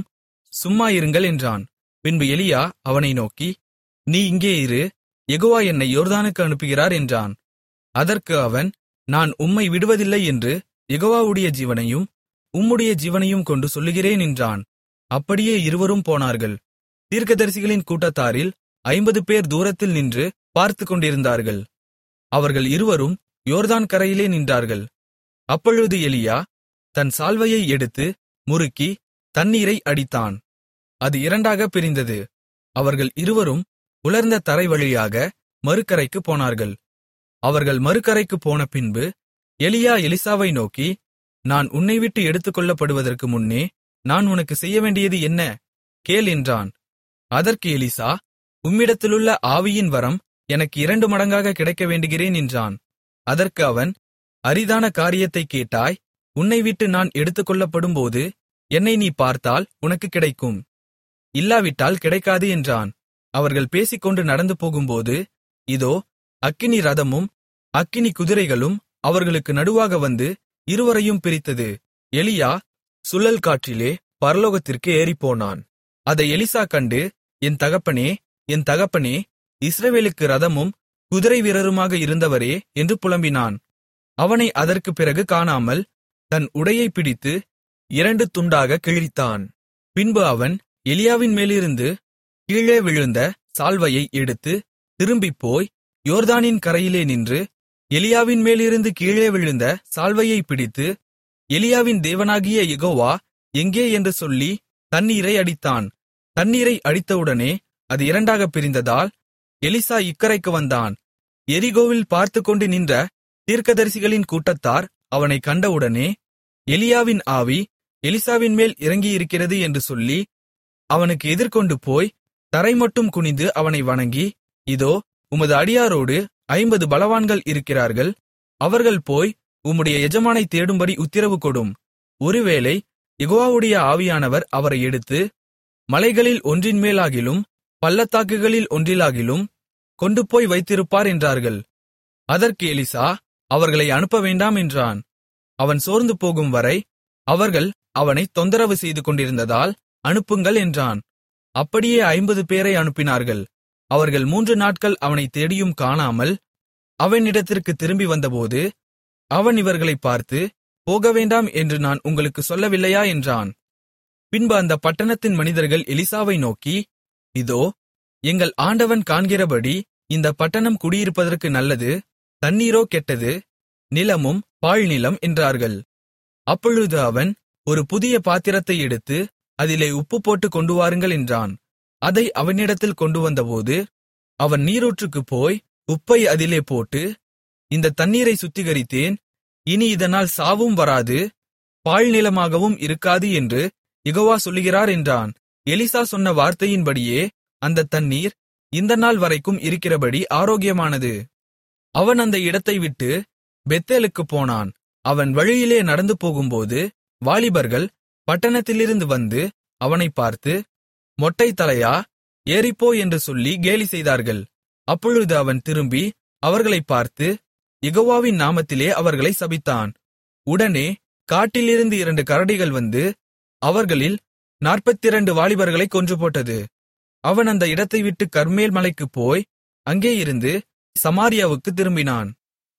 சும்மா இருங்கள் என்றான் பின்பு எலியா அவனை நோக்கி நீ இங்கே இரு யெகோவா என்னை யோர்தானுக்கு அனுப்புகிறார் என்றான் அதற்கு அவன் நான் உம்மை விடுவதில்லை என்று யெகோவாவுடைய ஜீவனையும் உம்முடைய ஜீவனையும் கொண்டு சொல்லுகிறேன் என்றான் அப்படியே இருவரும் போனார்கள் தீர்க்கதரிசிகளின் கூட்டத்தாரில் ஐம்பது பேர் தூரத்தில் நின்று பார்த்துக் கொண்டிருந்தார்கள் அவர்கள் இருவரும் யோர்தான் கரையிலே நின்றார்கள் அப்பொழுது எலியா தன் சால்வையை எடுத்து முறுக்கி தண்ணீரை அடித்தான் அது இரண்டாகப் பிரிந்தது அவர்கள் இருவரும் உலர்ந்த தரை வழியாக மறுகரைக்குப் போனார்கள் அவர்கள் மறுகரைக்குப் போன பின்பு எலியா எலிசாவை நோக்கி நான் உன்னை விட்டு எடுத்துக்கொள்ளப்படுவதற்கு முன்னே நான் உனக்கு செய்யவேண்டியது என்ன கேள் என்றான் அதற்கு எலிசா உம்மிடத்திலுள்ள ஆவியின் வரம் எனக்கு இரண்டு மடங்காக கிடைக்க வேண்டுகிறேன் என்றான் அதற்கு அவன் அரிதான காரியத்தைக் கேட்டாய் உன்னை விட்டு நான் எடுத்துக்கொள்ளப்படும்போது என்னை நீ பார்த்தால் உனக்கு கிடைக்கும் இல்லாவிட்டால் கிடைக்காது என்றான் அவர்கள் பேசிக்கொண்டு நடந்து போகும்போது இதோ அக்கினி ரதமும் அக்கினி குதிரைகளும் அவர்களுக்கு நடுவாக வந்து இருவரையும் பிரித்தது எலியா சுழல் காற்றிலே பரலோகத்திற்கு ஏறிப்போனான் அதை எலிசா கண்டு என் தகப்பனே என் தகப்பனே இஸ்ரவேலுக்கு ரதமும் குதிரை வீரருமாக இருந்தவரே என்று புலம்பினான் அவனை அதற்குப் பிறகு காணாமல் தன் உடையைப் பிடித்து இரண்டு துண்டாக கிழித்தான் பின்பு அவன் எலியாவின் மேலிருந்து கீழே விழுந்த சால்வையை எடுத்து திரும்பிப் போய் யோர்தானின் கரையிலே நின்று எலியாவின் மேலிருந்து கீழே விழுந்த சால்வையைப் பிடித்து எலியாவின் தேவனாகிய யெகோவா எங்கே என்று சொல்லி தண்ணீரை அடித்தான் தண்ணீரை அடித்தவுடனே அது இரண்டாகப் பிரிந்ததால் எலிசா இக்கரைக்கு வந்தான் எரிகோவில் பார்த்துக்கொண்டு நின்ற தீர்க்கதரிசிகளின் கூட்டத்தார் அவனைக் கண்டவுடனே எலியாவின் ஆவி எலிசாவின் மேல் இறங்கியிருக்கிறது என்று சொல்லி அவனுக்கு எதிர்கொண்டு போய் தரைமட்டும் குனிந்து அவனை வணங்கி இதோ உமது அடியாரோடு ஐம்பது பலவான்கள் இருக்கிறார்கள் அவர்கள் போய் உம்முடைய எஜமானை தேடும்படி உத்திரவு கொடும் ஒருவேளை யெகோவாவுடைய ஆவியானவர் அவரை எடுத்து மலைகளில் ஒன்றின் மேலாகிலும் பள்ளத்தாக்குகளில் ஒன்றிலாகிலும் கொண்டுபோய் வைத்திருப்பார் என்றார்கள் அதற்கு எலிசா அவர்களை அனுப்ப வேண்டாம் என்றான் அவன் சோர்ந்து போகும் வரை அவர்கள் அவனை தொந்தரவு செய்து கொண்டிருந்ததால் அனுப்புங்கள் என்றான் அப்படியே ஐம்பது பேரை அனுப்பினார்கள் அவர்கள் மூன்று நாட்கள் அவனைத் தேடியும் காணாமல் அவனிடத்திற்கு திரும்பி வந்தபோது அவன் இவர்களைப் பார்த்து போகவேண்டாம் என்று நான் உங்களுக்கு சொல்லவில்லையா என்றான் பின்பு அந்த பட்டணத்தின் மனிதர்கள் எலிசாவை நோக்கி இதோ எங்கள் ஆண்டவன் காண்கிறபடி இந்த பட்டணம் குடியிருப்பதற்கு நல்லது தண்ணீரோ கெட்டது நிலமும் பாழ்நிலம் என்றார்கள் அப்பொழுது அவன் ஒரு புதிய பாத்திரத்தை எடுத்து அதிலே உப்பு போட்டு கொண்டு வாருங்கள் என்றான் அதை அவனிடத்தில் கொண்டு வந்தபோது அவன் நீரூற்றுக்குப் போய் உப்பை அதிலே போட்டு இந்த தண்ணீரை சுத்திகரித்தேன் இனி இதனால் சாவும் வராது பாழ்நிலமாகவும் இருக்காது என்று யெகோவா சொல்லுகிறார் என்றான் எலிசா சொன்ன வார்த்தையின்படியே அந்த தண்ணீர் இந்த நாள் வரைக்கும் இருக்கிறபடி ஆரோக்கியமானது அவன் அந்த இடத்தை விட்டு பெத்தேலுக்குப் போனான் அவன் வழியிலே நடந்து போகும்போது வாலிபர்கள் பட்டணத்திலிருந்து வந்து அவனைப் பார்த்து மொட்டை தலையா ஏறிப்போ என்று சொல்லி கேலி செய்தார்கள் அப்பொழுது அவன் திரும்பி அவர்களைப் பார்த்து யெகோவாவின் நாமத்திலே அவர்களை சபித்தான் உடனே காட்டிலிருந்து இரண்டு கரடிகள் வந்து அவர்களில் நாற்பத்திரண்டு வாலிபர்களைக் கொன்றுபோட்டது அவன் அந்த இடத்தை விட்டு கர்மேல் மலைக்குப் போய் அங்கே இருந்து சமாரியாவுக்குத் திரும்பினான்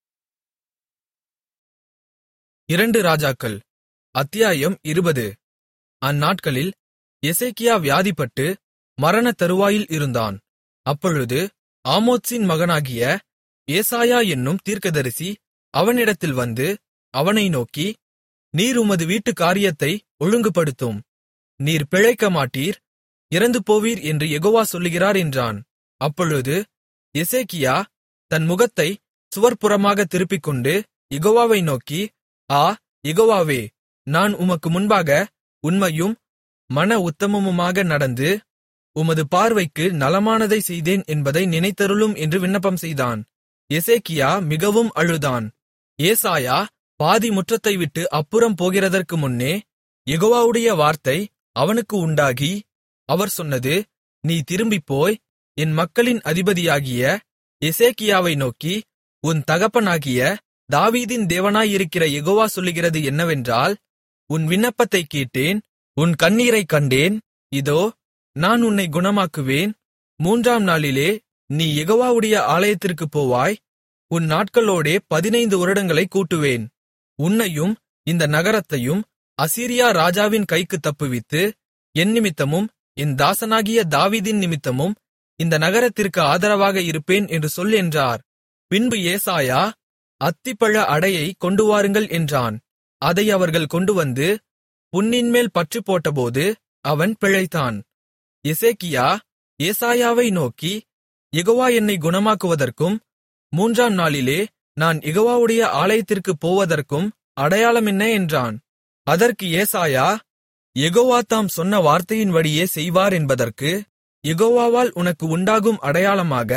இரண்டு ராஜாக்கள் அத்தியாயம் இருபது அந்நாட்களில் எசேக்கியா வியாதிப்பட்டு மரணத் தருவாயில் இருந்தான் அப்பொழுது ஆமோத்சின் மகனாகிய ஏசாயா என்னும் தீர்க்கதரிசி அவனிடத்தில் வந்து அவனை நோக்கி நீர் உமது வீட்டுக் காரியத்தை ஒழுங்குபடுத்தும் நீர் பிழைக்க மாட்டீர் இறந்து போவீர் என்று யெகோவா சொல்லுகிறார் என்றான் அப்பொழுது எசேக்கியா தன் முகத்தை சுவர்ப்புறமாக திருப்பிக்கொண்டு யெகோவாவை நோக்கி ஆ யெகோவாவே நான் உமக்கு முன்பாக உண்மையும் மன உத்தமமுமாக நடந்து உமது பார்வைக்கு நலமானதை செய்தேன் என்பதை நினைத்தருளும் என்று விண்ணப்பம் செய்தான் எசேக்கியா மிகவும் அழுதான் ஏசாயா பாதி முற்றத்தை விட்டு அப்புறம் போகிறதற்கு முன்னே யெகோவாவுடைய வார்த்தை அவனுக்கு உண்டாகி அவர் சொன்னது நீ திரும்பிப் போய் என் மக்களின் அதிபதியாகிய எசேக்கியாவை நோக்கி உன் தகப்பனாகிய தாவீதின் தேவனாயிருக்கிற யெகோவா சொல்லுகிறது என்னவென்றால் உன் விண்ணப்பத்தைக் கேட்டேன் உன் கண்ணீரைக் கண்டேன் இதோ நான் உன்னை குணமாக்குவேன் மூன்றாம் நாளிலே நீ யெகோவாவுடைய ஆலயத்திற்குப் போவாய் உன் நாட்களோடே பதினைந்து வருடங்களைக் கூட்டுவேன் உன்னையும் இந்த நகரத்தையும் அசீரியா ராஜாவின் கைக்குத் தப்புவித்து என் நிமித்தமும் என் தாசனாகிய தாவீதின் நிமித்தமும் இந்த நகரத்திற்கு ஆதரவாக இருப்பேன் என்று சொல் என்றார் பின்பு ஏசாயா அத்திப்பழ அடையை கொண்டுவாருங்கள் என்றான் அதை அவர்கள் கொண்டுவந்து புண்ணின்மேல் பற்று போட்டபோது அவன் பிழைத்தான் எசேக்கியா ஏசாயாவை நோக்கி யெகோவா என்னை குணமாக்குவதற்கும் மூன்றாம் நாளிலே நான் யெகோவாவுடைய ஆலயத்திற்குப் போவதற்கும் அடையாளம் என்ன என்றான் அதற்கு ஏசாயா யெகோவா தாம் சொன்ன வார்த்தையின்படியே செய்வார் என்பதற்கு யெகோவாவால் உனக்கு உண்டாகும் அடையாளமாக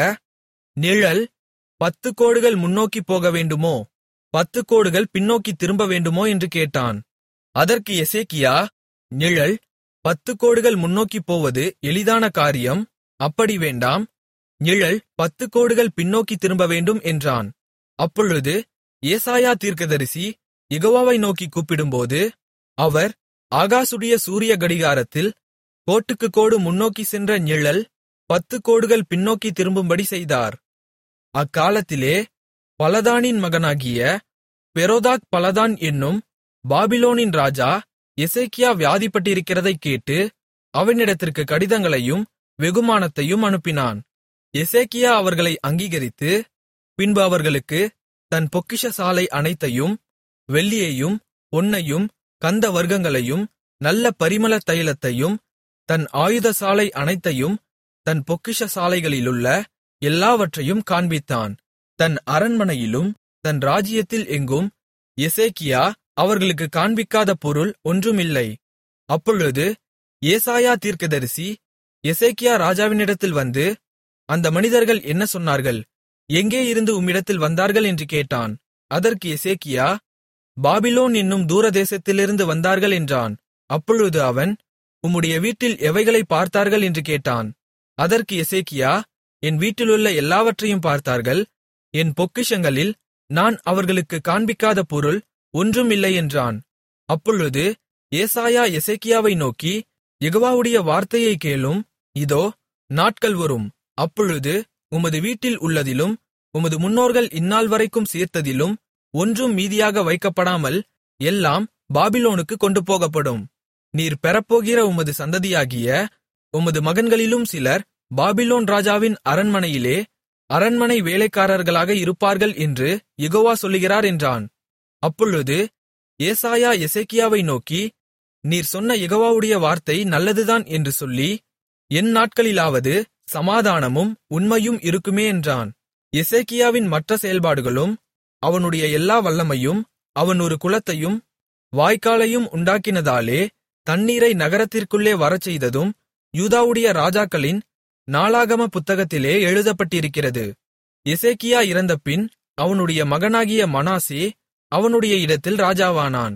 நிழல் பத்து கோடுகள் முன்னோக்கிப் போக வேண்டுமோ பத்து கோடுகள் பின்னோக்கித் திரும்ப வேண்டுமோ என்று கேட்டான் அதற்கு எசேக்கியா நிழல் பத்து கோடுகள் முன்னோக்கிப் போவது எளிதான காரியம் அப்படி வேண்டாம் நிழல் பத்து கோடுகள் பின்னோக்கித் திரும்ப வேண்டும் என்றான் அப்பொழுது ஏசாயா தீர்க்கதரிசி யெகோவாவை நோக்கிக் கூப்பிடும்போது அவர் ஆகாசுடைய சூரிய கடிகாரத்தில் கோட்டுக்கு கோடு முன்னோக்கி சென்ற நிழல் பத்து கோடுகள் பின்னோக்கி திரும்பும்படி செய்தார் அக்காலத்திலே பலதானின் மகனாகிய பெரோதாக் பலதான் என்னும் பாபிலோனின் ராஜா எசேக்கியா வியாதிப்பட்டிருக்கிறதைக் கேட்டு அவனிடத்திற்கு கடிதங்களையும் வெகுமானத்தையும் அனுப்பினான் எசேக்கியா அவர்களை அங்கீகரித்து பின்பு அவர்களுக்கு தன் பொக்கிஷசாலை அனைத்தையும் வெள்ளியையும் பொன்னையும் கந்த வர்க்கங்களையும் நல்ல பரிமள தைலத்தையும் தன் ஆயுதசாலை அனைத்தையும் தன் பொக்கிஷசாலைகளிலுள்ள எல்லாவற்றையும் காண்பித்தான் தன் அரண்மனையிலும் தன் ராஜ்யத்தில் எங்கும் எசேக்கியா அவர்களுக்கு காண்பிக்காத பொருள் ஒன்றுமில்லை அப்பொழுது ஏசாயா தீர்க்கதரிசி எசேக்கியா ராஜாவினிடத்தில் வந்து அந்த மனிதர்கள் என்ன சொன்னார்கள் எங்கே இருந்து உம்மிடத்தில் வந்தார்கள் என்று கேட்டான் அதற்கு எசேக்கியா பாபிலோன் என்னும் தூரதேசத்திலிருந்து வந்தார்கள் என்றான் அப்பொழுது அவன் உம்முடைய வீட்டில் எவைகளை பார்த்தார்கள் என்று கேட்டான் அதற்கு எசேக்கியா என் வீட்டிலுள்ள எல்லாவற்றையும் பார்த்தார்கள் என் பொக்கிஷங்களில் நான் அவர்களுக்கு காண்பிக்காத பொருள் ஒன்றும் இல்லை என்றான் அப்பொழுது ஏசாயா எசேக்கியாவை நோக்கி யெகோவாவுடைய வார்த்தையை கேளும் இதோ நாட்கள் வரும் அப்பொழுது உமது வீட்டில் உள்ளதிலும் உமது முன்னோர்கள் இந்நாள் வரைக்கும் சேர்த்ததிலும் ஒன்றும் மீதியாக வைக்கப்படாமல் எல்லாம் பாபிலோனுக்கு கொண்டு போகப்படும் நீர் பெறப்போகிற உமது சந்ததியாகிய உமது மகன்களிலும் சிலர் பாபிலோன் ராஜாவின் அரண்மனையிலே அரண்மனை வேலைக்காரர்களாக இருப்பார்கள் என்று யெகோவா சொல்லுகிறார் என்றான் அப்பொழுது ஏசாயா எசேக்கியாவை நோக்கி நீர் சொன்ன யெகோவாவுடைய வார்த்தை நல்லதுதான் என்று சொல்லி என் நாட்களிலாவது சமாதானமும் உண்மையும் இருக்குமே என்றான் எசேக்கியாவின் மற்ற செயல்பாடுகளும் அவனுடைய எல்லா வல்லமையும் அவன் ஒரு குளத்தையும் வாய்க்காலையும் உண்டாக்கினதாலே தண்ணீரை நகரத்திற்குள்ளே வரச்செய்ததும் யூதாவுடைய ராஜாக்களின் நாளாகம புத்தகத்திலே எழுதப்பட்டிருக்கிறது எசேக்கியா இறந்தபின் அவனுடைய மகனாகிய மனாசே அவனுடைய இடத்தில் ராஜாவானான்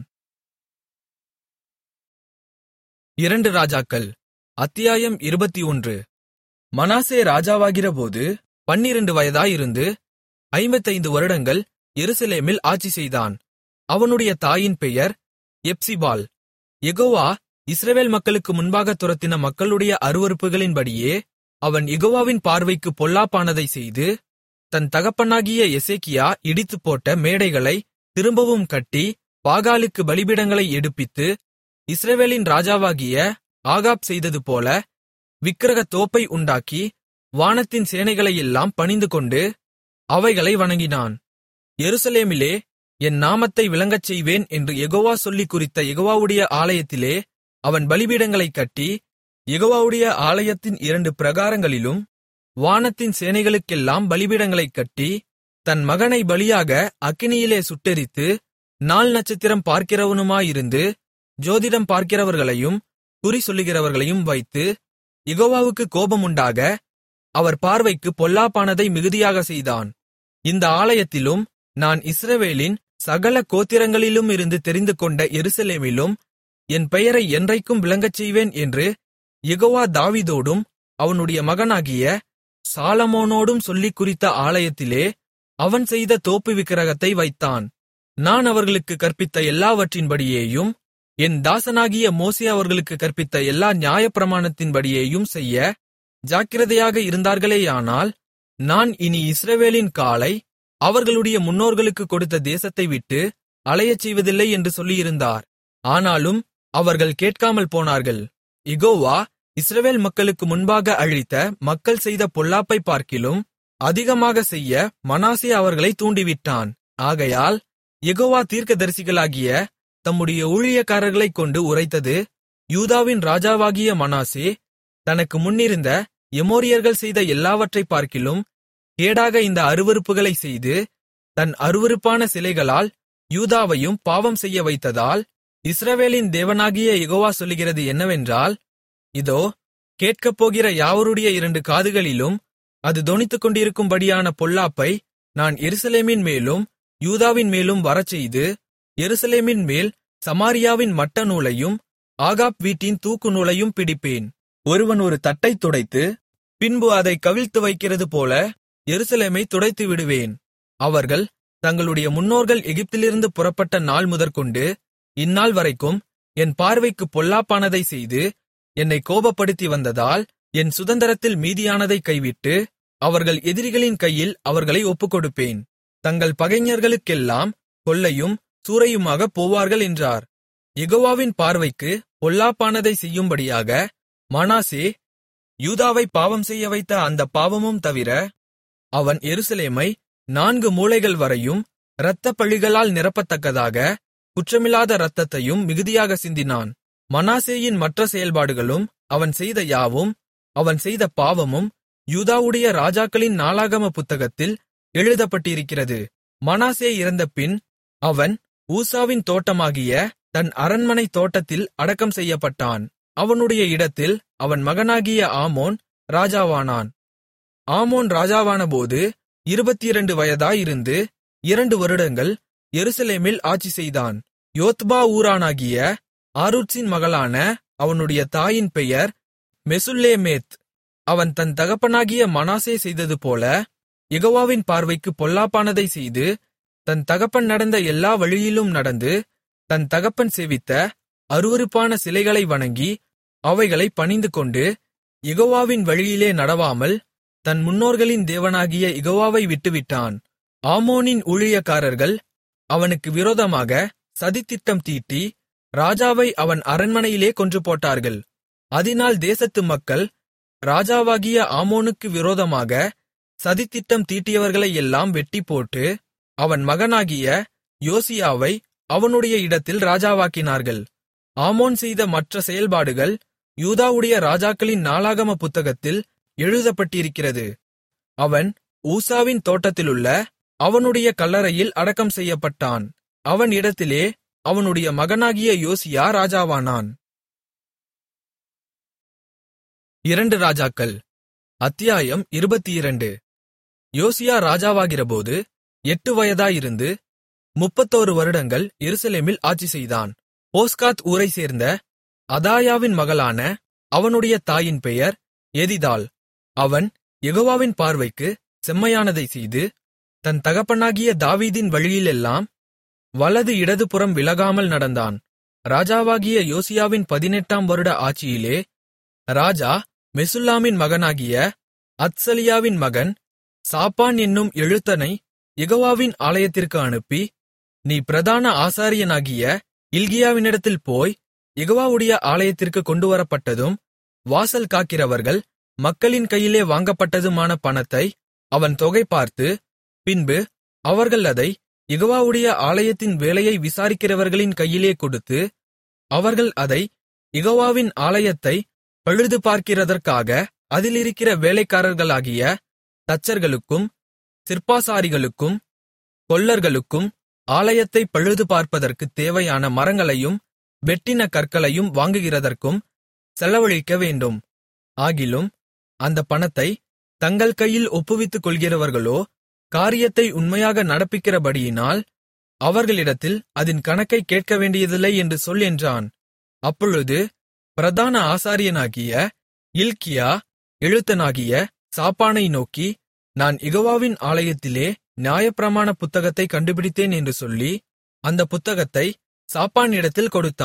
இரண்டு ராஜாக்கள் அத்தியாயம் இருபத்தி ஒன்று மனாசே ராஜாவாகிறபோது பன்னிரண்டு வயதாயிருந்து ஐம்பத்தைந்து வருடங்கள் எருசலேமில் ஆட்சி செய்தான் அவனுடைய தாயின் பெயர் எப்சிபால் யெகோவா இஸ்ரவேல் மக்களுக்கு முன்பாக துரத்தின மக்களுடைய அருவருப்புகளின்படியே அவன் யெகோவாவின் பார்வைக்கு பொல்லாப்பானதை செய்து தன் தகப்பனாகிய எசேக்கியா இடித்துப்போட்ட மேடைகளை திரும்பவும் கட்டி பாகாலுக்கு பலிபீடங்களை எடுப்பித்து இஸ்ரவேலின் ராஜாவாகிய ஆகாப் செய்ததுபோல விக்கிரகத் தோப்பை உண்டாக்கி வானத்தின் சேனைகளையெல்லாம் பணிந்துகொண்டு அவைகளை வணங்கினான் எருசலேமிலே என் நாமத்தை விளங்கச் செய்வேன் என்று யெகோவா சொல்லிக் குறித்த யெகோவாவுடைய ஆலயத்திலே அவன் பலிபீடங்களைக் கட்டி யெகோவாவுடைய ஆலயத்தின் இரண்டு பிரகாரங்களிலும் வானத்தின் சேனைகளுக்கெல்லாம் பலிபீடங்களைக் கட்டி தன் மகனை பலியாக அக்கினியிலே சுட்டெரித்து நாள் நட்சத்திரம் பார்க்கிறவனுமாயிருந்து ஜோதிடம் பார்க்கிறவர்களையும் குறி சொல்லுகிறவர்களையும் வைத்து யெகோவாவுக்கு கோபமுண்டாக அவர் பார்வைக்கு பொல்லாப்பானதை மிகுதியாக செய்தான் இந்த ஆலயத்திலும் நான் இஸ்ரவேலின் சகல கோத்திரங்களிலுமிருந்து தெரிந்துகொண்ட எருசலேமிலும் என் பெயரை என்றைக்கும் விளங்கச் செய்வேன் என்று யெகோவா தாவீதோடும் அவனுடைய மகனாகிய சாலமோனோடும் சொல்லிக் குறித்த ஆலயத்திலே அவன் செய்த தோப்பு விக்கிரகத்தை வைத்தான் நான் அவர்களுக்கு கற்பித்த எல்லாவற்றின்படியேயும் என் தாசனாகிய மோசே அவர்களுக்கு கற்பித்த எல்லா நியாயப்பிரமாணத்தின்படியேயும் செய்ய ஜாக்கிரதையாக இருந்தார்களேயானால் நான் இனி இஸ்ரவேலின் காலை அவர்களுடைய முன்னோர்களுக்கு கொடுத்த தேசத்தை விட்டு அலையச் செய்வதில்லை என்று சொல்லியிருந்தார் ஆனாலும் அவர்கள் கேட்காமல் போனார்கள் யெகோவா இஸ்ரவேல் மக்களுக்கு முன்பாக அழித்த மக்கள் செய்த பொல்லாப்பை பார்க்கிலும் அதிகமாக செய்ய மனாசே அவர்களை தூண்டிவிட்டான் ஆகையால் யெகோவா தீர்க்கதரிசிகளாகிய தம்முடைய ஊழியக்காரர்களைக் கொண்டு உரைத்தது யூதாவின் ராஜாவாகிய மனாசே தனக்கு முன்னிருந்த எமோரியர்கள் செய்த எல்லாவற்றைப் பார்க்கிலும் கேடாக இந்த அருவருப்புகளைச் செய்து தன் அருவருப்பான சிலைகளால் யூதாவையும் பாவம் செய்ய வைத்ததால் இஸ்ரவேலின் தேவனாகிய யெகோவா சொல்லுகிறது என்னவென்றால் இதோ கேட்கப்போகிற யாவருடைய இரண்டு காதுகளிலும் அது தொனித்துக்கொண்டிருக்கும்படியான பொல்லாப்பை நான் எருசலேமின் மேலும் யூதாவின் மேலும் வரச்செய்து எருசலேமின் மேல் சமாரியாவின் மட்ட நூலையும் ஆகாப் வீட்டின் தூக்கு நூலையும் பிடிப்பேன் ஒருவன் ஒரு தட்டைத் துடைத்து பின்பு அதை கவிழ்த்து வைக்கிறது போல எருசலேமை துடைத்து விடுவேன் அவர்கள் தங்களுடைய முன்னோர்கள் எகிப்திலிருந்து புறப்பட்ட நாள் முதற்கொண்டு இந்நாள் வரைக்கும் என் பார்வைக்கு பொல்லாப்பானதை செய்து என்னை கோபப்படுத்தி வந்ததால் என் சுதந்திரத்தில் மீதியானதை கைவிட்டு அவர்கள் எதிரிகளின் கையில் அவர்களை ஒப்புக்கொடுப்பேன் தங்கள் பகைஞர்களுக்கெல்லாம் கொள்ளையும் சூறையுமாகப் போவார்கள் என்றார் யெகோவாவின் பார்வைக்கு பொல்லாப்பானதை செய்யும்படியாக மனாசே யூதாவை பாவம் செய்ய வைத்த அந்த பாவமும் தவிர அவன் எருசலேமை நான்கு மூலைகள் வரையும் இரத்தப் பழிகளால் நிரப்பத்தக்கதாக குற்றமில்லாத இரத்தத்தையும் மிகுதியாக சிந்தினான் மனாசேயின் மற்ற செயல்பாடுகளும் அவன் செய்த யாவும் அவன் செய்த பாவமும் யூதாவுடைய ராஜாக்களின் நாளாகம புத்தகத்தில் எழுதப்பட்டிருக்கிறது மனாசே இறந்தபின் அவன் ஊசாவின் தோட்டமாகிய தன் அரண்மனை தோட்டத்தில் அடக்கம் செய்யப்பட்டான் அவனுடைய இடத்தில் அவன் மகனாகிய ஆமோன் ராஜாவானான் ஆமோன் ராஜாவானபோது இருபத்திரண்டு வயதாயிருந்து இரண்டு வருடங்கள் எருசலேமில் ஆட்சி செய்தான் யோத்பா ஊரானாகிய ஆரூத்சின் மகளான அவனுடைய தாயின் பெயர் மெசுல்லேமேத் அவன் தன் தகப்பனாகிய மனாசே செய்ததுபோல யெகோவாவின் பார்வைக்கு பொல்லாப்பானதை செய்து தன் தகப்பன் நடந்த எல்லா வழியிலும் நடந்து தன் தகப்பன் சேவித்த அருவருப்பான சிலைகளை வணங்கி அவைகளை பணிந்துகொண்டு யெகோவாவின் வழியிலே நடவாமல் தன் முன்னோர்களின் தேவனாகிய யெகோவாவை விட்டுவிட்டான் ஆமோனின் ஊழியக்காரர்கள் அவனுக்கு விரோதமாக சதித்திட்டம் தீட்டி ராஜாவை அவன் அரண்மனையிலே கொன்று போட்டார்கள் அதனால் தேசத்து மக்கள் ராஜாவாகிய ஆமோனுக்கு விரோதமாக சதித்திட்டம் தீட்டியவர்களை எல்லாம் வெட்டிப்போட்டு அவன் மகனாகிய யோசியாவை அவனுடைய இடத்தில் ராஜாவாக்கினார்கள் ஆமோன் செய்த மற்ற செயல்பாடுகள் யூதாவுடைய ராஜாக்களின் நாளாகம புத்தகத்தில் எழுதப்பட்டிருக்கிறது அவன் ஊசாவின் தோட்டத்திலுள்ள அவனுடைய கல்லறையில் அடக்கம் செய்யப்பட்டான் அவன் இடத்திலே அவனுடைய மகனாகிய யோசியா ராஜாவானான் இரண்டு ராஜாக்கள் அத்தியாயம் இருபத்திரண்டு யோசியா ராஜாவாகிறபோது எட்டு வயதாயிருந்து முப்பத்தோரு வருடங்கள் எருசலேமில் ஆட்சி செய்தான் போஸ்காத் ஊரைச் சேர்ந்த அதாயாவின் மகளான அவனுடைய தாயின் பெயர் எதிதாள் அவன் யெகோவாவின் பார்வைக்கு செம்மையானதை செய்து தன் தகப்பனாகிய தாவீதின் வழியிலெல்லாம் வலது இடதுபுறம் விலகாமல் நடந்தான் ராஜாவாகிய யோசியாவின் பதினெட்டாம் வருட ஆட்சியிலே ராஜா மெசுல்லாமின் மகனாகிய அத்சலியாவின் மகன் சாப்பான் என்னும் எழுத்தனை யெகோவாவின் ஆலயத்திற்கு அனுப்பி நீ பிரதான ஆசாரியனாகிய இல்கியாவினிடத்தில் போய் யெகோவாவுடைய ஆலயத்திற்கு கொண்டுவரப்பட்டதும் வாசல் காக்கிறவர்கள் மக்களின் கையிலே வாங்கப்பட்டதுமான பணத்தை அவன் தொகை பார்த்து பின்பு அவர்கள் அதை யெகோவாவுடைய ஆலயத்தின் வேலையை விசாரிக்கிறவர்களின் கையிலே கொடுத்து அவர்கள் அதை யெகோவாவின் ஆலயத்தை பழுது பார்க்கிறதற்காக அதிலிருக்கிற வேலைக்காரர்களாகிய தச்சர்களுக்கும் சிற்பாசாரிகளுக்கும் கொல்லர்களுக்கும் ஆலயத்தை பழுது பார்ப்பதற்குத் தேவையான மரங்களையும் வெட்டின கற்களையும் வாங்குகிறதற்கும் செலவழிக்க வேண்டும் ஆகிலும் அந்த பணத்தை தங்கள் கையில் ஒப்புவித்துக் கொள்கிறவர்களோ காரியத்தை உண்மையாக நடப்பிக்கிறபடியினால் அவர்களிடத்தில் அதின் கணக்கை கேட்க வேண்டியதில்லை என்று சொல் என்றான் அப்பொழுது பிரதான ஆசாரியனாகிய இல்க்கியா எழுத்தனாகிய சாப்பானை நோக்கி நான் யெகோவாவின் ஆலயத்திலே நியாயப்பிரமாண புத்தகத்தை கண்டுபிடித்தேன் என்று சொல்லி அந்த புத்தகத்தை சாப்பானிடத்தில் கொடுத்தான்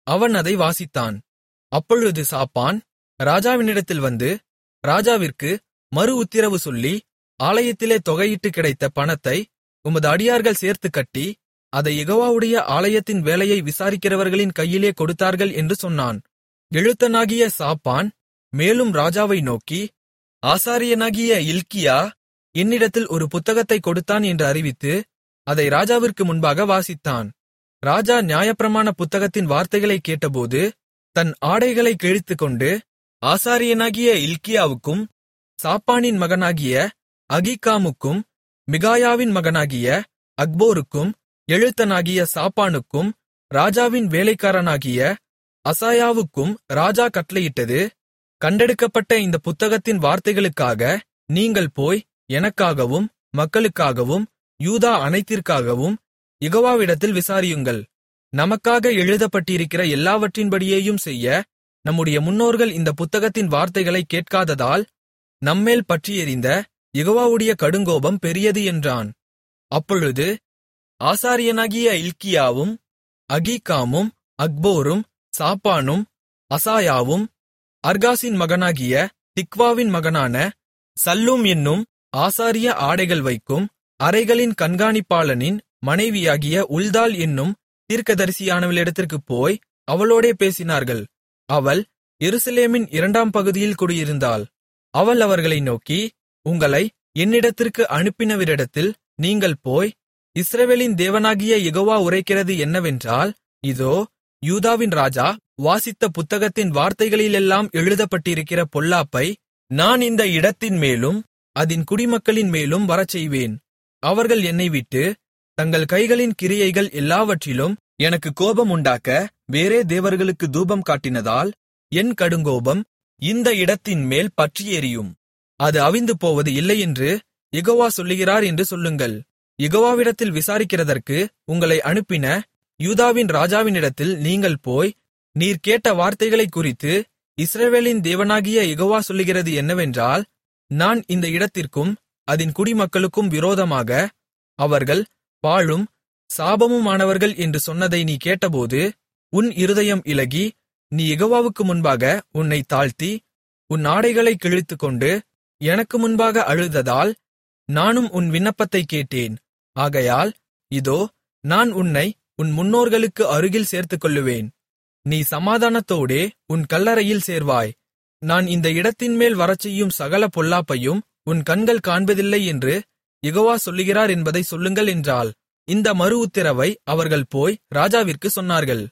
அவன் அதை வாசித்தான் அப்பொழுது சாப்பான் ராஜாவினிடத்தில் வந்து ராஜாவிற்கு மறு உத்திரவு சொல்லி ஆலயத்திலே தொகையிட்டு கிடைத்த பணத்தை உமது அடியார்கள் சேர்த்து கட்டி அதை யெகோவாவுடைய ஆலயத்தின் வேலையை விசாரிக்கிறவர்களின் கையிலே கொடுத்தார்கள் என்று சொன்னான் எழுத்தனாகிய சாப்பான் மேலும் ராஜாவை நோக்கி ஆசாரியனாகிய இல்க்கியா என்னிடத்தில் ஒரு புத்தகத்தை கொடுத்தான் என்று அறிவித்து அதை ராஜாவிற்கு முன்பாக வாசித்தான் ராஜா நியாயப்பிரமாண புத்தகத்தின் வார்த்தைகளைக் கேட்டபோது தன் ஆடைகளை கிழித்துக்கொண்டு ஆசாரியனாகிய இல்க்கியாவுக்கும் சாப்பானின் மகனாகிய அகிக்காமுக்கும் மிகாயாவின் மகனாகிய அக்போருக்கும் எழுத்தனாகிய சாப்பானுக்கும் ராஜாவின் வேலைக்காரனாகிய அசாயாவுக்கும் ராஜா கட்டளையிட்டது கண்டெடுக்கப்பட்ட இந்த புத்தகத்தின் வார்த்தைகளுக்காக நீங்கள் போய் எனக்காகவும் மக்களுக்காகவும் யூதா அனைத்திற்காகவும் யெகோவாவிடத்தில் விசாரியுங்கள் நமக்காக எழுதப்பட்டிருக்கிற எல்லாவற்றின்படியேயும் செய்ய நம்முடைய முன்னோர்கள் இந்த புத்தகத்தின் வார்த்தைகளைக் கேட்காததால் நம்மேல் பற்றியெரிந்த யெகோவாவுடைய கடுங்கோபம் பெரியது என்றான் அப்பொழுது ஆசாரியனாகிய இல்க்கியாவும் அகீக்காமும் அக்போரும் சாப்பானும் அசாயாவும் அர்காசின் மகனாகிய திக்வாவின் மகனான சல்லூம் என்னும் ஆசாரிய ஆடைகள் வைக்கும் அறைகளின் கண்காணிப்பாளனின் மனைவியாகிய உல்தாள் என்னும் தீர்க்கதரிசியானவளிடத்திற்குப் போய் அவளோடே பேசினார்கள் அவள் எருசலேமின் இரண்டாம் பகுதியில் குடியிருந்தாள் அவள் அவர்களை நோக்கி உங்களை என்னிடத்திற்கு அனுப்பினவரிடத்தில் நீங்கள் போய் இஸ்ரவேலின் தேவனாகிய யெகோவா உரைக்கிறது என்னவென்றால் இதோ யூதாவின் ராஜா வாசித்த புத்தகத்தின் வார்த்தைகளிலெல்லாம் எழுதப்பட்டிருக்கிற பொல்லாப்பை நான் இந்த இடத்தின் மேலும் அதின் குடிமக்களின் மேலும் வரச்செய்வேன் அவர்கள் என்னை விட்டு தங்கள் கைகளின் கிரியைகள் எல்லாவற்றிலும் எனக்கு கோபம் உண்டாக்க வேறே தேவர்களுக்கு தூபம் காட்டினதால் என் கடுங்கோபம் இந்த இடத்தின் மேல் பற்றி எரியும் அது அவிந்து போவது இல்லையென்று யெகோவா சொல்லுகிறார் என்று சொல்லுங்கள் யெகோவாவிடத்தில் விசாரிக்கிறதற்கு உங்களை அனுப்பின யூதாவின் ராஜாவினிடத்தில் நீங்கள் போய் நீர் கேட்ட வார்த்தைகளைக் குறித்து இஸ்ரவேலின் தேவனாகிய யெகோவா சொல்லுகிறது என்னவென்றால் நான் இந்த இடத்திற்கும் அதின் குடிமக்களுக்கும் விரோதமாக அவர்கள் பாழும் சாபமுமானவர்கள் என்று சொன்னதை நீ கேட்டபோது உன் இருதயம் இலகி நீ யெகோவாவுக்கு முன்பாக உன்னை தாழ்த்தி உன் ஆடைகளைக் கிழித்துக்கொண்டு எனக்கு முன்பாக அழுததால் நானும் உன் விண்ணப்பத்தைக் கேட்டேன் ஆகையால் இதோ நான் உன்னை உன் முன்னோர்களுக்கு அருகில் சேர்த்துக்கொள்ளுவேன் நீ சமாதானத்தோடே உன் கல்லறையில் சேர்வாய் நான் இந்த இடத்தின்மேல் வரச்செய்யும் சகல பொல்லாப்பையும் உன் கண்கள் காண்பதில்லை என்று யெகோவா சொல்லுகிறார் என்பதை சொல்லுங்கள் என்றாள் இந்த மறு உத்திரவை அவர்கள் போய் ராஜாவிற்கு சொன்னார்கள்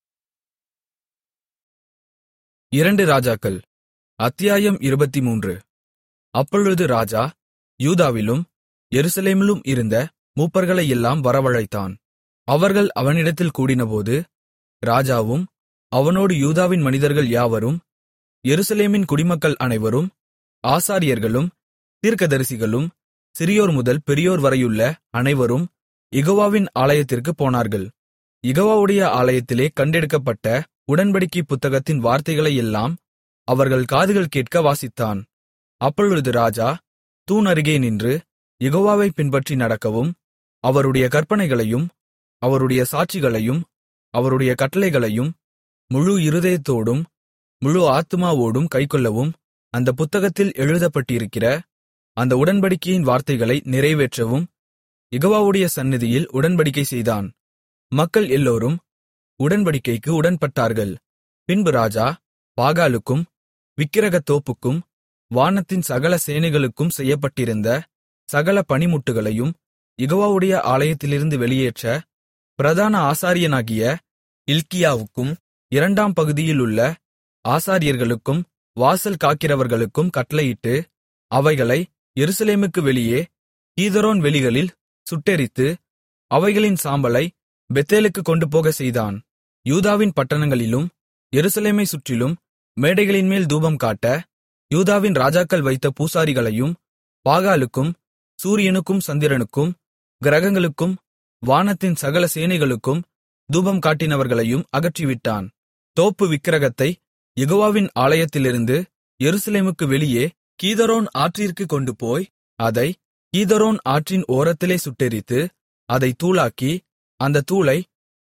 இரண்டு ராஜாக்கள் அத்தியாயம் இருபத்திமூன்று அப்பொழுது ராஜா யூதாவிலும் எருசலேமிலும் இருந்த மூப்பர்களையெல்லாம் வரவழைத்தான் அவர்கள் அவனிடத்தில் கூடினபோது ராஜாவும் அவனோடு யூதாவின் மனிதர்கள் யாவரும் எருசலேமின் குடிமக்கள் அனைவரும் ஆசாரியர்களும் தீர்க்கதரிசிகளும் சிறியோர் முதல் பெரியோர் வரையுள்ள அனைவரும் யெகோவாவின் ஆலயத்திற்குப் போனார்கள் யெகோவாவுடைய ஆலயத்திலே கண்டெடுக்கப்பட்ட உடன்படிக்கை புத்தகத்தின் வார்த்தைகளையெல்லாம் அவர்கள் காதுகள் கேட்க வாசித்தான் அப்பொழுது ராஜா தூண் அருகே நின்று யெகோவாவை பின்பற்றி நடக்கவும் அவருடைய கற்பனைகளையும் அவருடைய சாட்சிகளையும் அவருடைய கட்டளைகளையும் முழு இருதயத்தோடும் முழு ஆத்துமாவோடும் கைக்கொள்ளவும் அந்த புத்தகத்தில் எழுதப்பட்டிருக்கிற அந்த உடன்படிக்கையின் வார்த்தைகளை நிறைவேற்றவும் யெகோவாவுடைய சந்நிதியில் உடன்படிக்கை செய்தான் மக்கள் எல்லோரும் உடன்படிக்கைக்கு உடன்பட்டார்கள் பின்பு ராஜா பாகாலுக்கும் விக்கிரகத் தோப்புக்கும் வானத்தின் சகல சேனைகளுக்கும் செய்யப்பட்டிருந்த சகல பணிமுட்டுகளையும் யெகோவாவுடைய ஆலயத்திலிருந்து வெளியேற்ற பிரதான ஆசாரியனாகிய இல்க்கியாவுக்கும் இரண்டாம் பகுதியிலுள்ள ஆசாரியர்களுக்கும் வாசல் காக்கிறவர்களுக்கும் கட்டளையிட்டு அவைகளை எருசலேமுக்கு வெளியே கீதரோன் வெளிகளில் சுட்டெரித்து அவைகளின் சாம்பலை பெத்தேலுக்குக் கொண்டுபோகச் செய்தான் யூதாவின் பட்டணங்களிலும் எருசலேமை சுற்றிலும் மேடைகளின்மேல் தூபம் காட்ட யூதாவின் ராஜாக்கள் வைத்த பூசாரிகளையும் பாகாலுக்கும் சூரியனுக்கும் சந்திரனுக்கும் கிரகங்களுக்கும் வானத்தின் சகல சேனைகளுக்கும் தூபம் காட்டினவர்களையும் அகற்றிவிட்டான் தோப்பு விக்கிரகத்தை யெகோவாவின் ஆலயத்திலிருந்து எருசலேமுக்கு வெளியே கீதரோன் ஆற்றிற்குக் கொண்டுபோய் அதை கீதரோன் ஆற்றின் ஓரத்திலே சுட்டெரித்து அதை தூளாக்கி அந்த தூளை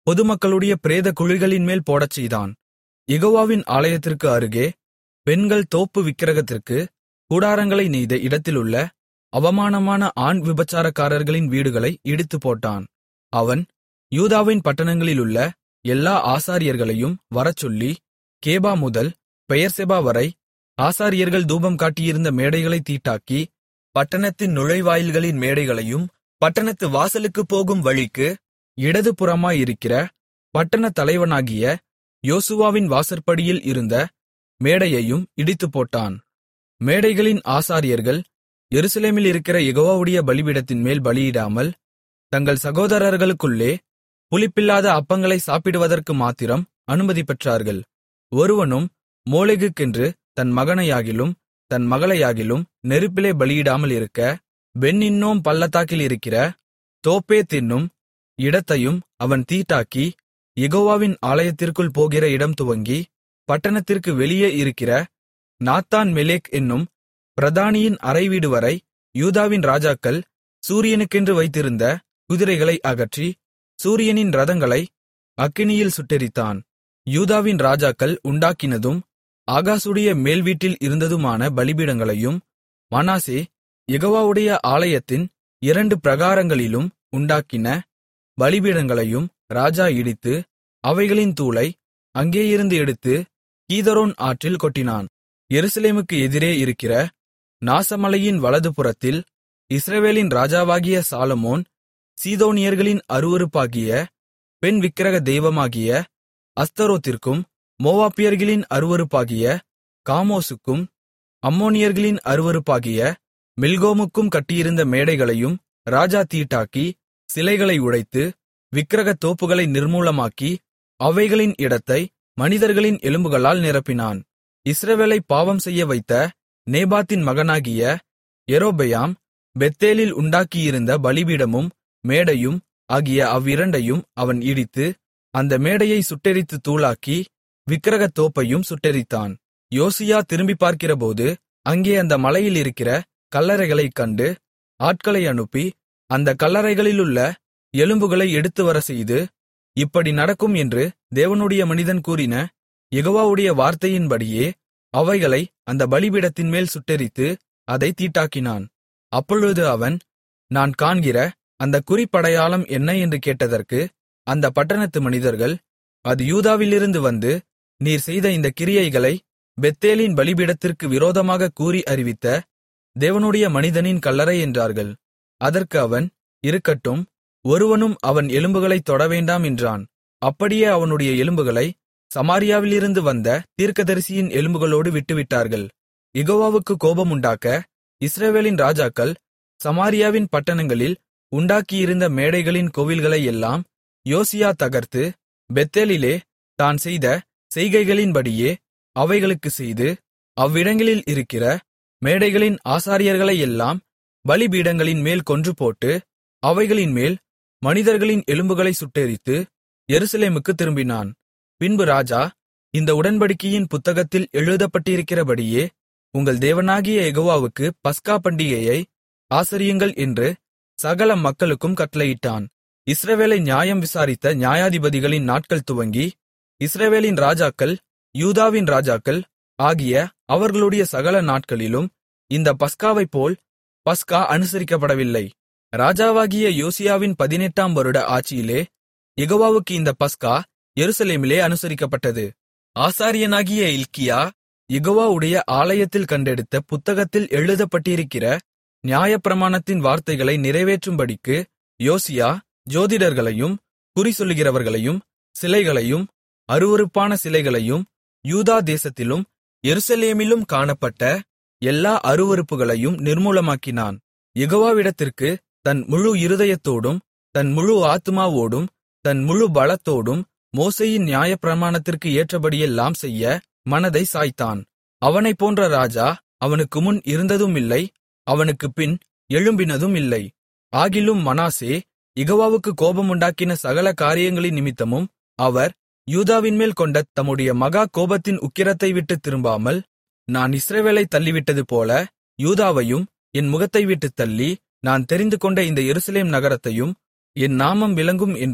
பொதுமக்களுடைய பிரேத குழிகளின்மேல் போடச்செய்தான் யெகோவாவின் ஆலயத்திற்கு அருகே பெண்கள் தோப்பு விக்கிரகத்திற்கு கூடாரங்களை நெய்த இடத்திலுள்ள அவமானமான ஆண் விபச்சாரக்காரர்களின் வீடுகளை இடித்துப் போட்டான் அவன் யூதாவின் பட்டணங்களிலுள்ள எல்லா ஆசாரியர்களையும் வரச்சொல்லி கேபா முதல் பெயர்செபா வரை ஆசாரியர்கள் தூபம் காட்டியிருந்த மேடைகளைத் தீட்டாக்கி பட்டணத்தின் நுழைவாயில்களின் மேடைகளையும் பட்டணத்து வாசலுக்குப் போகும் வழிக்கு இடதுபுறமாயிருக்கிற பட்டணத் தலைவனாகிய யோசுவாவின் வாசற்படியில் இருந்த மேடையையும் இடித்துப்போட்டான் மேடைகளின் ஆசாரியர்கள் எருசலேமில் இருக்கிற யெகோவாவுடைய பலிபீடத்தின் மேல் பலியிடாமல் தங்கள் சகோதரர்களுக்குள்ளே புளிப்பில்லாத அப்பங்களை சாப்பிடுவதற்கு மாத்திரம் அனுமதி பெற்றார்கள் ஒருவனும் மோளேகுக்கென்று தன் மகனையாகிலும் தன் மகளையாகிலும் நெருப்பிலே பலியிடாமல் இருக்க பென்னின்னோம் பள்ளத்தாக்கில் இருக்கிற தோப்பேத் என்னும் இடத்தையும் அவன் தீட்டாக்கி யெகோவாவின் ஆலயத்திற்குள் போகிற இடம் துவங்கி பட்டணத்திற்கு வெளியே இருக்கிற நாத்தான் மெலேக் என்னும் பிரதானியின் அறைவீடுவரை யூதாவின் ராஜாக்கள் சூரியனுக்கென்று வைத்திருந்த குதிரைகளை அகற்றி சூரியனின் ரதங்களை அக்கினியில் சுட்டெரித்தான் யூதாவின் ராஜாக்கள் உண்டாக்கினதும் ஆகாசுடைய மேல்வீட்டில் இருந்ததுமான பலிபீடங்களையும் மனாசே யெகோவாவுடைய ஆலயத்தின் இரண்டு பிரகாரங்களிலும் உண்டாக்கின பலிபீடங்களையும் ராஜா இடித்து அவைகளின் தூளை அங்கேயிருந்து எடுத்து கீதரோன் ஆற்றில் கொட்டினான் எருசலேமுக்கு எதிரே இருக்கிற நாசமலையின் வலதுபுறத்தில் இஸ்ரவேலின் ராஜாவாகிய சாலமோன் சீதோனியர்களின் அருவருப்பாகிய பெண் விக்கிரக தெய்வமாகிய அஸ்தரோத்திற்கும் மோவாப்பியர்களின் அருவருப்பாகிய காமோசுக்கும் அம்மோனியர்களின் அருவருப்பாகிய மில்கோமுக்கும் கட்டியிருந்த மேடைகளையும் ராஜா தீட்டாக்கி சிலைகளை உடைத்து விக்கிரகத் தோப்புகளை நிர்மூலமாக்கி அவைகளின் இடத்தை மனிதர்களின் எலும்புகளால் நிரப்பினான் இஸ்ரவேலை பாவம் செய்ய வைத்த நேபாத்தின் மகனாகிய யெரொபெயாம் பெத்தேலில் உண்டாக்கியிருந்த பலிபீடமும் மேடையும் ஆகிய அவ்விரண்டையும் அவன் இடித்து அந்த மேடையை சுட்டெரித்து தூளாக்கி விக்கிரகத் தோப்பையும் சுட்டெரித்தான் யோசியா திரும்பிப் பார்க்கிறபோது அங்கே அந்த மலையில் இருக்கிற கல்லறைகளைக் கண்டு ஆட்களை அனுப்பி அந்த கல்லறைகளிலுள்ள எலும்புகளை எடுத்துவரச்செய்து இப்படி நடக்கும் என்று தேவனுடைய மனிதன் கூறின யெகோவாவுடைய வார்த்தையின்படியே அவைகளை அந்த பலிபீடத்தின் மேல் சுட்டெரித்து அதை தீட்டாக்கினான் அப்பொழுது அவன் நான் காண்கிற அந்த குறிப்படையாளம் என்ன என்று கேட்டதற்கு அந்த பட்டணத்து மனிதர்கள் அது யூதாவிலிருந்து வந்து நீர் செய்த இந்த கிரியைகளை பெத்தேலின் பலிபீடத்திற்கு விரோதமாக கூறி அறிவித்த தேவனுடைய மனிதனின் கல்லறை என்றார்கள் அதற்கு அவன் இருக்கட்டும் ஒருவனும் அவன் எலும்புகளைத் தொடவேண்டாம் என்றான் அப்படியே அவனுடைய எலும்புகளை சமாரியாவிலிருந்து வந்த தீர்க்கதரிசியின் எலும்புகளோடு விட்டுவிட்டார்கள் யெகோவாவுக்கு கோபமுண்டாக்க இஸ்ரவேலின் ராஜாக்கள் சமாரியாவின் பட்டணங்களில் உண்டாக்கியிருந்த மேடைகளின் கோவில்களையெல்லாம் யோசியா தகர்த்து பெத்தேலிலே தான் செய்த செய்கைகளின்படியே அவைகளுக்குச் செய்து அவ்விடங்களில் இருக்கிற மேடைகளின் ஆசாரியர்களையெல்லாம் பலிபீடங்களின் மேல் கொன்றுபோட்டு அவைகளின் மேல் மனிதர்களின் எலும்புகளை சுட்டெரித்து எருசலேமுக்குத் திரும்பினான் பின்பு ராஜா இந்த உடன்படிக்கையின் புத்தகத்தில் எழுதப்பட்டிருக்கிறபடியே உங்கள் தேவனாகிய யெகோவாவுக்கு பஸ்கா பண்டிகையை ஆசரியுங்கள் என்று சகல மக்களுக்கும் கட்டளையிட்டான் இஸ்ரவேலை நியாயம் விசாரித்த நியாயாதிபதிகளின் நாட்கள் துவங்கி இஸ்ரவேலின் ராஜாக்கள் யூதாவின் ராஜாக்கள் ஆகிய அவர்களுடைய சகல நாட்களிலும் இந்த பஸ்காவைப்போல் பஸ்கா அனுசரிக்கப்படவில்லை ராஜாவாகிய யோசியாவின் பதினெட்டாம் வருட ஆட்சியிலே யெகோவாவுக்கு இந்த பஸ்கா எருசலேமிலே அனுசரிக்கப்பட்டது ஆசாரியனாகிய இல்க்கியா யெகோவாவுடைய ஆலயத்தில் கண்டெடுத்த புத்தகத்தில் எழுதப்பட்டிருக்கிற நியாயப்பிரமாணத்தின் வார்த்தைகளை நிறைவேற்றும்படிக்கு யோசியா ஜோதிடர்களையும் குறிசொல்லுகிறவர்களையும் சிலைகளையும் அருவருப்பான சிலைகளையும் யூதா தேசத்திலும் எருசலேமிலும் காணப்பட்ட எல்லா அருவருப்புகளையும் நிர்மூலமாக்கினான் யெகோவாவிடத்திற்கு தன் முழு இருதயத்தோடும் தன் முழு ஆத்துமாவோடும் தன் முழு பலத்தோடும் மோசேயின் நியாயப்பிரமாணத்திற்கு ஏற்றபடியெல்லாம் செய்ய மனதை சாய்த்தான் அவனைப் போன்ற ராஜா அவனுக்கு முன் இருந்ததுமில்லை அவனுக்குப் பின் எழும்பினதும் இல்லை ஆகிலும் மனாசே யெகோவாவுக்கு கோபமுண்டாக்கின சகல காரியங்களின் நிமித்தமும் அவர் யூதாவின்மேல் கொண்ட தம்முடைய மகா கோபத்தின் உக்கிரத்தை விட்டுத் திரும்பாமல் நான் இஸ்ரவேலைத் தள்ளிவிட்டதுபோல யூதாவையும் என் முகத்தை விட்டுத் தள்ளி நான் தெரிந்துகொண்ட இந்த எருசலேம் நகரத்தையும் என் நாமம் விளங்கும் என்று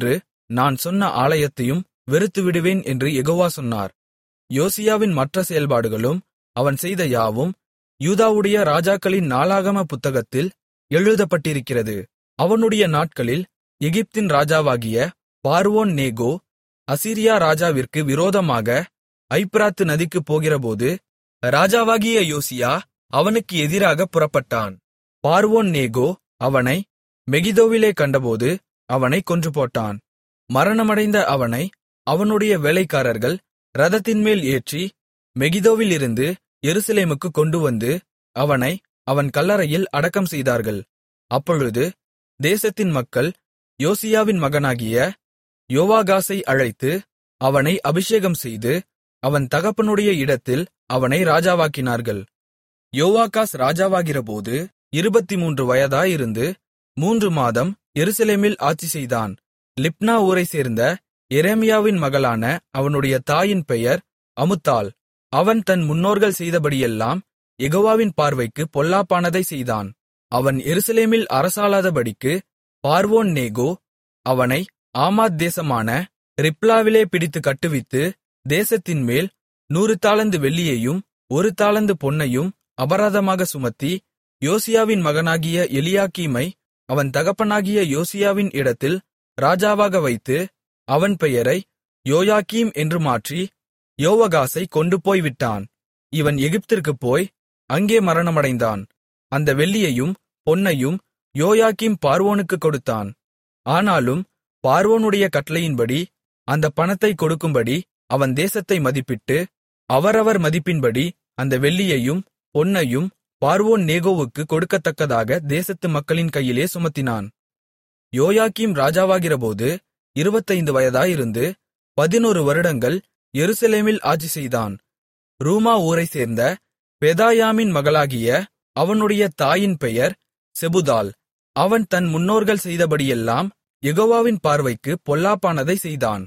நான் சொன்ன ஆலயத்தையும் வெறுத்துவிடுவேன் என்று யெகோவா சொன்னார் யோசியாவின் மற்ற செயல்பாடுகளும் அவன் செய்த யாவும் யூதாவுடைய ராஜாக்களின் நாளாகம புத்தகத்தில் எழுதப்பட்டிருக்கிறது அவனுடைய நாட்களில் எகிப்தின் ராஜாவாகிய பார்வோன் நேகோ அசீரியா ராஜாவிற்கு விரோதமாக ஐப்பிராத்து நதிக்குப் போகிறபோது ராஜாவாகிய யோசியா அவனுக்கு எதிராக புறப்பட்டான் பார்வோன் நேகோ அவனை மெகிதோவிலே கண்டபோது அவனை கொன்றுபோட்டான் மரணமடைந்த அவனை அவனுடைய வேலைக்காரர்கள் இரதத்தின்மேல் ஏற்றி மெகிதோவிலிருந்து எருசலேமுக்கு கொண்டுவந்து அவனை அவன் கல்லறையில் அடக்கம் செய்தார்கள் அப்பொழுது தேசத்தின் மக்கள் யோசியாவின் மகனாகிய யோவாகாசை அழைத்து அவனை அபிஷேகம் செய்து அவன் தகப்பனுடைய இடத்தில் அவனை ராஜாவாக்கினார்கள் யோவாகாஸ் ராஜாவாகிறபோது இருபத்துமூன்று வயதாயிருந்து மூன்று மாதம் எருசலேமில் ஆட்சி செய்தான் லிப்னா ஊரைச் சேர்ந்த எரேமியாவின் மகளான அவனுடைய தாயின் பெயர் அமுத்தாள் அவன் தன் முன்னோர்கள் செய்தபடியெல்லாம் யெகோவாவின் பார்வைக்கு பொல்லாப்பானதை செய்தான் அவன் எருசலேமில் அரசாளாதபடிக்கு பார்வோன் நேகோ அவனை ஆமாத் தேசமான ரிப்லாவிலே பிடித்து கட்டுவித்து தேசத்தின்மேல் நூறு தாலந்து வெள்ளியையும் ஒரு தாலந்து பொன்னையும் அபராதமாக சுமத்தி யோசியாவின் மகனாகிய எலியாக்கீமை அவன் தகப்பனாகிய யோசியாவின் இடத்தில் ராஜாவாக வைத்து அவன் பெயரை யோயாக்கீம் என்று மாற்றி யோவகாசை கொண்டு போய் விட்டான் இவன் எகிப்திற்குப் போய் அங்கே மரணமடைந்தான் அந்த வெள்ளியையும் பொன்னையும் யோயாக்கீம் பார்வோனுக்குக் கொடுத்தான் ஆனாலும் பார்வோனுடைய கட்டளையின்படி அந்த பணத்தை கொடுக்கும்படி அவன் தேசத்தை மதிப்பிட்டு அவரவர் மதிப்பின்படி அந்த வெள்ளியையும் பொன்னையும் பார்வோன் நேகோவுக்கு கொடுக்கத்தக்கதாக தேசத்து மக்களின் கையிலே சுமத்தினான் யோயாக்கீம் ராஜாவாகிறபோது இருபத்தைந்து வயதாயிருந்து பதினொரு வருடங்கள் எருசலேமில் ஆட்சி செய்தான் ரூமா ஊரைச் சேர்ந்த பெதாயாமின் மகளாகிய அவனுடைய தாயின் பெயர் செபுதால் அவன் தன் முன்னோர்கள் செய்தபடியெல்லாம் யெகோவாவின் பார்வைக்கு பொல்லாப்பானதை செய்தான்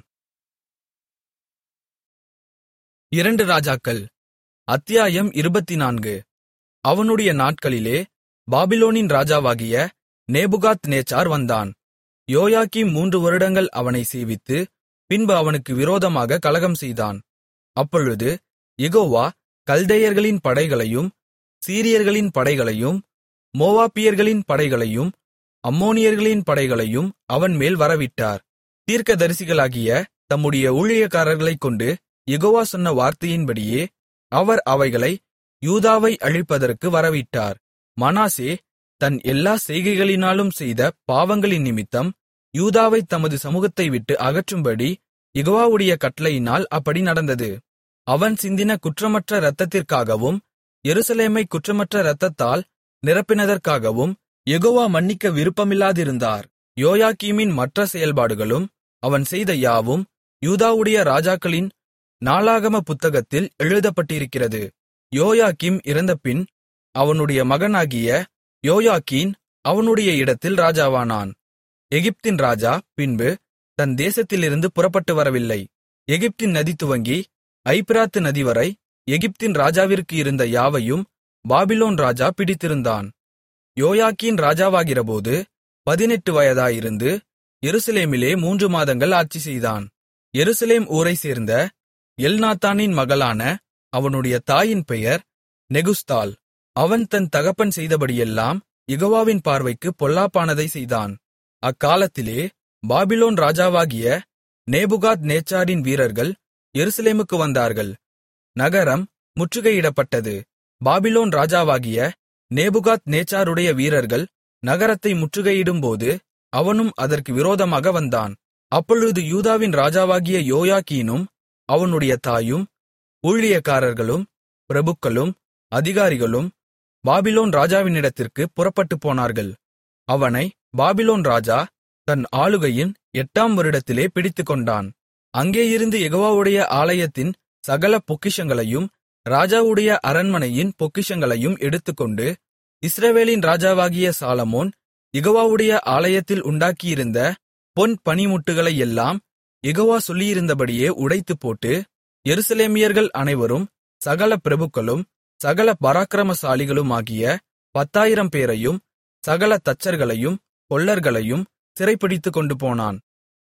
இரண்டு ராஜாக்கள் அத்தியாயம் இருபத்தினான்கு அவனுடைய நாட்களிலே பாபிலோனின் ராஜாவாகிய நேபுகாத் நேச்சார் வந்தான் யோயாக்கீம் மூன்று வருடங்கள் அவனை சேவித்து பின்பு அவனுக்கு விரோதமாக கலகம் செய்தான் அப்பொழுது யெகோவா கல்தேயர்களின் படைகளையும் சீரியர்களின் படைகளையும் மோவாப்பியர்களின் படைகளையும் அம்மோனியர்களின் படைகளையும் அவன்மேல் வரவிட்டார் தீர்க்கதரிசிகளாகிய தம்முடைய ஊழியக்காரர்களைக் கொண்டு யெகோவா சொன்ன வார்த்தையின்படியே அவர் அவைகளை யூதாவை அழிப்பதற்கு வரவிட்டார் மனாசே தன் எல்லா செய்கைகளினாலும் செய்த பாவங்களின் நிமித்தம் யூதாவைத் தமது சமூகத்தை விட்டு அகற்றும்படி யெகோவாவுடைய கட்டளையினால் அப்படி நடந்தது அவன் சிந்தின குற்றமற்ற இரத்தத்திற்காகவும் எருசலேமை குற்றமற்ற இரத்தத்தால் நிரப்பினதற்காகவும் யெகோவா மன்னிக்க விருப்பமில்லாதிருந்தார் யோயாக்கீமின் மற்ற செயல்பாடுகளும் அவன் செய்த யாவும் யூதாவுடைய ராஜாக்களின் நாளாகம புத்தகத்தில் எழுதப்பட்டிருக்கிறது யோயாக்கீம் இறந்தபின் அவனுடைய மகனாகிய யோயாக்கீன் அவனுடைய இடத்தில் ராஜாவானான் எகிப்தின் ராஜா பின்பு தன் தேசத்திலிருந்து புறப்பட்டு வரவில்லை எகிப்தின் நதி துவங்கி ஐப்பிராத்து நதிவரை எகிப்தின் ராஜாவிற்கு இருந்த யாவையும் பாபிலோன் ராஜா பிடித்திருந்தான் யோயாக்கீன் ராஜாவாகிறபோது பதினெட்டு வயதாயிருந்து எருசலேமிலே மூன்று மாதங்கள் ஆட்சி செய்தான் எருசலேம் ஊரைச் சேர்ந்த எல்நாத்தானின் மகளான அவனுடைய தாயின் பெயர் நெகுஸ்தாள் அவன் தன் தகப்பன் செய்தபடியெல்லாம் யெகோவாவின் பார்வைக்கு பொல்லாப்பானதை செய்தான் அக்காலத்திலே பாபிலோன் ராஜாவாகிய நேபுகாத் நேச்சாரின் வீரர்கள் எருசலேமுக்கு வந்தார்கள் நகரம் முற்றுகையிடப்பட்டது பாபிலோன் ராஜாவாகிய நேபுகாத் நேச்சாருடைய வீரர்கள் நகரத்தை முற்றுகையிடும்போது அவனும் அதற்கு விரோதமாக வந்தான் அப்பொழுது யூதாவின் ராஜாவாகிய யோயாக்கீனும் அவனுடைய தாயும் ஊழியக்காரர்களும் பிரபுக்களும் அதிகாரிகளும் பாபிலோன் ராஜாவினிடத்திற்கு புறப்பட்டுப் போனார்கள் அவனை பாபிலோன் ராஜா தன் ஆளுகையின் எட்டாம் வருடத்திலே பிடித்துக்கொண்டான் அங்கேயிருந்து யெகோவாவுடைய ஆலயத்தின் சகல பொக்கிஷங்களையும் ராஜாவுடைய அரண்மனையின் பொக்கிஷங்களையும் எடுத்துக்கொண்டு இஸ்ரவேலின் ராஜாவாகிய சாலமோன் யெகோவாவுடைய ஆலயத்தில் உண்டாக்கியிருந்த பொன் பணிமுட்டுகளையெல்லாம் யெகோவா சொல்லியிருந்தபடியே உடைத்துப்போட்டு எருசலேமியர்கள் அனைவரும் சகல பிரபுக்களும் சகல பராக்கிரமசாலிகளுமாகிய பத்தாயிரம் பேரையும் சகல தச்சர்களையும் கொல்லர்களையும் சிறைப்பிடித்துக் கொண்டு போனான்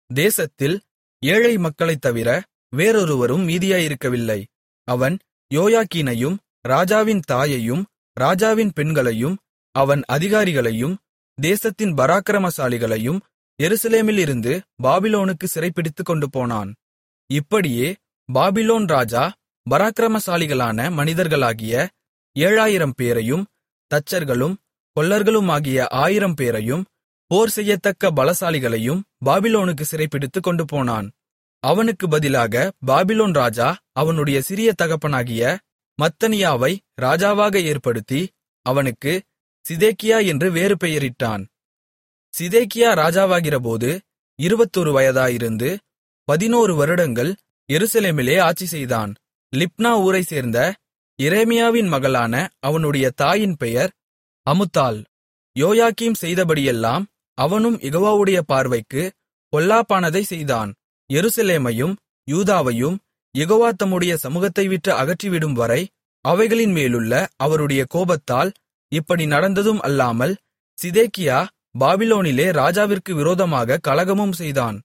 தேசத்தில் ஏழை மக்களைத் தவிர வேறொருவரும் மீதியாயிருக்கவில்லை அவன் யோயாக்கீனையும் ராஜாவின் தாயையும் ராஜாவின் பெண்களையும் அவன் அதிகாரிகளையும் தேசத்தின் பராக்கிரமசாலிகளையும் எருசலேமிலிருந்து பாபிலோனுக்கு சிறைப்பிடித்துக் கொண்டு போனான் இப்படியே பாபிலோன் ராஜா பராக்கிரமசாலிகளான மனிதர்களாகிய ஏழாயிரம் பேரையும் தச்சர்களும் கொல்லர்களுமாகிய ஆயிரம் பேரையும் போர் செய்யத்தக்க பலசாலிகளையும் பாபிலோனுக்கு சிறைப்பிடித்துக் கொண்டு போனான் அவனுக்கு பதிலாக பாபிலோன் ராஜா அவனுடைய சிறிய தகப்பனாகிய மத்தனியாவை ராஜாவாக ஏற்படுத்தி அவனுக்கு சிதேக்கியா என்று வேறு பெயரிட்டான் சிதேக்கியா ராஜாவாகிறபோது இருபத்தொரு வயதாயிருந்து பதினோரு வருடங்கள் எருசலேமிலே ஆட்சி செய்தான் லிப்னா ஊரைச் சேர்ந்த எரேமியாவின் மகளான அவனுடைய தாயின் பெயர் அமுத்தாள் யோயாக்கீம் செய்தபடியெல்லாம் அவனும் யெகோவாவுடைய பார்வைக்கு பொல்லாப்பானதைச் செய்தான் எருசலேமையும் யூதாவையும் யெகோவா தம்முடைய சமுகத்தை விட்டு அகற்றிவிடும் வரை அவைகளின் மேலுள்ள அவருடைய கோபத்தால் இப்படி நடந்ததும் அல்லாமல் சிதேக்கியா பாபிலோனிலே ராஜாவிற்கு விரோதமாக கலகமும் செய்தான்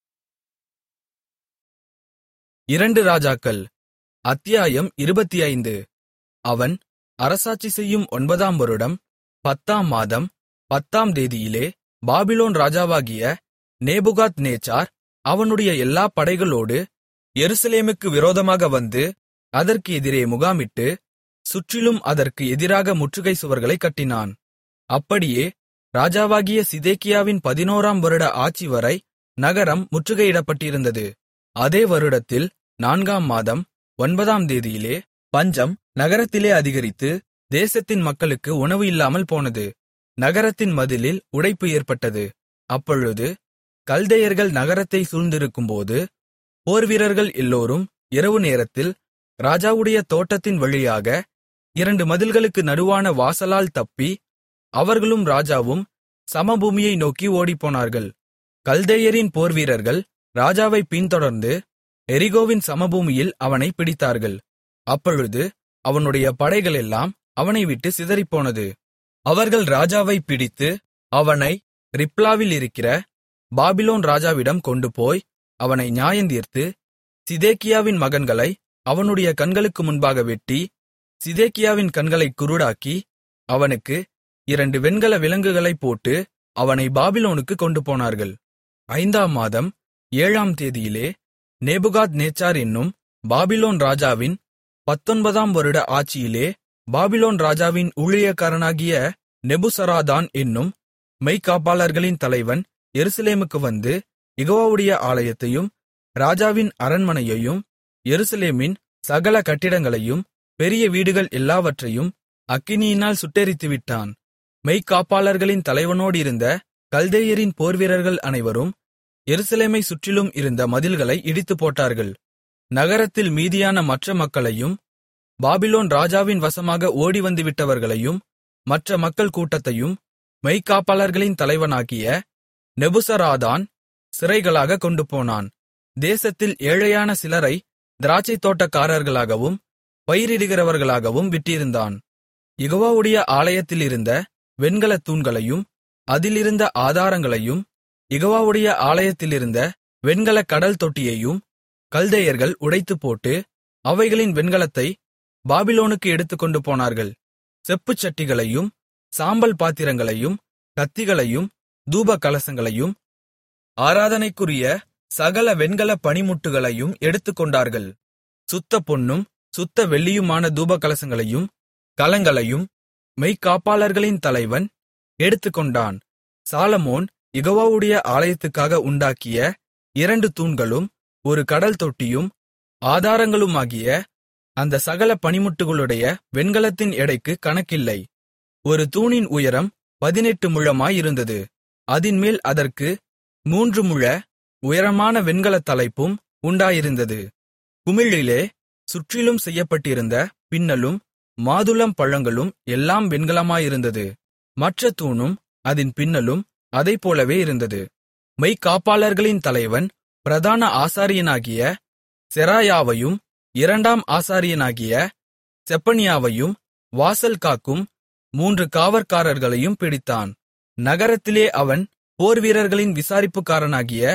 இரண்டு ராஜாக்கள் அத்தியாயம் இருபத்தைந்து அவன் அரசாட்சி செய்யும் ஒன்பதாம் வருடம் பத்தாம் மாதம் பத்தாம் தேதியிலே பாபிலோன் ராஜாவாகிய நேபுகாத் நேச்சார் அவனுடைய எல்லா படைகளோடு எருசலேமுக்கு விரோதமாக வந்து அதற்கு எதிரே முகாமிட்டு சுற்றிலும் அதற்கு எதிராக முற்றுகை சுவர்களைக் கட்டினான் அப்படியே ராஜாவாகிய சிதேக்கியாவின் பதினோராம் வருட ஆட்சிவரை நகரம் முற்றுகையிடப்பட்டிருந்தது அதே வருடத்தில் நான்காம் மாதம் ஒன்பதாம் தேதியிலே பஞ்சம் நகரத்திலே அதிகரித்து தேசத்தின் மக்களுக்கு உணவு இல்லாமல் போனது நகரத்தின் மதிலில் உடைப்பு ஏற்பட்டது அப்பொழுது கல்தேயர்கள் நகரத்தை சூழ்ந்திருக்கும்போது போர்வீரர்கள் எல்லோரும் இரவு நேரத்தில் ராஜாவுடைய தோட்டத்தின் வழியாக இரண்டு மதில்களுக்கு நடுவான வாசலால் தப்பி அவர்களும் ராஜாவும் சமபூமியை நோக்கி ஓடிப்போனார்கள் கல்தேயரின் போர்வீரர்கள் ராஜாவை பின்தொடர்ந்து எரிகோவின் சமபூமியில் அவனை பிடித்தார்கள் அப்பொழுது அவனுடைய படைகளெல்லாம் அவனை விட்டு சிதறிப்போனது அவர்கள் ராஜாவை பிடித்து அவனை ரிப்லாவில் இருக்கிற பாபிலோன் ராஜாவிடம் கொண்டுபோய் அவனை நியாயந்தீர்த்து சிதேக்கியாவின் மகன்களை அவனுடைய கண்களுக்கு முன்பாக வெட்டி சிதேக்கியாவின் கண்களைக் குருடாக்கி அவனுக்கு இரண்டு வெண்கல விலங்குகளைப் போட்டு அவனை பாபிலோனுக்கு கொண்டு போனார்கள் ஐந்தாம் மாதம் ஏழாம் தேதியிலே நேபுகாத் நேச்சார் என்னும் பாபிலோன் ராஜாவின் பத்தொன்பதாம் வருட ஆட்சியிலே பாபிலோன் ராஜாவின் ஊழியக்காரனாகிய நெபுசராதான் என்னும் மெய்க்காப்பாளர்களின் தலைவன் எருசலேமுக்கு வந்து யெகோவாவுடைய ஆலயத்தையும் ராஜாவின் அரண்மனையையும் எருசலேமின் சகல கட்டிடங்களையும் பெரிய வீடுகள் எல்லாவற்றையும் அக்கினியினால் சுட்டெரித்துவிட்டான் மெய்க்காப்பாளர்களின் தலைவனோடிருந்த கல்தேயரின் போர்வீரர்கள் அனைவரும் எருசலேமை சுற்றிலும் இருந்த மதில்களை இடித்துப் போட்டார்கள் நகரத்தில் மீதியான மற்ற மக்களையும் பாபிலோன் ராஜாவின் வசமாக ஓடிவந்துவிட்டவர்களையும் மற்ற மக்கள் கூட்டத்தையும் மெய்க்காப்பாளர்களின் தலைவனாகிய நெபுசராதான் சிறைகளாகக் கொண்டுபோனான் தேசத்தில் ஏழையான சிலரை திராட்சைத் தோட்டக்காரர்களாகவும் பயிரிடுகிறவர்களாகவும் விட்டிருந்தான் யெகோவாவுடைய ஆலயத்திலிருந்த வெண்கலத் தூண்களையும் அதிலிருந்த ஆதாரங்களையும் யெகோவாவுடைய ஆலயத்திலிருந்த வெண்கலக் கடல் தொட்டியையும் கல்தேயர்கள் உடைத்துப்போட்டு அவைகளின் வெண்கலத்தை பாபிலோனுக்கு எடுத்துக்கொண்டு போனார்கள் செப்புச் சட்டிகளையும் சாம்பல் பாத்திரங்களையும் கத்திகளையும் தூப கலசங்களையும் ஆராதனைக்குரிய சகல வெண்கல பணிமுட்டுகளையும் எடுத்துக்கொண்டார்கள் சுத்த பொன்னும் சுத்த வெள்ளியுமான தூபகலசங்களையும் கலங்களையும் மெய்க்காப்பாளர்களின் தலைவன் எடுத்துக்கொண்டான் சாலமோன் யெகோவாவுடைய ஆலயத்துக்காக உண்டாக்கிய இரண்டு தூண்களும் ஒரு கடல் தொட்டியும் ஆதாரங்களுமாகிய அந்த சகல பணிமுட்டுகளுடைய வெண்கலத்தின் எடைக்கு கணக்கில்லை ஒரு தூணின் உயரம் பதினெட்டு முழமாயிருந்தது அதின்மேல் அதற்கு மூன்று முழ உயரமான வெண்கலத் தலைப்பும் உண்டாயிருந்தது குமிழிலே சுற்றிலும் செய்யப்பட்டிருந்த பின்னலும் மாதுளம் பழங்களும் எல்லாம் வெண்கலமாயிருந்தது மற்ற தூணும் அதின் பின்னலும் அதைப்போலவே இருந்தது மெய்க்காப்பாளர்களின் தலைவன் பிரதான ஆசாரியனாகிய செராயாவையும் இரண்டாம் ஆசாரியனாகிய செப்பனியாவையும் வாசல் காக்கும் மூன்று காவற்காரர்களையும் பிடித்தான் நகரத்திலே அவன் போர்வீரர்களின் விசாரிப்புக்காரனாகிய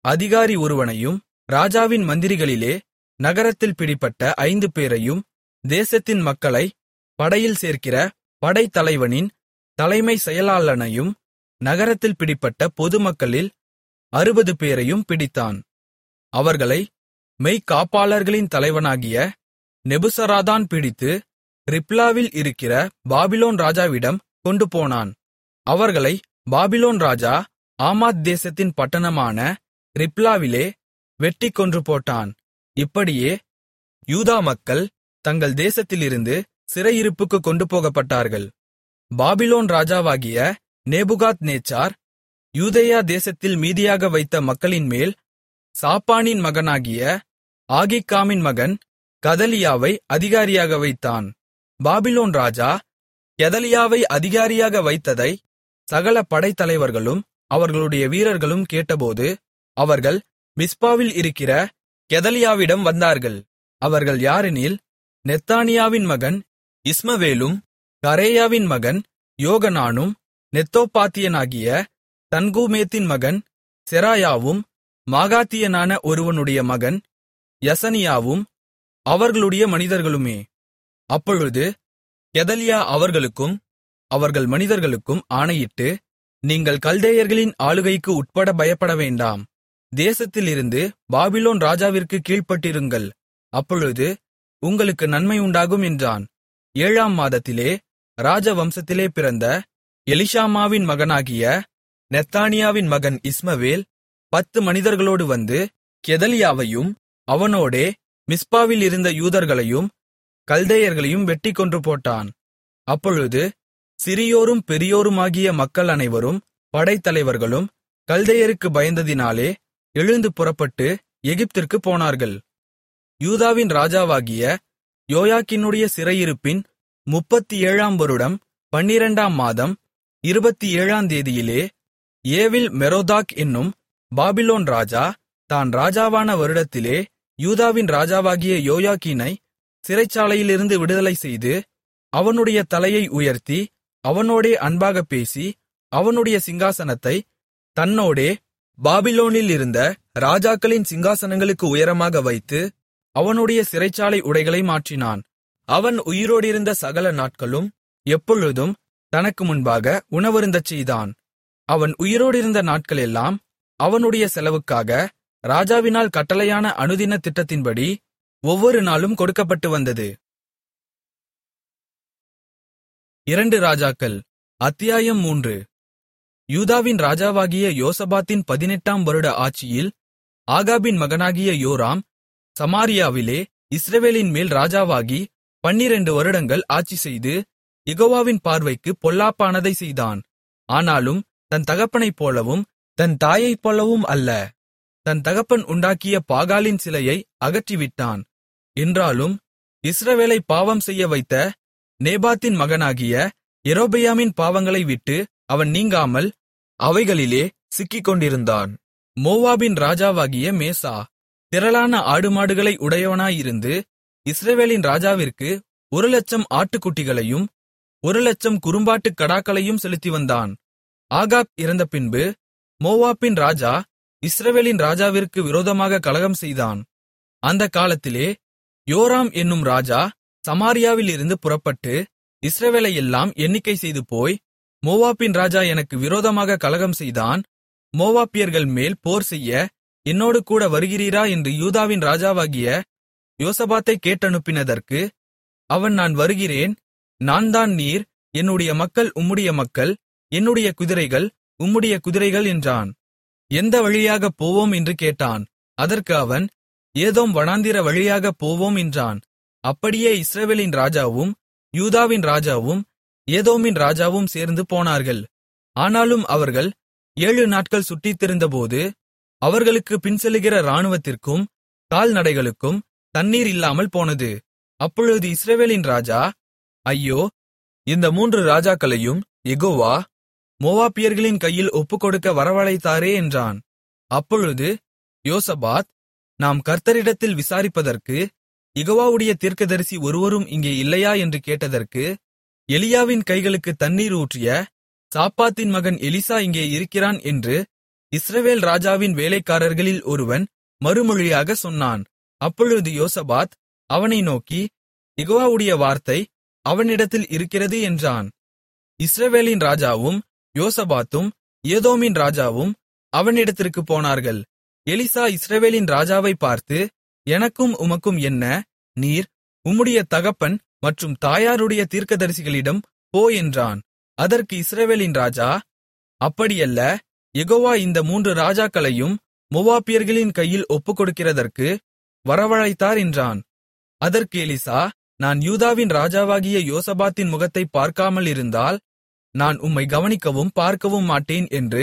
அதிகாரி ஒருவனையும் ராஜாவின் மந்திரிகளிலே நகரத்தில் பிடிப்பட்ட ஐந்து பேரையும் தேசத்தின் மக்களை படையில் சேர்க்கிற படைத்தலைவனின் தலைமை செயலாளனையும் நகரத்தில் பிடிப்பட்ட பொதுமக்களில் அறுபது பேரையும் பிடித்தான் அவர்களை மெய்க்காப்பாளர்களின் தலைவனாகிய நெபுசராதான் பிடித்து ரிப்லாவில் இருக்கிற பாபிலோன் ராஜாவிடம் கொண்டுபோனான் அவர்களை பாபிலோன் ராஜா ஆமாத் தேசத்தின் பட்டணமான ரிப்லாவிலே வெட்டிக் கொன்று போட்டான் இப்படியே யூதா மக்கள் தங்கள் தேசத்திலிருந்து சிறையிருப்புக்கு கொண்டு போகப்பட்டார்கள் பாபிலோன் ராஜாவாகிய நேபுகாத் நேச்சார் யூதேயா தேசத்தில் மீதியாக வைத்த மக்களின்மேல் சாப்பானின் மகனாகிய ஆகிக்காமின் மகன் கதலியாவை அதிகாரியாக வைத்தான் பாபிலோன் ராஜா கெதலியாவை அதிகாரியாக வைத்ததை சகல படைத்தலைவர்களும் அவர்களுடைய வீரர்களும் கேட்டபோது அவர்கள் மிஸ்பாவில் இருக்கிற கெதலியாவிடம் வந்தார்கள் அவர்கள் யாரெனில் நெத்தானியாவின் மகன் இஸ்மவேலும் கரேயாவின் மகன் யோகனானும் நெத்தோப்பாத்தியனாகிய தன்கூமேத்தின் மகன் செராயாவும் மாகாத்தியனான ஒருவனுடைய மகன் யசனியாவும் அவர்களுடைய மனிதர்களுமே அப்பொழுது கெதலியா அவர்களுக்கும் அவர்கள் மனிதர்களுக்கும் ஆணையிட்டு நீங்கள் கல்தேயர்களின் ஆளுகைக்கு உட்பட பயப்பட வேண்டாம் தேசத்திலிருந்து பாபிலோன் ராஜாவிற்கு கீழ்ப்பட்டிருங்கள் அப்பொழுது உங்களுக்கு நன்மை உண்டாகும் என்றான் ஏழாம் மாதத்திலே ராஜவம்சத்திலே பிறந்த எலிஷாமாவின் மகனாகிய நெத்தானியாவின் மகன் இஸ்மவேல் பத்து மனிதர்களோடு வந்து கெதலியாவையும் அவனோடே மிஸ்பாவில் இருந்த யூதர்களையும் கல்தேயர்களையும் வெட்டிக் கொன்று போட்டான் அப்பொழுது சிறியோரும் பெரியோருமாகிய மக்கள் அனைவரும் படைத்தலைவர்களும் கல்தேயருக்கு பயந்ததினாலே எழுந்து புறப்பட்டு எகிப்திற்குப் போனார்கள் யூதாவின் ராஜாவாகிய யோயாக்கினுடைய சிறையிருப்பின் முப்பத்தி ஏழாம் வருடம் பன்னிரண்டாம் மாதம் இருபத்தி ஏழாம் தேதியிலே ஏவில் மெரோதாக் என்னும் பாபிலோன் ராஜா தான் ராஜாவான வருடத்திலே யூதாவின் ராஜாவாகிய யோயாக்கீனை சிறைச்சாலையிலிருந்து விடுதலை செய்து அவனுடைய தலையை உயர்த்தி அவனோடே அன்பாகப் பேசி அவனுடைய சிங்காசனத்தை தன்னோடே பாபிலோனில் இருந்த ராஜாக்களின் சிங்காசனங்களுக்கு உயரமாக வைத்து அவனுடைய சிறைச்சாலை உடைகளை மாற்றினான் அவன் உயிரோடிருந்த சகல நாட்களும் எப்பொழுதும் தனக்கு முன்பாக உணவருந்தச் செய்தான் அவன் உயிரோடிருந்த நாட்களெல்லாம் அவனுடைய செலவுக்காக ராஜாவினால் கட்டளையான அனுதின திட்டத்தின்படி ஒவ்வொரு நாளும் கொடுக்கப்பட்டு வந்தது இரண்டு ராஜாக்கள் அத்தியாயம் மூன்று யூதாவின் ராஜாவாகிய யோசபாத்தின் பதினெட்டாம் வருட ஆட்சியில் ஆகாபின் மகனாகிய யோராம் சமாரியாவிலே இஸ்ரவேலின் மேல் ராஜாவாகி பன்னிரண்டு வருடங்கள் ஆட்சிசெய்து யெகோவாவின் பார்வைக்கு பொல்லாப்பானதை செய்தான் ஆனாலும் தன் தகப்பனைப் போலவும் தன் தாயைப் போலவும் அல்ல தன் தகப்பன் உண்டாக்கிய பாகாலின் சிலையை அகற்றிவிட்டான் என்றாலும் இஸ்ரவேலை பாவம் செய்ய வைத்த நேபாத்தின் மகனாகிய யெரொபெயாமின் பாவங்களை விட்டு அவன் நீங்காமல் அவைகளிலே சிக்கிக்கொண்டிருந்தான் மோவாபின் ராஜாவாகிய மேசா திரளான ஆடுமாடுகளை உடையவனாயிருந்து இஸ்ரவேலின் ராஜாவிற்கு ஒரு லட்சம் ஆட்டுக்குட்டிகளையும் ஒரு லட்சம் குறும்பாட்டுக் கடாக்களையும் செலுத்தி வந்தான் ஆகாப் இறந்தபின்பு மோவாப்பின் ராஜா இஸ்ரவேலின் ராஜாவிற்கு விரோதமாக கலகம் செய்தான் அந்தக் காலத்திலே யோராம் என்னும் ராஜா சமாரியாவிலிருந்து புறப்பட்டு இஸ்ரவேலையெல்லாம் எண்ணிக்கை செய்து போய் மோவாப்பின் ராஜா எனக்கு விரோதமாக கலகம் செய்தான் மோவாப்பியர்கள் மேல் போர் செய்ய என்னோடு கூட வருகிறீரா என்று யூதாவின் ராஜாவாகிய யோசபாத்தை கேட்டனுப்பினதற்கு அவன் நான் வருகிறேன் நான் தான் நீர் என்னுடைய மக்கள் உம்முடைய மக்கள் என்னுடைய குதிரைகள் உம்முடைய குதிரைகள் என்றான் எந்த வழியாகப் போவோம் என்று கேட்டான் அதற்கு அவன் ஏதோம் வனாந்திர வழியாகப் போவோம் என்றான் அப்படியே இஸ்ரவேலின் ராஜாவும் யூதாவின் ராஜாவும் ஏதோமின் ராஜாவும் சேர்ந்து போனார்கள் ஆனாலும் அவர்கள் ஏழு நாட்கள் சுற்றித்திருந்தபோது அவர்களுக்கு பின்செல்லுகிற இராணுவத்திற்கும் கால்நடைகளுக்கும் தண்ணீர் இல்லாமல் போனது அப்பொழுது இஸ்ரவேலின் ராஜா ஐயோ இந்த மூன்று ராஜாக்களையும் யெகோவா மோவாப்பியர்களின் கையில் ஒப்புக்கொடுக்க வரவழைத்தாரே என்றான் அப்பொழுது யோசபாத் நாம் கர்த்தரிடத்தில் விசாரிப்பதற்கு யெகோவாவுடைய தீர்க்கதரிசி ஒருவரும் இங்கே இல்லையா என்று கேட்டதற்கு எலியாவின் கைகளுக்கு தண்ணீர் ஊற்றிய சாப்பாத்தின் மகன் எலிசா இங்கே இருக்கிறான் என்று இஸ்ரவேல் ராஜாவின் வேலைக்காரர்களில் ஒருவன் மறுமொழியாக சொன்னான் அப்பொழுது யோசபாத் அவனை நோக்கி யெகோவாவுடைய வார்த்தை அவனிடத்தில் இருக்கிறது என்றான் இஸ்ரவேலின் ராஜாவும் யோசபாத்தும் ஏதோமின் ராஜாவும் அவனிடத்திற்கு போனார்கள் எலிசா இஸ்ரவேலின் ராஜாவை பார்த்து எனக்கும் உமக்கும் என்ன நீர் உம்முடைய தகப்பன் மற்றும் தாயாருடைய தீர்க்கதரிசிகளிடம் போ என்றான் அதற்கு இஸ்ரவேலின் ராஜா அப்படியல்ல யெகோவா இந்த மூன்று ராஜாக்களையும் மோவாபியர்களின் கையில் ஒப்புக்கொடுக்கிறதற்கு வரவழைத்தார் என்றான் அதற்கு எலிசா நான் யூதாவின் ராஜாவாகிய யோசபாத்தின் முகத்தை பார்க்காமல் இருந்தால் நான் உம்மை கவனிக்கவும் பார்க்கவும் மாட்டேன் என்று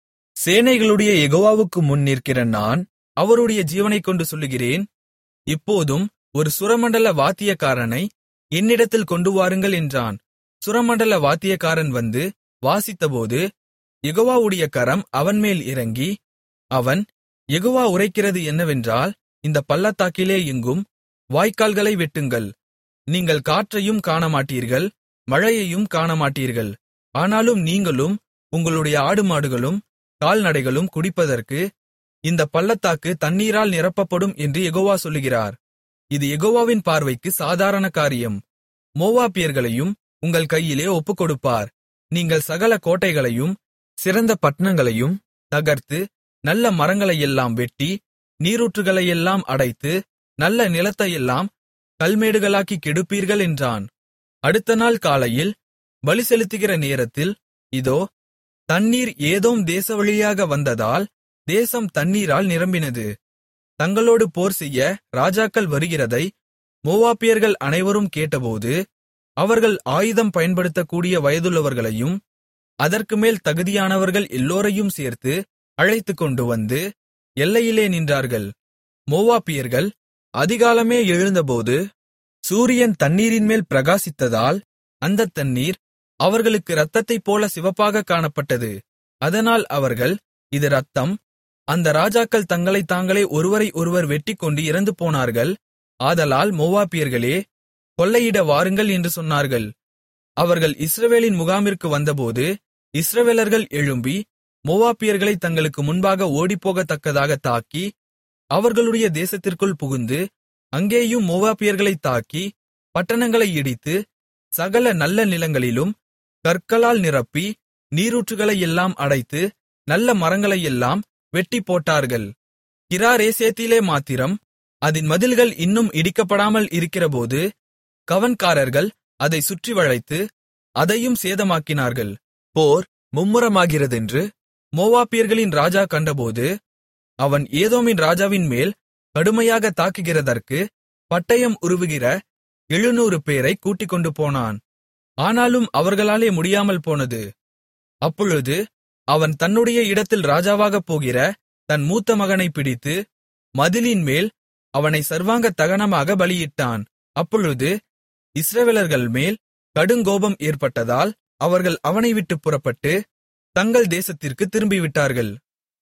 சேனைகளுடைய யெகோவாவுக்கு முன் நிற்கிற நான் அவருடைய ஜீவனைக் கொண்டு சொல்லுகிறேன் இப்போதும் ஒரு சுரமண்டல வாத்தியக்காரனை என்னிடத்தில் கொண்டு வாருங்கள் என்றான் சுரமண்டல வாத்தியக்காரன் வந்து வாசித்தபோது யெகோவாவுடைய கரம் அவன்மேல் இறங்கி அவன் யெகோவா உரைக்கிறது என்னவென்றால் இந்த பள்ளத்தாக்கிலே எங்கும் வாய்க்கால்களை வெட்டுங்கள் நீங்கள் காற்றையும் காணமாட்டீர்கள் மழையையும் காணமாட்டீர்கள் ஆனாலும் நீங்களும் உங்களுடைய ஆடுமாடுகளும் கால்நடைகளும் குடிப்பதற்கு இந்த பள்ளத்தாக்கு தண்ணீரால் நிரப்பப்படும் என்று யெகோவா சொல்லுகிறார் இது யெகோவாவின் பார்வைக்கு சாதாரண காரியம் மோவாபியர்களையும் உங்கள் கையிலே ஒப்புக்கொடுப்பார் நீங்கள் சகல கோட்டைகளையும் சிறந்த பட்டணங்களையும் தகர்த்து நல்ல மரங்களையெல்லாம் வெட்டி நீரூற்றுகளையெல்லாம் அடைத்து நல்ல நிலத்தையெல்லாம் கல்மேடுகளாக்கி கெடுப்பீர்கள் என்றான் அடுத்த நாள் காலையில் பலி செலுத்துகிற நேரத்தில் இதோ தண்ணீர் ஏதோம் தேசவழியாக வந்ததால் தேசம் தண்ணீரால் நிரம்பினது தங்களோடு போர் செய்ய ராஜாக்கள் வருகிறதை மோவாப்பியர்கள் அனைவரும் கேட்டபோது அவர்கள் ஆயுதம் பயன்படுத்தக்கூடிய வயதுள்ளவர்களையும் அதற்கு மேல் தகுதியானவர்கள் எல்லோரையும் சேர்த்து அழைத்துக்கொண்டு வந்து எல்லையிலே நின்றார்கள் மோவாப்பியர்கள் அதிகாலமே எழுந்தபோது சூரியன் தண்ணீரின்மேல் பிரகாசித்ததால் அந்தத் தண்ணீர் அவர்களுக்கு இரத்தத்தைப் போல சிவப்பாக காணப்பட்டது அதனால் அவர்கள் இது இரத்தம் அந்த ராஜாக்கள் தங்களைத் தாங்களே ஒருவரை ஒருவர் வெட்டிக்கொண்டு இறந்து போனார்கள் ஆதலால் மோவாப்பியர்களே கொள்ளையிட வாருங்கள் என்று சொன்னார்கள் அவர்கள் இஸ்ரவேலின் முகாமிற்கு வந்தபோது இஸ்ரவேலர்கள் எழும்பி மோவாப்பியர்களை தங்களுக்கு முன்பாக ஓடிப்போகத்தக்கதாக தாக்கி அவர்களுடைய தேசத்திற்குள் புகுந்து அங்கேயும் மோவாப்பியர்களைத் தாக்கி பட்டணங்களை இடித்து சகல நல்ல நிலங்களிலும் கற்களால் நிரப்பி நீரூற்றுகளையெல்லாம் அடைத்து நல்ல மரங்களையெல்லாம் வெட்டி போட்டார்கள் கிராரேசேத்திலே மாத்திரம் அதின் மதில்கள் இன்னும் இடிக்கப்படாமல் இருக்கிறபோது கவன்காரர்கள் அதை சுற்றி வளைத்து அதையும் சேதமாக்கினார்கள் போர் மும்முரமாகிறதென்று மோவாப்பியர்களின் ராஜா கண்டபோது அவன் ஏதோமின் ராஜாவின் மேல் கடுமையாக தாக்குகிறதற்கு பட்டயம் உருவுகிற எழுநூறு பேரை கூட்டிக்கொண்டு போனான் ஆனாலும் அவர்களாலே முடியாமல் போனது அப்பொழுது அவன் தன்னுடைய இடத்தில் ராஜாவாகப் போகிற தன் மூத்த மகனைப் பிடித்து மதிலின் மேல் அவனை சர்வாங்க தகனமாக பலியிட்டான் அப்பொழுது இஸ்ரவேலர்கள் மேல் கடுங்கோபம் ஏற்பட்டதால் அவர்கள் அவனை விட்டுப் புறப்பட்டு தங்கள் தேசத்திற்கு திரும்பிவிட்டார்கள்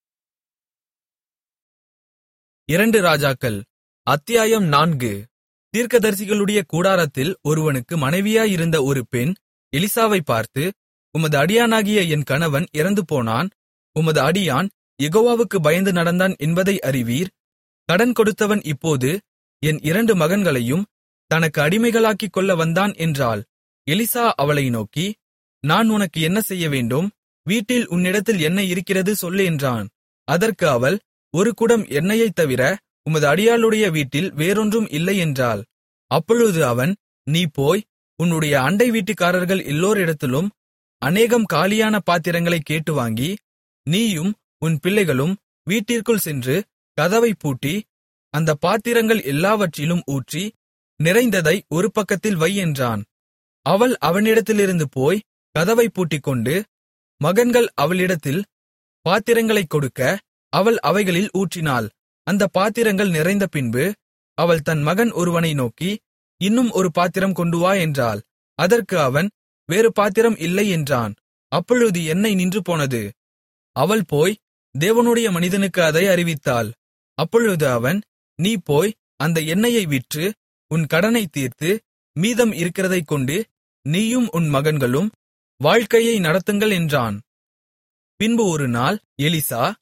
இரண்டு ராஜாக்கள் அத்தியாயம் நான்கு தீர்க்கதரிசிகளுடைய கூடாரத்தில் ஒருவனுக்கு மனைவியாயிருந்த ஒரு பெண் எலிசாவை பார்த்து உமது அடியானாகிய என் கணவன் இறந்து போனான் உமது அடியான் யெகோவாவுக்கு பயந்து நடந்தான் என்பதை அறிவீர் கடன் கொடுத்தவன் இப்போது என் இரண்டு மகன்களையும் தனக்கு அடிமைகளாக்கிக் கொள்ள வந்தான் என்றாள் எலிசா அவளை நோக்கி நான் உனக்கு என்ன செய்ய வேண்டும் வீட்டில் உன்னிடத்தில் என்ன இருக்கிறது சொல்லு என்றான் அதற்கு அவள் ஒரு குடம் எண்ணெயைத் தவிர உமது அடியாளுடைய வீட்டில் வேறொன்றும் இல்லை என்றாள் அப்பொழுது அவன் நீ போய் உன்னுடைய அண்டை வீட்டுக்காரர்கள் எல்லோரிடத்திலும் அநேகம் காலியான பாத்திரங்களைக் கேட்டு வாங்கி நீயும் உன் பிள்ளைகளும் வீட்டிற்குள் சென்று கதவைப் பூட்டி அந்த பாத்திரங்கள் எல்லாவற்றிலும் ஊற்றி நிறைந்ததை ஒரு பக்கத்தில் வை என்றான் அவள் அவனிடத்திலிருந்து போய் கதவைப் பூட்டிக்கொண்டு மகன்கள் அவளிடத்தில் பாத்திரங்களைக் கொடுக்க அவள் அவைகளில் ஊற்றினாள் அந்த பாத்திரங்கள் நிறைந்த பின்பு அவள் தன் மகன் ஒருவனை நோக்கி இன்னும் ஒரு பாத்திரம் கொண்டு வா என்றாள் அதற்கு அவன் வேறு பாத்திரம் இல்லை என்றான் அப்பொழுது எண்ணெய் நின்று போனது அவள் போய் தேவனுடைய மனிதனுக்கு அதை அறிவித்தாள் அப்பொழுது அவன் நீ போய் அந்த எண்ணெயை விற்று உன் கடனைத் தீர்த்து மீதம் இருக்கிறதைக் கொண்டு நீயும் உன் மகன்களும் வாழ்க்கையை நடத்துங்கள் என்றான் பின்பு ஒரு நாள் எலிசா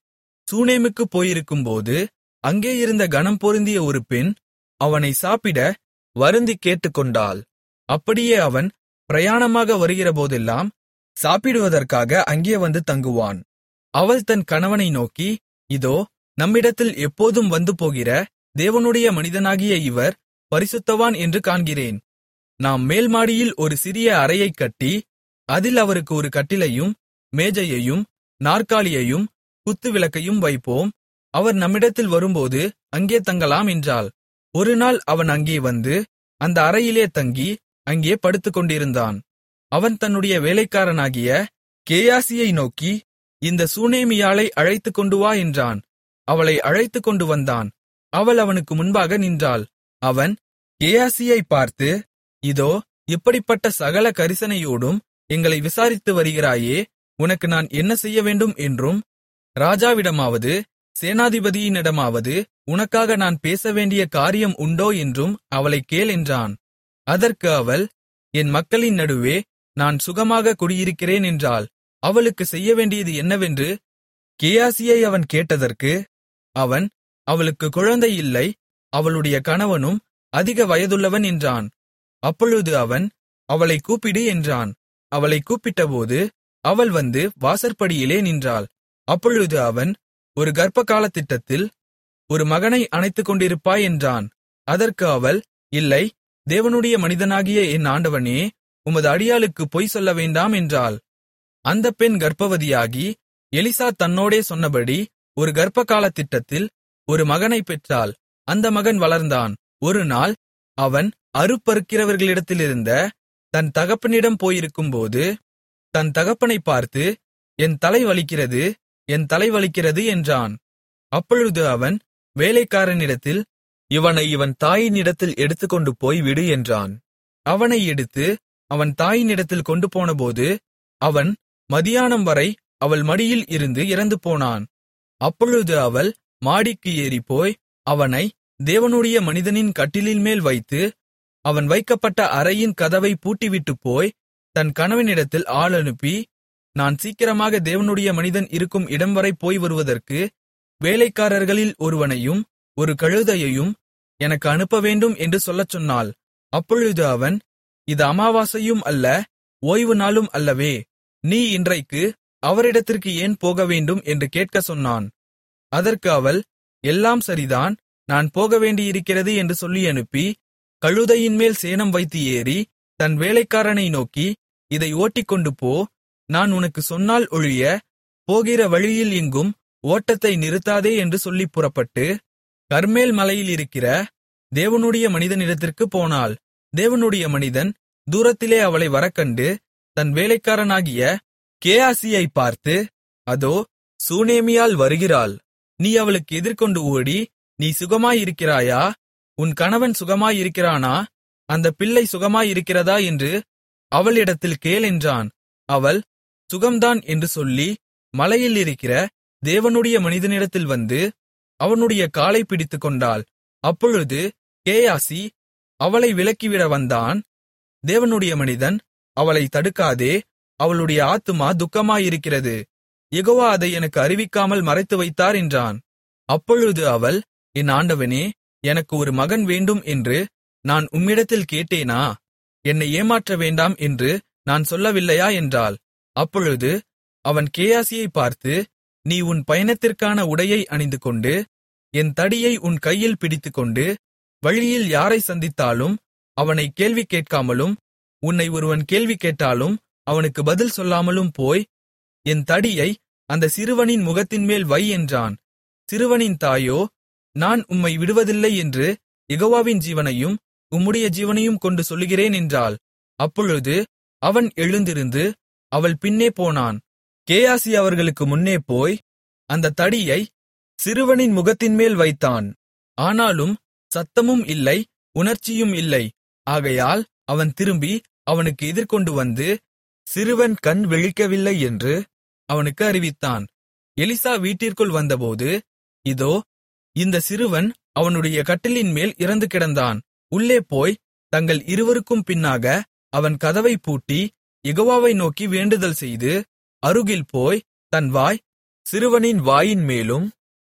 சூனேமுக்குப் போயிருக்கும்போது அங்கே இருந்த கனம் பொருந்திய ஒரு பெண் அவனை சாப்பிட வருந்திக் கேட்டுக்கொண்டாள் அப்படியே அவன் பிரயாணமாக வருகிறபோதெல்லாம் சாப்பிடுவதற்காக அங்கே வந்து தங்குவான் அவள் தன் கணவனை நோக்கி இதோ நம்மிடத்தில் எப்போதும் வந்து போகிற தேவனுடைய மனிதனாகிய இவர் பரிசுத்தவான் என்று காண்கிறேன் நாம் மேல்மாடியில் ஒரு சிறிய அறையைக் கட்டி அதில் அவருக்கு ஒரு கட்டிலையும் மேஜையையும் நாற்காலியையும் குத்துவிளக்கையும் வைப்போம் அவர் நம்மிடத்தில் வரும்போது அங்கே தங்கலாம் என்றாள் ஒருநாள் அவன் அங்கே வந்து அந்த அறையிலே தங்கி அங்கே படுத்துக்கொண்டிருந்தான் அவன் தன்னுடைய வேலைக்காரனாகிய கேயாசியை நோக்கி இந்த சூனேமியாளை அழைத்துக்கொண்டு வா என்றான் அவளை அழைத்துக்கொண்டு வந்தான் அவள் அவனுக்கு முன்பாக நின்றாள் அவன் கேயாசியை பார்த்து இதோ இப்படிப்பட்ட சகல கரிசனையோடும் எங்களை விசாரித்து வருகிறாயே உனக்கு நான் என்ன செய்யவேண்டும் என்றும் ராஜாவிடமாவது சேனாதிபதியினிடமாவது உனக்காக நான் பேசவேண்டிய காரியம் உண்டோ என்றும் அவளைக் கேள் என்றான் அதற்கு அவள் என் மக்களின் நடுவே நான் சுகமாக குடியிருக்கிறேன் என்றாள் அவளுக்கு செய்யவேண்டியது என்னவென்று கேயாசியை அவன் கேட்டதற்கு அவன் அவளுக்கு குழந்தை இல்லை அவளுடைய கணவனும் அதிக வயதுள்ளவன் என்றான் அப்பொழுது அவன் அவளை கூப்பிடு என்றான் அவளை கூப்பிட்டபோது அவள் வந்து வாசற்படியிலே நின்றாள் அப்பொழுது அவன் ஒரு கர்ப்பகாலத்திட்டத்தில் ஒரு மகனை அணைத்துக் கொண்டிருப்பாய் என்றான் அதற்கு அவள் இல்லை தேவனுடைய மனிதனாகிய என் ஆண்டவனே உமது அடியாளுக்கு பொய் சொல்ல வேண்டாம் என்றாள் அந்த பெண் கர்ப்பவதியாகி எலிசா தன்னோடே சொன்னபடி ஒரு கர்ப்பகாலத்திட்டத்தில் ஒரு மகனைப் பெற்றாள் அந்த மகன் வளர்ந்தான் ஒரு நாள் அவன் அறுப்பறுக்கிறவர்களிடத்திலிருந்த தன் தகப்பனிடம் போயிருக்கும்போது தன் தகப்பனைப் பார்த்து என் தலை வலிக்கிறது என் தலை வலிக்கிறது என்றான் அப்பொழுது அவன் வேலைக்காரனிடத்தில் இவனை இவன் தாயினிடத்தில் எடுத்துக்கொண்டு போய் விடு என்றான் அவனை எடுத்து அவன் தாயினிடத்தில் கொண்டு போனபோது அவன் மதியானம் வரை அவள் மடியில் இருந்து இறந்து போனான் அப்பொழுது அவள் மாடிக்கு ஏறிப்போய் அவனை தேவனுடைய மனிதனின் கட்டிலின்மேல் வைத்து அவன் வைக்கப்பட்ட அறையின் கதவை பூட்டிவிட்டுப் போய் தன் கணவனிடத்தில் ஆள் அனுப்பி நான் சீக்கிரமாக தேவனுடைய மனிதன் இருக்கும் இடம்வரை போய் வருவதற்கு வேலைக்காரர்களில் ஒருவனையும் ஒரு கழுதையையும் எனக்கு அனுப்பவேண்டும் என்று சொல்லச் சொன்னாள் அப்பொழுது அவன் இது அமாவாசையும் அல்ல ஓய்வு நாளும் அல்லவே நீ இன்றைக்கு அவரிடத்திற்கு ஏன் போகவேண்டும் என்று கேட்கச் சொன்னான் அதற்கு அவள் எல்லாம் சரிதான் நான் போகவேண்டியிருக்கிறது என்று சொல்லி அனுப்பி கழுதையின்மேல் சேணம் வைத்து ஏறி தன் வேலைக்காரனை நோக்கி இதை ஓட்டிக்கொண்டு போ நான் உனக்கு சொன்னால் ஒழிய போகிற வழியில் எங்கும் ஓட்டத்தை நிறுத்தாதே என்று சொல்லிப் புறப்பட்டு கர்மேல் மலையில் இருக்கிற தேவனுடைய மனிதனிடத்திற்குப் போனாள் தேவனுடைய மனிதன் தூரத்திலே அவளை வரக்கண்டு தன் வேலைக்காரனாகிய கேயாசியைப் பார்த்து அதோ சூனேமியால் வருகிறாள் நீ அவளுக்கு எதிர்கொண்டு ஓடி நீ சுகமாயிருக்கிறாயா உன் கணவன் சுகமாயிருக்கிறானா அந்த பிள்ளை சுகமாயிருக்கிறதா என்று அவளிடத்தில் கேள் என்றான் அவள் சுகம்தான் என்று சொல்லி மலையில் இருக்கிற தேவனுடைய மனிதனிடத்தில் வந்து அவனுடைய காலை பிடித்துக்கொண்டாள் அப்பொழுது கேயாசி அவளை விலக்கிவிட வந்தான் தேவனுடைய மனிதன் அவளை தடுக்காதே அவளுடைய ஆத்துமா துக்கமாயிருக்கிறது யெகோவா அதை எனக்கு அறிவிக்காமல் மறைத்து வைத்தார் என்றான் அப்பொழுது அவள் என் ஆண்டவனே எனக்கு ஒரு மகன் வேண்டும் என்று நான் உம்மிடத்தில் கேட்டேனா என்னை ஏமாற்ற வேண்டாம் என்று நான் சொல்லவில்லையா என்றாள் அப்பொழுது அவன் கேயாசியைப் பார்த்து நீ உன் பயணத்திற்கான உடையை அணிந்துகொண்டு என் தடியை உன் கையில் பிடித்துக்கொண்டு வழியில் யாரை சந்தித்தாலும் அவனை கேள்வி கேட்காமலும் உன்னை ஒருவன் கேள்வி கேட்டாலும் அவனுக்கு பதில் சொல்லாமலும் போய் என் தடியை அந்த சிறுவனின் முகத்தின்மேல் வை என்றான் சிறுவனின் தாயோ நான் உம்மை விடுவதில்லை என்று யெகோவாவின் ஜீவனையும் உம்முடைய ஜீவனையும் கொண்டு சொல்லுகிறேன் என்றாள் அப்பொழுது அவன் எழுந்திருந்து அவள் பின்னே போனான் கேயாசி அவர்களுக்கு முன்னே போய் அந்த தடியை சிறுவனின் முகத்தின்மேல் வைத்தான் ஆனாலும் சத்தமும் இல்லை உணர்ச்சியும் இல்லை ஆகையால் அவன் திரும்பி அவனுக்கு எதிர்கொண்டு வந்து சிறுவன் கண் விழிக்கவில்லை என்று அவனுக்கு அறிவித்தான் எலிசா வீட்டிற்குள் வந்தபோது இதோ இந்த சிறுவன் அவனுடைய கட்டிலின் மேல் இறந்து கிடந்தான் உள்ளே போய் தங்கள் இருவருக்கும் பின்னாக அவன் கதவைப் பூட்டி யெகோவாவை நோக்கி வேண்டுதல் செய்து அருகில் போய் தன் வாய் சிறுவனின் வாயின் மேலும்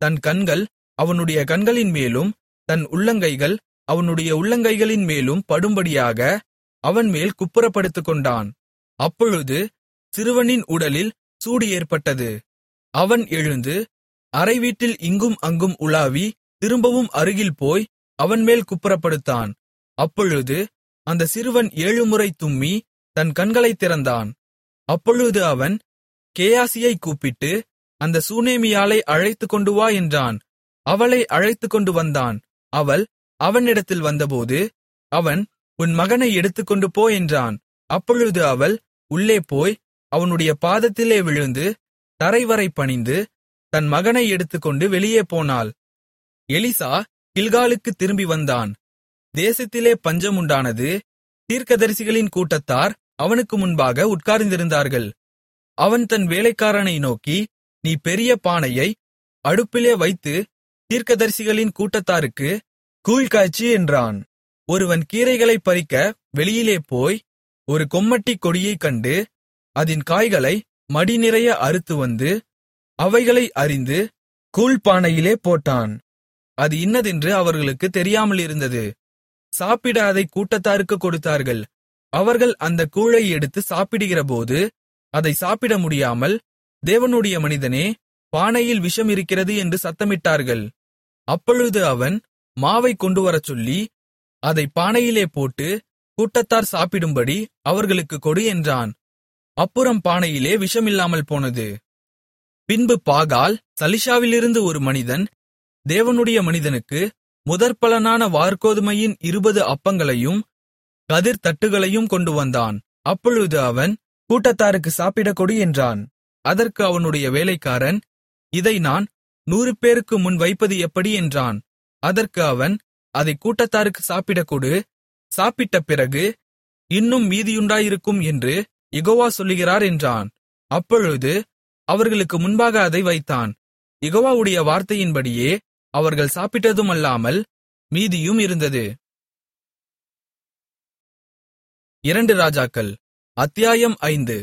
தன் கண்கள் அவனுடைய கண்களின் மேலும் தன் உள்ளங்கைகள் அவனுடைய உள்ளங்கைகளின் மேலும் படும்படியாக அவன் மேல் குப்புறப்படுத்துக்கொண்டான் அப்பொழுது சிறுவனின் உடலில் சூடு ஏற்பட்டது அவன் எழுந்து அறைவீட்டில் இங்கும் அங்கும் உலாவி திரும்பவும் அருகில் போய் அவன் மேல் குப்புறப்படுத்தான் அப்பொழுது அந்த சிறுவன் ஏழுமுறை தும்மி தன் கண்களைத் திறந்தான் அப்பொழுது அவன் கேயாசியை கூப்பிட்டு அந்த சூனேமியாளை அழைத்துக்கொண்டு வா என்றான் அவளை அழைத்துக்கொண்டு வந்தான் அவள் அவனிடத்தில் வந்தபோது அவன் உன் மகனை எடுத்துக்கொண்டு போ என்றான் அப்பொழுது அவள் உள்ளே போய் அவனுடைய பாதத்திலே விழுந்து தரைவரை பணிந்து தன் மகனை எடுத்துக்கொண்டு வெளியே போனாள் எலிசா கில்காலுக்கு திரும்பி வந்தான் தேசத்திலே பஞ்சம் உண்டானது தீர்க்கதரிசிகளின் கூட்டத்தார் அவனுக்கு முன்பாக உட்கார்ந்திருந்தார்கள் அவன் தன் வேலைக்காரனை நோக்கி நீ பெரிய பானையை அடுப்பிலே வைத்து தீர்க்கதரிசிகளின் கூட்டத்தாருக்கு கூழ் காய்ச்சு என்றான் ஒருவன் கீரைகளைப் பறிக்க வெளியிலே போய் ஒரு கொம்மட்டிக் கொடியைக் கண்டு அதின் காய்களை மடி நிறைய அறுத்து வந்து அவைகளை அறிந்து கூழ்பானையிலே போட்டான் அது இன்னதென்று அவர்களுக்கு தெரியாமலிருந்தது சாப்பிட அதை கூட்டத்தாருக்கு கொடுத்தார்கள் அவர்கள் அந்த கூழை எடுத்து சாப்பிடுகிறபோது அதை சாப்பிட முடியாமல் தேவனுடைய மனிதனே பானையில் விஷம் இருக்கிறது என்று சத்தமிட்டார்கள் அப்பொழுது அவன் மாவை கொண்டுவரச் சொல்லி அதை பானையிலே போட்டு கூட்டத்தார் சாப்பிடும்படி அவர்களுக்கு கொடு என்றான் அப்புறம் பானையிலே விஷமில்லாமல் போனது பின்பு பாகால் சலிஷாவிலிருந்து ஒரு மனிதன் தேவனுடைய மனிதனுக்கு முதற்பலனான வார்கோதுமையின் இருபது அப்பங்களையும் கதிர் தட்டுகளையும் கொண்டு வந்தான் அப்பொழுது அவன் கூட்டத்தாருக்கு சாப்பிடக் கொடு என்றான் அதற்கு அவனுடைய வேலைக்காரன் இதை நான் நூறு பேருக்கு முன் வைப்பது எப்படி என்றான் அதற்கு அவன் அதை கூட்டத்தாருக்கு சாப்பிடக் கொடு சாப்பிட்ட பிறகு இன்னும் மீதியுண்டாயிருக்கும் என்று யெகோவா சொல்லுகிறார் என்றான் அப்பொழுது அவர்களுக்கு முன்பாக அதை வைத்தான் யெகோவாவுடைய வார்த்தையின்படியே அவர்கள் சாப்பிட்டதுமல்லாமல் மீதியும் இருந்தது இரண்டு ராஜாக்கள் அத்தியாயம் ஐந்து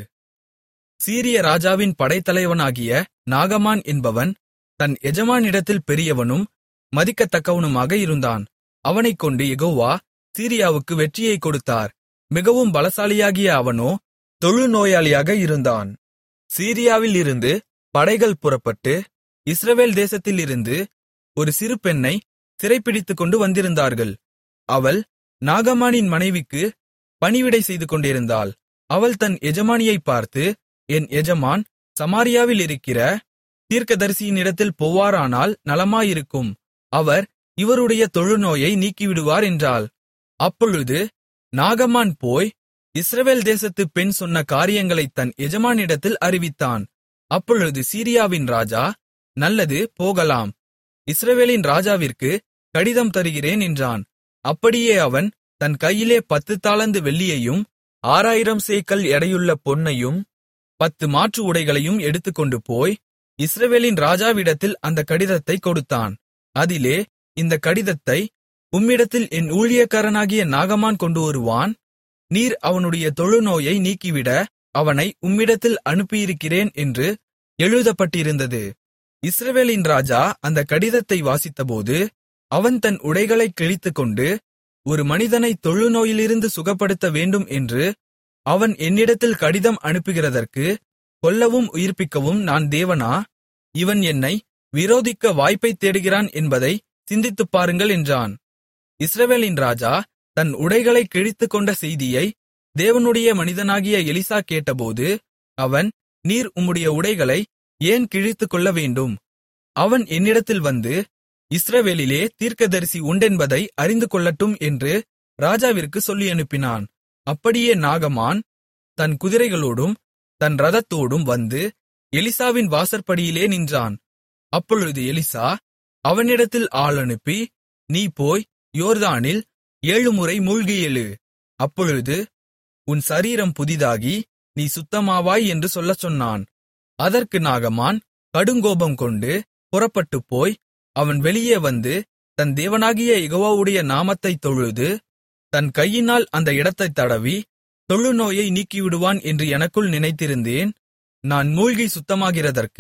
சீரிய ராஜாவின் படைத்தலைவனாகிய நாகமான் என்பவன் தன் எஜமானிடத்தில் பெரியவனும் மதிக்கத்தக்கவனுமாக இருந்தான் அவனைக் கொண்டு யெகோவா சீரியாவுக்கு வெற்றியைக் கொடுத்தார் மிகவும் பலசாலியாகிய அவனோ தொழுநோயாளியாக இருந்தான் சீரியாவில் இருந்து படைகள் புறப்பட்டு இஸ்ரவேல் தேசத்திலிருந்து ஒரு சிறு பெண்ணை சிறைப்பிடித்துக்கொண்டு வந்திருந்தார்கள் அவள் நாகமானின் மனைவிக்கு பணிவிடை செய்து கொண்டிருந்தாள் அவள் தன் எஜமானியைப் பார்த்து என் எஜமான் சமாரியாவில் இருக்கிற தீர்க்கதரிசியினிடத்தில் போவாரானால் நலமாயிருக்கும் அவர் இவருடைய தொழுநோயை நீக்கிவிடுவார் என்றாள் அப்பொழுது நாகமான் போய் இஸ்ரவேல் தேசத்து பெண் சொன்ன காரியங்களைத் தன் எஜமானிடத்தில் அறிவித்தான் அப்பொழுது சீரியாவின் ராஜா நல்லது போகலாம் இஸ்ரவேலின் ராஜாவிற்கு கடிதம் தருகிறேன் என்றான் அப்படியே அவன் தன் கையிலே பத்து தாலந்து வெள்ளியையும் ஆறாயிரம் சேக்கல் எடையுள்ள பொன்னையும் பத்து மாற்று உடைகளையும் எடுத்துக்கொண்டு போய் இஸ்ரவேலின் ராஜாவிடத்தில் அந்த கடிதத்தை கொடுத்தான் அதிலே இந்த கடிதத்தை உம்மிடத்தில் என் ஊழியக்காரனாகிய நாகமான் கொண்டு வருவான் நீர் அவனுடைய தொழுநோயை நீக்கிவிட அவனை உம்மிடத்தில் அனுப்பியிருக்கிறேன் என்று எழுதப்பட்டிருந்தது இஸ்ரவேலின் ராஜா அந்த கடிதத்தை வாசித்தபோது அவன் தன் உடைகளைக் கிழித்துக்கொண்டு ஒரு மனிதனை தொழுநோயிலிருந்து சுகப்படுத்த வேண்டும் என்று அவன் என்னிடத்தில் கடிதம் அனுப்புகிறதற்கு கொல்லவும் உயிர்ப்பிக்கவும் நான் தேவனா இவன் என்னை விரோதிக்க வாய்ப்பைத் தேடுகிறான் என்பதை சிந்தித்துப் பாருங்கள் என்றான் இஸ்ரவேலின் ராஜா தன் உடைகளைக் கிழித்துக்கொண்ட செய்தியை தேவனுடைய மனிதனாகிய எலிசா கேட்டபோது அவன் நீர் உம்முடைய உடைகளை ஏன் கிழித்துக்கொள்ள வேண்டும் அவன் என்னிடத்தில் வந்து இஸ்ரவேலிலே தீர்க்கதரிசி உண்டென்பதை அறிந்து கொள்ளட்டும் என்று ராஜாவிற்கு சொல்லி அனுப்பினான் அப்படியே நாகமான் தன் குதிரைகளோடும் தன் ரதத்தோடும் வந்து எலிசாவின் வாசற்படியிலே நின்றான் அப்பொழுது எலிசா அவனிடத்தில் ஆள் அனுப்பி நீ போய் யோர்தானில் ஏழுமுறை மூழ்கி எழு அப்பொழுது உன் சரீரம் புதிதாகி நீ சுத்தமாவாய் என்று சொல்லச் சொன்னான் அதற்கு நாகமான் கடுங்கோபம் கொண்டு புறப்பட்டுப் போய் அவன் வெளியே வந்து தன் தேவனாகிய யெகோவாவுடைய நாமத்தைத் தொழுது தன் கையினால் அந்த இடத்தைத் தடவி தொழுநோயை நீக்கிவிடுவான் என்று எனக்குள் நினைத்திருந்தேன் நான் மூழ்கி சுத்தமாகிறதற்கு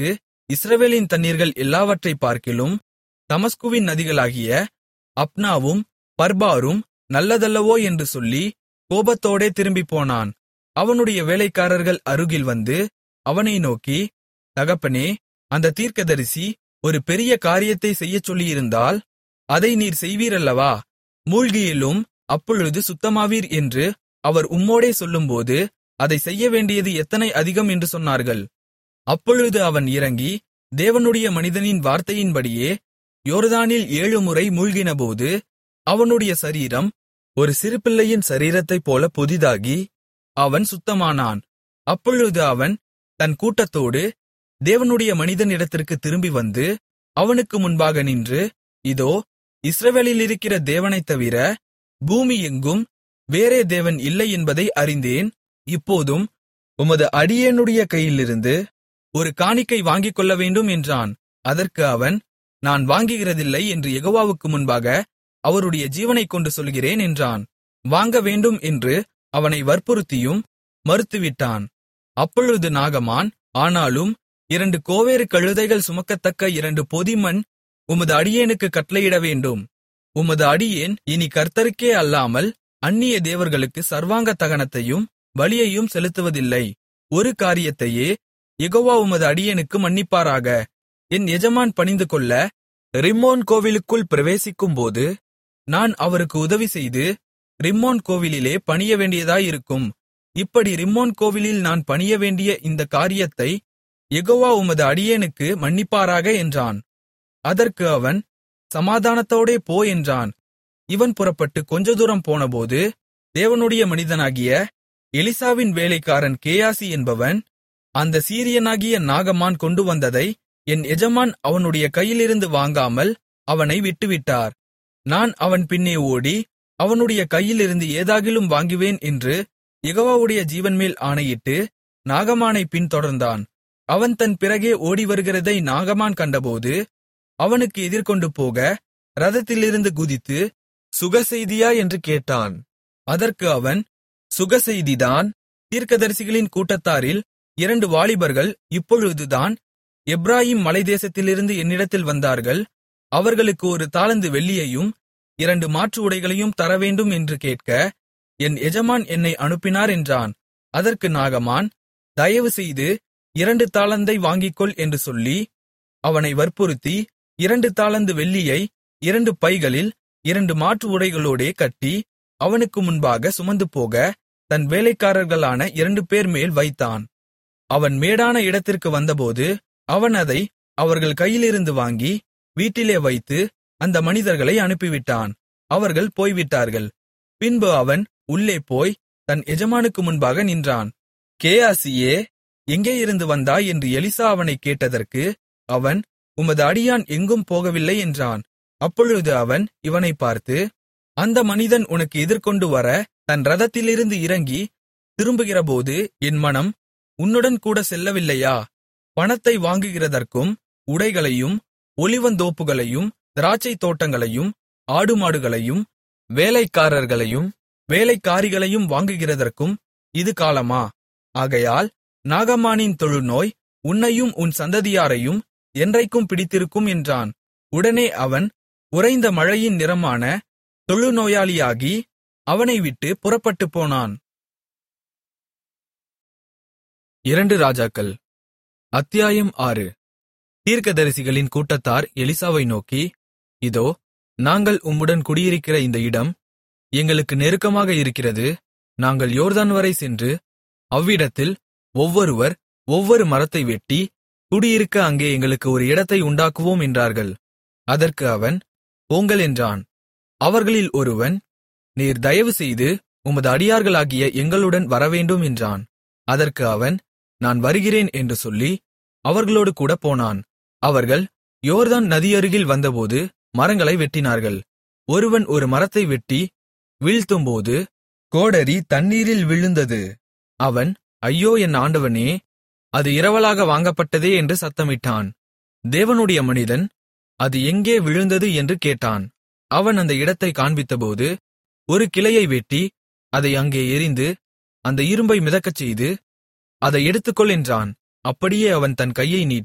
இஸ்ரவேலின் தண்ணீர்கள் எல்லாவற்றைப் பார்க்கிலும் தமஸ்குவின் நதிகளாகிய அப்னாவும் பர்பாரும் நல்லதல்லவோ என்று சொல்லி கோபத்தோடே திரும்பிப்போனான் அவனுடைய வேலைக்காரர்கள் அருகில் வந்து அவனை நோக்கி தகப்பனே அந்த தீர்க்கதரிசி ஒரு பெரிய காரியத்தை செய்யச் சொல்லியிருந்தால் அதை நீர் செய்வீரல்லவா மூழ்கியிலும் அப்பொழுது சுத்தமாவீர் என்று அவர் உம்மோடே சொல்லும்போது அதை செய்ய வேண்டியது எத்தனை அதிகம் என்று சொன்னார்கள் அப்பொழுது அவன் இறங்கி தேவனுடைய மனிதனின் வார்த்தையின்படியே யோர்தானில் ஏழுமுறை மூழ்கினபோது அவனுடைய சரீரம் ஒரு சிறுபிள்ளையின் சரீரத்தைப் போல புதிதாகி அவன் சுத்தமானான் அப்பொழுது அவன் தன் கூட்டத்தோடு தேவனுடைய மனிதனிடத்திற்கு திரும்பி வந்து அவனுக்கு முன்பாக நின்று இதோ இஸ்ரவேலிலிருக்கிற தேவனைத் தவிர பூமி எங்கும் வேறே தேவன் இல்லை என்பதை அறிந்தேன் இப்போதும் உமது அடியேனுடைய கையிலிருந்து ஒரு காணிக்கை வாங்கிக் கொள்ள வேண்டும் என்றான் அதற்கு அவன் நான் வாங்குகிறதில்லை என்று யெகோவாவுக்கு முன்பாக அவருடைய ஜீவனைக் கொண்டு சொல்கிறேன் என்றான் வாங்க வேண்டும் என்று அவனை வற்புறுத்தியும் மறுத்துவிட்டான் அப்பொழுது நாகமான் ஆனாலும் இரண்டு கோவேறு கழுதைகள் சுமக்கத்தக்க இரண்டு பொதிமண் உமது அடியேனுக்கு கட்டளையிட வேண்டும் உமது அடியேன் இனி கர்த்தருக்கே அல்லாமல் அந்நிய தேவர்களுக்கு சர்வாங்க தகனத்தையும் பலியையும் செலுத்துவதில்லை ஒரு காரியத்தையே யெகோவா உமது அடியேனுக்கு மன்னிப்பாராக என் எஜமான் பணிந்துகொள்ள ரிம்மோன் கோவிலுக்குள் பிரவேசிக்கும்போது நான் அவருக்கு உதவி செய்து ரிம்மோன் கோவிலிலே பணிய வேண்டியதாயிருக்கும் இப்படி ரிம்மோன் கோவிலில் நான் பணிய வேண்டிய இந்த காரியத்தை யெகோவா உமது அடியேனுக்கு மன்னிப்பாராக என்றான் அதற்கு அவன் சமாதானத்தோடே போ என்றான் இவன் புறப்பட்டு கொஞ்ச தூரம் போனபோது தேவனுடைய மனிதனாகிய எலிசாவின் வேலைக்காரன் கேயாசி என்பவன் அந்த சீரியனாகிய நாகமான் கொண்டு வந்ததை என் எஜமான் அவனுடைய கையிலிருந்து வாங்காமல் அவனை விட்டுவிட்டார் நான் அவன் பின்னே ஓடி அவனுடைய கையிலிருந்து ஏதாகிலும் வாங்குவேன் என்று யெகோவாவுடைய ஜீவன்மேல் ஆணையிட்டு நாகமானை பின்தொடர்ந்தான் அவன் தன் பிறகே ஓடிவருகிறதை நாகமான் கண்டபோது அவனுக்கு எதிர்கொண்டு போக ரதத்திலிருந்து குதித்து சுகசெய்தியா என்று கேட்டான் அதற்கு அவன் சுகசெய்திதான் தீர்க்கதரிசிகளின் கூட்டத்தாரில் இரண்டு வாலிபர்கள் இப்பொழுதுதான் எப்ராயிம் மலைதேசத்திலிருந்து என்னிடத்தில் வந்தார்கள் அவர்களுக்கு ஒரு தாளந்து வெள்ளியையும் இரண்டு மாற்று உடைகளையும் தரவேண்டும் என்று கேட்க என் எஜமான் என்னை அனுப்பினார் என்றான் அதற்கு நாகமான் தயவுசெய்து இரண்டு தாளந்தை வாங்கிக்கொள் என்று சொல்லி அவனை வற்புறுத்தி இரண்டு தாளந்து வெள்ளியை இரண்டு பைகளில் இரண்டு மாற்று உடைகளோடே கட்டி அவனுக்கு முன்பாக சுமந்து போக தன் வேலைக்காரர்களான இரண்டு பேர் மேல் வைத்தான் அவன் மேடான இடத்திற்கு வந்தபோது அவன் அதை அவர்கள் கையிலிருந்து வாங்கி வீட்டிலே வைத்து அந்த மனிதர்களை அனுப்பிவிட்டான் அவர்கள் போய்விட்டார்கள் பின்பு அவன் உள்ளே போய் தன் எஜமானுக்கு முன்பாக நின்றான் கேயாசியே எங்கே இருந்து வந்தாய் என்று எலிசா அவனைக் கேட்டதற்கு அவன் உமது அடியான் எங்கும் போகவில்லை என்றான் அப்பொழுது அவன் இவனைப் பார்த்து அந்த மனிதன் உனக்கு எதிர்கொண்டு வர தன் ரதத்திலிருந்து இறங்கி திரும்புகிறபோது என் மனம் உன்னுடன் கூட செல்லவில்லையா பணத்தை வாங்குகிறதற்கும் உடைகளையும் ஒலிவந்தோப்புகளையும் திராட்சைத் தோட்டங்களையும் ஆடுமாடுகளையும் வேலைக்காரர்களையும் வேலைக்காரிகளையும் வாங்குகிறதற்கும் இது காலமா ஆகையால் நாகமானின் தொழுநோய் உன்னையும் உன் சந்ததியாரையும் என்றைக்கும் பிடித்திருக்கும் என்றான் உடனே அவன் உறைந்த மழையின் நிறமான தொழுநோயாளியாகி அவனை விட்டு புறப்பட்டுப் போனான் இரண்டு ராஜாக்கள் அத்தியாயம் ஆறு தீர்க்கதரிசிகளின் கூட்டத்தார் எலிசாவை நோக்கி இதோ நாங்கள் உம்முடன் குடியிருக்கிற இந்த இடம் எங்களுக்கு நெருக்கமாக இருக்கிறது நாங்கள் யோர்தான் வரை சென்று அவ்விடத்தில் ஒவ்வொருவர் ஒவ்வொரு மரத்தை வெட்டி குடியிருக்க அங்கே எங்களுக்கு ஒரு இடத்தை உண்டாக்குவோம் என்றார்கள் அதற்கு அவன் போங்கள் என்றான் அவர்களில் ஒருவன் நீர் தயவுசெய்து உமது அடியார்களாகிய எங்களுடன் வரவேண்டும் என்றான் அதற்கு அவன் நான் வருகிறேன் என்று சொல்லி அவர்களோடு கூட போனான் அவர்கள் யோர்தான் நதியருகில் வந்தபோது மரங்களை வெட்டினார்கள் ஒருவன் ஒரு மரத்தை வெட்டி வீழ்த்தும்போது கோடரி தண்ணீரில் விழுந்தது அவன் ஐயோ என் ஆண்டவனே அது இரவலாக வாங்கப்பட்டதே என்று சத்தமிட்டான் தேவனுடைய மனிதன் அது எங்கே விழுந்தது என்று கேட்டான் அவன் அந்த இடத்தை காண்பித்தபோது ஒரு கிளையை வெட்டி அதை அங்கே எறிந்து அந்த இரும்பை மிதக்கச் செய்து அதை எடுத்துக்கொள் என்றான் அப்படியே அவன் தன் கையை நீட்டி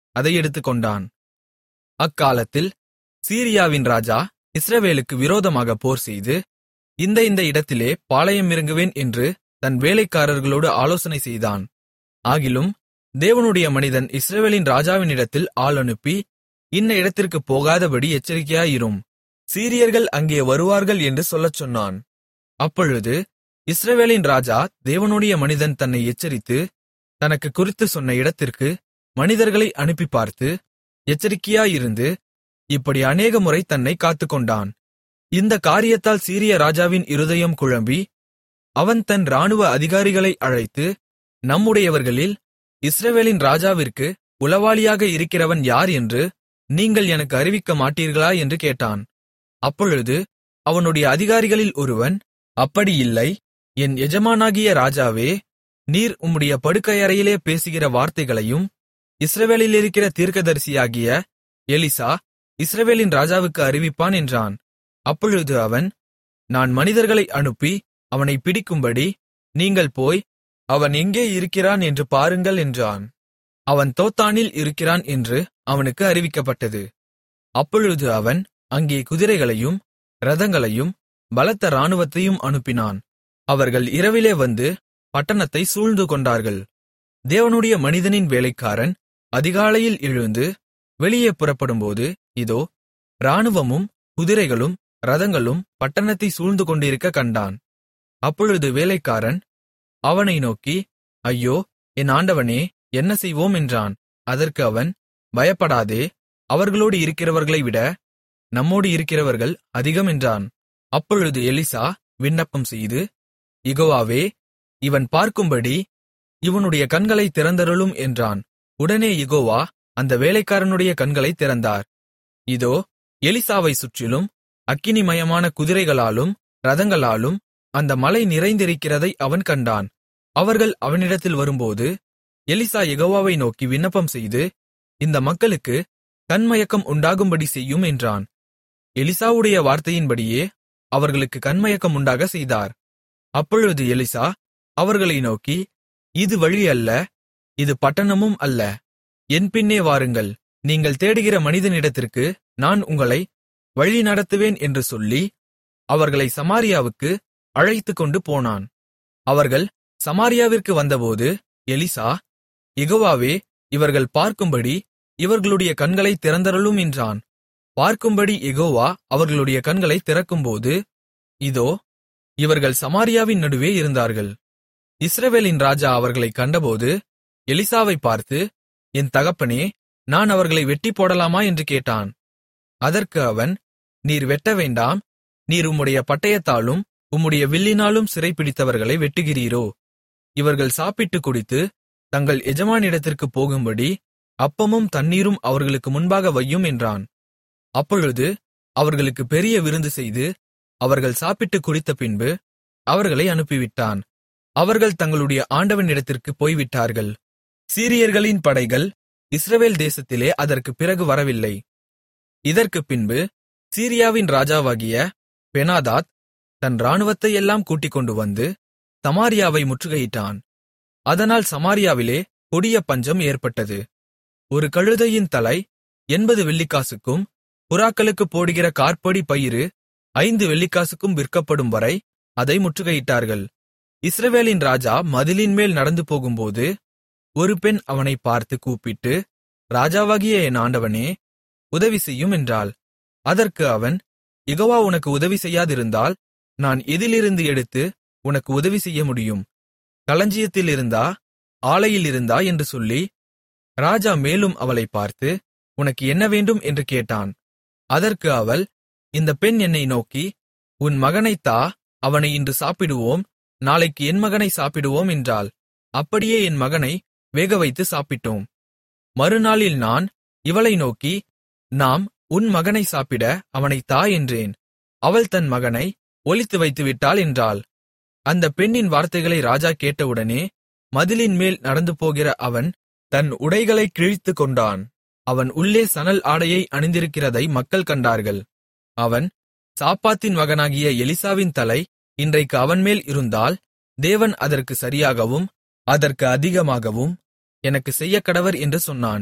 அதை எடுத்துக்கொண்டான் அக்காலத்தில் சீரியாவின் ராஜா இஸ்ரவேலுக்கு விரோதமாக போர்செய்து இந்த இந்த இடத்திலே பாளையம் இறங்குவேன் என்று தன் வேலைக்காரர்களோடு ஆலோசனை செய்தான் ஆகிலும் தேவனுடைய மனிதன் இஸ்ரவேலின் ராஜாவினிடத்தில் ஆள் அனுப்பி இன்ன இடத்திற்குப் போகாதபடி எச்சரிக்கையாயிரும் சீரியர்கள் அங்கே வருவார்கள் என்று சொல்லச் சொன்னான் அப்பொழுது இஸ்ரவேலின் ராஜா தேவனுடைய மனிதன் தன்னை எச்சரித்து தனக்கு குறித்து சொன்ன இடத்திற்கு மனிதர்களை அனுப்பி பார்த்து எச்சரிக்கையாயிருந்து இப்படி அநேக முறை தன்னை காத்துக்கொண்டான் இந்த காரியத்தால் சீரிய ராஜாவின் இருதயம் குழம்பி அவன் தன் இராணுவ அதிகாரிகளை அழைத்து நம்முடையவர்களில் இஸ்ரவேலின் ராஜாவிற்கு உளவாளியாக இருக்கிறவன் யார் என்று நீங்கள் எனக்கு அறிவிக்க மாட்டீர்களா என்று கேட்டான் அப்பொழுது அவனுடைய அதிகாரிகளில் ஒருவன் அப்படி இல்லை என் எஜமானாகிய ராஜாவே நீர் உம்முடைய படுக்கையறையிலே பேசுகிற வார்த்தைகளையும் இஸ்ரவேலிலிருக்கிற தீர்க்கதரிசியாகிய எலிசா இஸ்ரவேலின் ராஜாவுக்கு அறிவிப்பான் என்றான் அப்பொழுது அவன் நான் மனிதர்களை அனுப்பி அவனை பிடிக்கும்படி நீங்கள் போய் அவன் எங்கே இருக்கிறான் என்று பாருங்கள் என்றான் அவன் தோத்தானில் இருக்கிறான் என்று அவனுக்கு அறிவிக்கப்பட்டது அப்பொழுது அவன் அங்கே குதிரைகளையும் இரதங்களையும் பலத்த இராணுவத்தையும் அனுப்பினான் அவர்கள் இரவிலே வந்து பட்டணத்தை சூழ்ந்து கொண்டார்கள் தேவனுடைய மனிதனின் வேலைக்காரன் அதிகாலையில் எழுந்து வெளியே புறப்படும்போது இதோ இராணுவமும் குதிரைகளும் இரதங்களும் பட்டணத்தை சூழ்ந்து கொண்டிருக்க கண்டான் அப்பொழுது வேலைக்காரன் அவனை நோக்கி ஐயோ என் ஆண்டவனே என்ன செய்வோம் என்றான் அதற்கு அவன் பயப்படாதே அவர்களோடு இருக்கிறவர்களை விட நம்மோடு இருக்கிறவர்கள் அதிகம் என்றான் அப்பொழுது எலிசா விண்ணப்பம் செய்து இகோவாவே இவன் பார்க்கும்படி இவனுடைய கண்களை திறந்தருளும் என்றான் உடனே யெகோவா அந்த வேலைக்காரனுடைய கண்களை திறந்தார் இதோ எலிசாவை சுற்றிலும் அக்கினிமயமான குதிரைகளாலும் இரதங்களாலும் அந்த மலை நிறைந்திருக்கிறதை அவன் கண்டான் அவர்கள் அவனிடத்தில் வரும்போது எலிசா யெகோவாவை நோக்கி விண்ணப்பம் செய்து இந்த மக்களுக்கு கண்மயக்கம் உண்டாகும்படி செய்யும் என்றான் எலிசாவுடைய வார்த்தையின்படியே அவர்களுக்கு கண்மயக்கம் உண்டாக செய்தார் அப்பொழுது எலிசா அவர்களை நோக்கி இது வழி அல்ல இது பட்டணமும் அல்ல என் பின்னே வாருங்கள் நீங்கள் தேடுகிற மனிதனிடத்திற்கு நான் உங்களை வழி நடத்துவேன் என்று சொல்லி அவர்களை சமாரியாவுக்கு அழைத்துக்கொண்டு போனான் அவர்கள் சமாரியாவிற்கு வந்தபோது எலிசா யெகோவாவே இவர்கள் பார்க்கும்படி இவர்களுடைய கண்களை திறந்தருளும் என்றான் பார்க்கும்படி யெகோவா அவர்களுடைய கண்களை திறக்கும்போது இதோ இவர்கள் சமாரியாவின் நடுவே இருந்தார்கள் இஸ்ரவேலின் ராஜா அவர்களைக் கண்டபோது எலிசாவை பார்த்து என் தகப்பனே நான் அவர்களை வெட்டி போடலாமா என்று கேட்டான் அதற்கு அவன் நீர் வெட்ட வேண்டாம் நீர் உம்முடைய பட்டயத்தாலும் உம்முடைய வில்லினாலும் சிறைப்பிடித்தவர்களை வெட்டுகிறீரோ இவர்கள் சாப்பிட்டுக் குடித்து தங்கள் எஜமானிடத்திற்குப் போகும்படி அப்பமும் தண்ணீரும் அவர்களுக்கு முன்பாக வையும் என்றான் அப்பொழுது அவர்களுக்கு பெரிய விருந்து செய்து அவர்கள் சாப்பிட்டுக் குடித்த பின்பு அவர்களை அனுப்பிவிட்டான் அவர்கள் தங்களுடைய ஆண்டவனிடத்திற்கு போய்விட்டார்கள் சீரியர்களின் படைகள் இஸ்ரவேல் தேசத்திலே அதற்குப் பிறகு வரவில்லை இதற்குப் பின்பு சீரியாவின் ராஜாவாகிய பெனாதாத் தன் இராணுவத்தையெல்லாம் கூட்டிக்கொண்டு வந்து சமாரியாவை முற்றுகையிட்டான் அதனால் சமாரியாவிலே கொடிய பஞ்சம் ஏற்பட்டது ஒரு கழுதையின் தலை எண்பது வெள்ளிக்காசுக்கும் புறாக்களுக்குப் போடுகிற கார்ப்படி பயிறு ஐந்து வெள்ளிக்காசுக்கும் விற்கப்படும் வரை அதை முற்றுகையிட்டார்கள் இஸ்ரவேலின் ராஜா மதிலின்மேல் நடந்து போகும்போது ஒரு பெண் அவனை பார்த்து கூப்பிட்டு ராஜாவாகிய என் ஆண்டவனே உதவி செய்யும் என்றாள் அதற்கு அவன் யெகோவா உனக்கு உதவி செய்யாதிருந்தால் நான் எதிலிருந்து எடுத்து உனக்கு உதவி செய்ய முடியும் களஞ்சியத்திலிருந்தா ஆலையிலிருந்தா என்று சொல்லி ராஜா மேலும் அவளைப் பார்த்து உனக்கு என்ன வேண்டும் என்று கேட்டான் அதற்கு அவள் இந்த பெண் என்னை நோக்கி உன் மகனைத் தா அவனை இன்று சாப்பிடுவோம் நாளைக்கு என் மகனை சாப்பிடுவோம் என்றாள் அப்படியே என் மகனை வேகவைத்து சாப்பிட்டோம் மறுநாளில் நான் இவளை நோக்கி நாம் உன் மகனை சாப்பிட அவனைத் தா என்றேன் அவள் தன் மகனை ஒளித்து வைத்துவிட்டாள் என்றாள் அந்த பெண்ணின் வார்த்தைகளை ராஜா கேட்டவுடனே மதிலின் மேல் நடந்து போகிற அவன் தன் உடைகளை கிழித்துக் கொண்டான் அவன் உள்ளே சணல் ஆடையை அணிந்திருக்கிறதை மக்கள் கண்டார்கள் அவன் சாப்பாத்தின் மகனாகிய எலிசாவின் தலை இன்றைக்கு அவன்மேல் இருந்தால் தேவன் அதற்கு சரியாகவும் அதற்கு அதிகமாகவும் எனக்கு செய்யக்கடவர் என்று சொன்னான்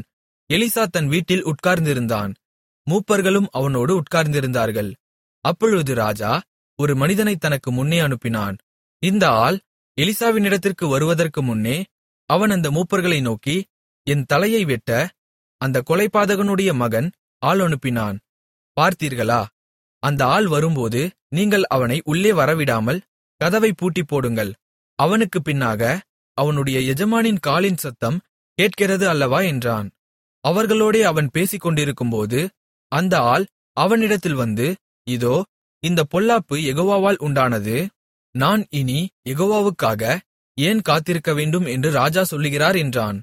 எலிசா தன் வீட்டில் உட்கார்ந்திருந்தான் மூப்பர்களும் அவனோடு உட்கார்ந்திருந்தார்கள் அப்பொழுது ராஜா ஒரு மனிதனை தனக்கு முன்னே அனுப்பினான் இந்த ஆள் எலிசாவினிடத்திற்கு வருவதற்கு முன்னே அவன் அந்த மூப்பர்களை நோக்கி என் தலையை வெட்ட அந்த கொலைபாதகனுடைய மகன் ஆள் அனுப்பினான் பார்த்தீர்களா அந்த ஆள் வரும்போது நீங்கள் அவனை உள்ளே வரவிடாமல் கதவை பூட்டிப் போடுங்கள் அவனுக்கு பின்னாக அவனுடைய எஜமானின் காலின் சத்தம் கேட்கிறது அல்லவா என்றான் அவர்களோடே அவன் பேசிக் கொண்டிருக்கும்போது அந்த ஆள் அவனிடத்தில் வந்து இதோ இந்த பொல்லாப்பு யெகோவாவால் உண்டானது நான் இனி யெகோவாவுக்காக ஏன் காத்திருக்க வேண்டும் என்று ராஜா சொல்லுகிறார் என்றான்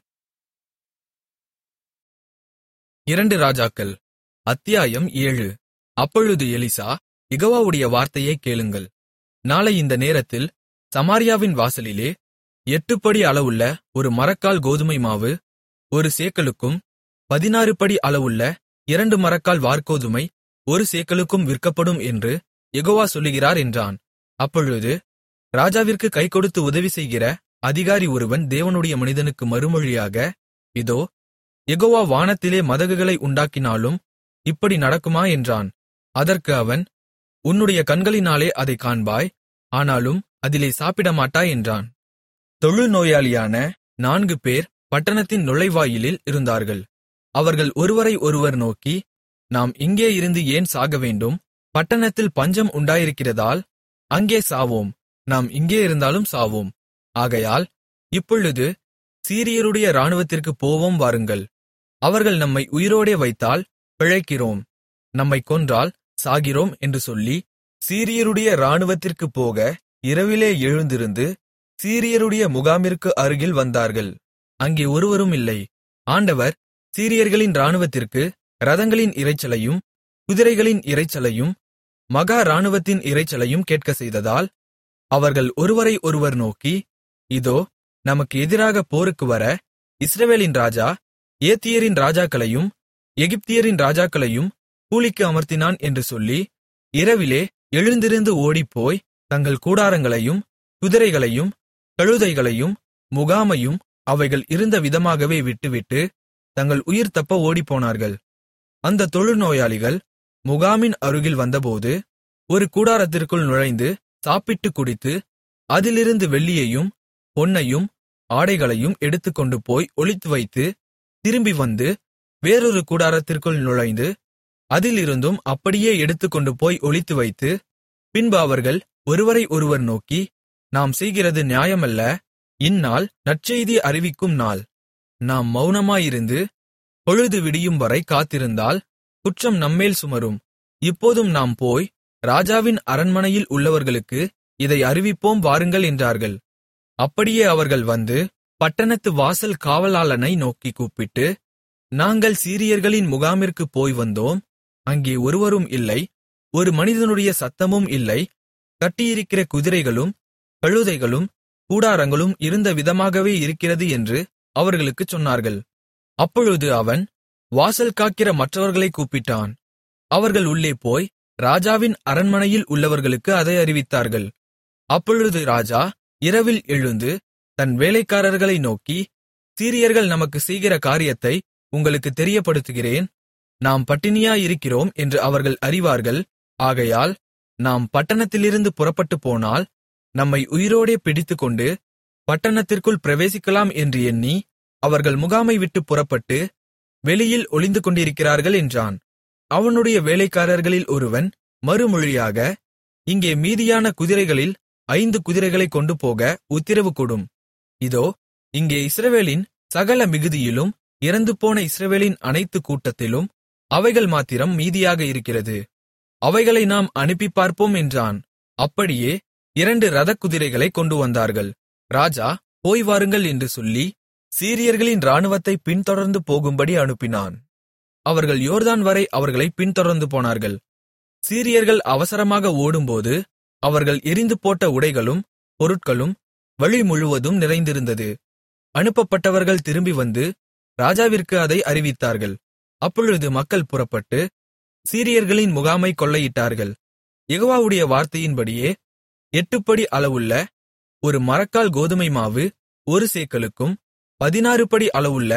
இரண்டு ராஜாக்கள் அத்தியாயம் ஏழு அப்பொழுது எலிசா யெகோவாவுடைய வார்த்தையைக் கேளுங்கள் நாளை இந்த நேரத்தில் சமாரியாவின் வாசலிலே எட்டுப்படி அளவுள்ள ஒரு மரக்கால் கோதுமை மாவு ஒரு சேக்கலுக்கும் பதினாறு படி அளவுள்ள இரண்டு மரக்கால் வார்கோதுமை ஒரு சேக்கலுக்கும் விற்கப்படும் என்று யெகோவா சொல்லுகிறார் என்றான் அப்பொழுது ராஜாவிற்கு கைகொடுத்து உதவி செய்கிற அதிகாரி ஒருவன் தேவனுடைய மனிதனுக்கு மறுமொழியாக இதோ யெகோவா வானத்திலே மதகுகளை உண்டாக்கினாலும் இப்படி நடக்குமா என்றான் அதற்கு அவன் உன்னுடைய கண்களினாலே அதைக் காண்பாய் ஆனாலும் அதிலே சாப்பிடமாட்டாய் என்றான் தொழுநோயாளியான நான்கு பேர் பட்டணத்தின் நுழைவாயிலில் இருந்தார்கள் அவர்கள் ஒருவரை ஒருவர் நோக்கி நாம் இங்கே இருந்து ஏன் சாகவேண்டும் பட்டணத்தில் பஞ்சம் உண்டாயிருக்கிறதால் அங்கே சாவோம் நாம் இங்கே இருந்தாலும் சாவோம் ஆகையால் இப்பொழுது சீரியருடைய இராணுவத்திற்குப் போவோம் வாருங்கள் அவர்கள் நம்மை உயிரோடே வைத்தால் பிழைக்கிறோம் நம்மை கொன்றால் சாகிறோம் என்று சொல்லி சீரியருடைய இராணுவத்திற்குப் போக இரவிலே எழுந்திருந்து சீரியருடைய முகாமிற்கு அருகில் வந்தார்கள் அங்கே ஒருவரும் இல்லை ஆண்டவர் சீரியர்களின் இராணுவத்திற்கு இரதங்களின் இரைச்சலையும் குதிரைகளின் இரைச்சலையும் மகா இராணுவத்தின் இரைச்சலையும் கேட்கச் செய்ததால் அவர்கள் ஒருவரை ஒருவர் நோக்கி இதோ நமக்கு எதிராக போருக்கு வர இஸ்ரவேலின் ராஜா ஏத்தியரின் ராஜாக்களையும் எகிப்தியரின் ராஜாக்களையும் கூலிக்கு அமர்த்தினான் என்று சொல்லி இரவிலே எழுந்திருந்து ஓடிப்போய் தங்கள் கூடாரங்களையும் குதிரைகளையும் கழுதைகளையும் முகாமையும் அவைகள் இருந்த விதமாகவே விட்டுவிட்டு தங்கள் உயிர் தப்ப ஓடிப்போனார்கள் அந்த தொழுநோயாளிகள் முகாமின் அருகில் வந்தபோது ஒரு கூடாரத்திற்குள் நுழைந்து சாப்பிட்டுக் குடித்து அதிலிருந்து வெள்ளியையும் பொன்னையும் ஆடைகளையும் எடுத்துக்கொண்டு போய் ஒளித்து வைத்து திரும்பி வந்து வேறொரு கூடாரத்திற்குள் நுழைந்து அதிலிருந்தும் அப்படியே எடுத்துக்கொண்டு போய் ஒளித்து வைத்து பின்பு அவர்கள் ஒருவரை ஒருவர் நோக்கி நாம் செய்கிறது நியாயமல்ல இந்நாள் நற்செய்தி அறிவிக்கும் நாள் நாம் மௌனமாயிருந்து பொழுது விடியும் வரை காத்திருந்தால் குற்றம் நம்மேல் சுமரும் இப்போதும் நாம் போய் ராஜாவின் அரண்மனையில் உள்ளவர்களுக்கு இதை அறிவிப்போம் வாருங்கள் என்றார்கள் அப்படியே அவர்கள் வந்து பட்டணத்து வாசல் காவலாளனை நோக்கி கூப்பிட்டு நாங்கள் சீரியர்களின் முகாமிற்குப் போய் வந்தோம் அங்கே ஒருவரும் இல்லை ஒரு மனிதனுடைய சத்தமும் இல்லை கட்டியிருக்கிற குதிரைகளும் கழுதைகளும் கூடாரங்களும் இருந்த விதமாகவே இருக்கிறது என்று அவர்களுக்குச் சொன்னார்கள் அப்பொழுது அவன் வாசல் காக்கிற மற்றவர்களைக் கூப்பிட்டான் அவர்கள் உள்ளே போய் ராஜாவின் அரண்மனையில் உள்ளவர்களுக்கு அதை அறிவித்தார்கள் அப்பொழுது ராஜா இரவில் எழுந்து தன் வேலைக்காரர்களை நோக்கி சீரியர்கள் நமக்கு செய்கிற காரியத்தை உங்களுக்கு தெரியப்படுத்துகிறேன் நாம் பட்டினியாயிருக்கிறோம் என்று அவர்கள் அறிவார்கள் ஆகையால் நாம் பட்டணத்திலிருந்து புறப்பட்டு போனால் நம்மை உயிரோடே பிடித்துக்கொண்டு பட்டணத்திற்குள் பிரவேசிக்கலாம் என்று எண்ணி அவர்கள் முகாமை விட்டு புறப்பட்டு வெளியில் ஒளிந்து கொண்டிருக்கிறார்கள் என்றான் அவனுடைய வேலைக்காரர்களில் ஒருவன் மறுமொழியாக இங்கே மீதியான குதிரைகளில் ஐந்து குதிரைகளைக் கொண்டு போக உத்திரவு கொடும் இதோ இங்கே இஸ்ரவேலின் சகல மிகுதியிலும் இறந்துபோன இஸ்ரவேலின் அனைத்து கூட்டத்திலும் அவைகள் மாத்திரம் மீதியாக இருக்கிறது அவைகளை நாம் அனுப்பி பார்ப்போம் என்றான் அப்படியே இரண்டு ரதக்குதிரைகளைக் கொண்டு வந்தார்கள் ராஜா போய் வாருங்கள் என்று சொல்லி சீரியர்களின் இராணுவத்தை பின்தொடர்ந்து போகும்படி அனுப்பினான் அவர்கள் யோர்தான் வரை அவர்களை பின்தொடர்ந்து போனார்கள் சீரியர்கள் அவசரமாக ஓடும்போது அவர்கள் எரிந்து போட்ட உடைகளும் பொருட்களும் வழி முழுவதும் நிறைந்திருந்தது அனுப்பப்பட்டவர்கள் திரும்பி வந்து ராஜாவிற்கு அதை அறிவித்தார்கள் அப்பொழுது மக்கள் புறப்பட்டு சீரியர்களின் முகாமை கொள்ளையிட்டார்கள் யெகோவாவுடைய வார்த்தையின்படியே எட்டுப்படி அளவுள்ள ஒரு மரக்கால் கோதுமை மாவு ஒரு சேக்கலுக்கும் பதினாறு படி அளவுள்ள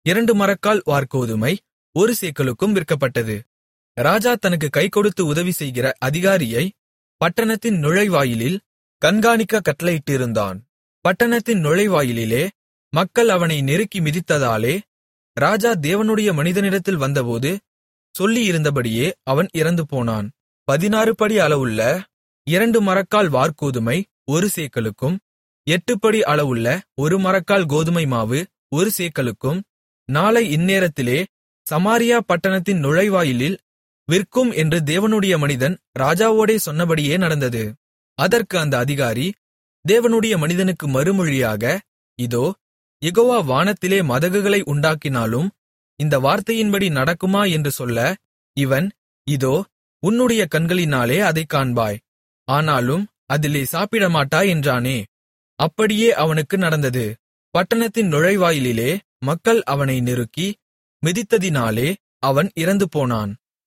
இரண்டு மரக்கால் வார்கோதுமை ஒரு சேக்கலுக்கும் விற்கப்பட்டது ராஜா தனக்கு கைகொடுத்து உதவி செய்கிற அதிகாரியை பட்டணத்தின் நுழைவாயிலில் கண்காணிக்க கட்டளையிட்டிருந்தான் பட்டணத்தின் நுழைவாயிலிலே மக்கள் அவனை நெருக்கி மிதித்ததாலே ராஜா தேவனுடைய மனிதனிடத்தில் வந்தபோது சொல்லியிருந்தபடியே அவன் இறந்து போனான் பதினாறு படி அளவுள்ள இரண்டு மரக்கால் வார்கோதுமை ஒரு சேக்கலுக்கும் எட்டுப்படி அளவுள்ள ஒரு மரக்கால் கோதுமை மாவு ஒரு சேக்கலுக்கும் நாளை இந்நேரத்திலே சமாரியா பட்டணத்தின் நுழைவாயிலில் விற்கும் என்று தேவனுடைய மனிதன் ராஜாவோடே சொன்னபடியே நடந்தது அதற்கு அந்த அதிகாரி தேவனுடைய மனிதனுக்கு மறுமொழியாக இதோ யெகோவா வானத்திலே மதகுகளை உண்டாக்கினாலும் இந்த வார்த்தையின்படி நடக்குமா என்று சொல்ல இவன் இதோ உன்னுடைய கண்களினாலே அதைக் காண்பாய் ஆனாலும் அதிலே சாப்பிடமாட்டாய் என்றானே அப்படியே அவனுக்கு நடந்தது பட்டணத்தின் நுழைவாயிலிலே மக்கள் அவனை நெருக்கி மிதித்ததினாலே அவன் இறந்து போனான்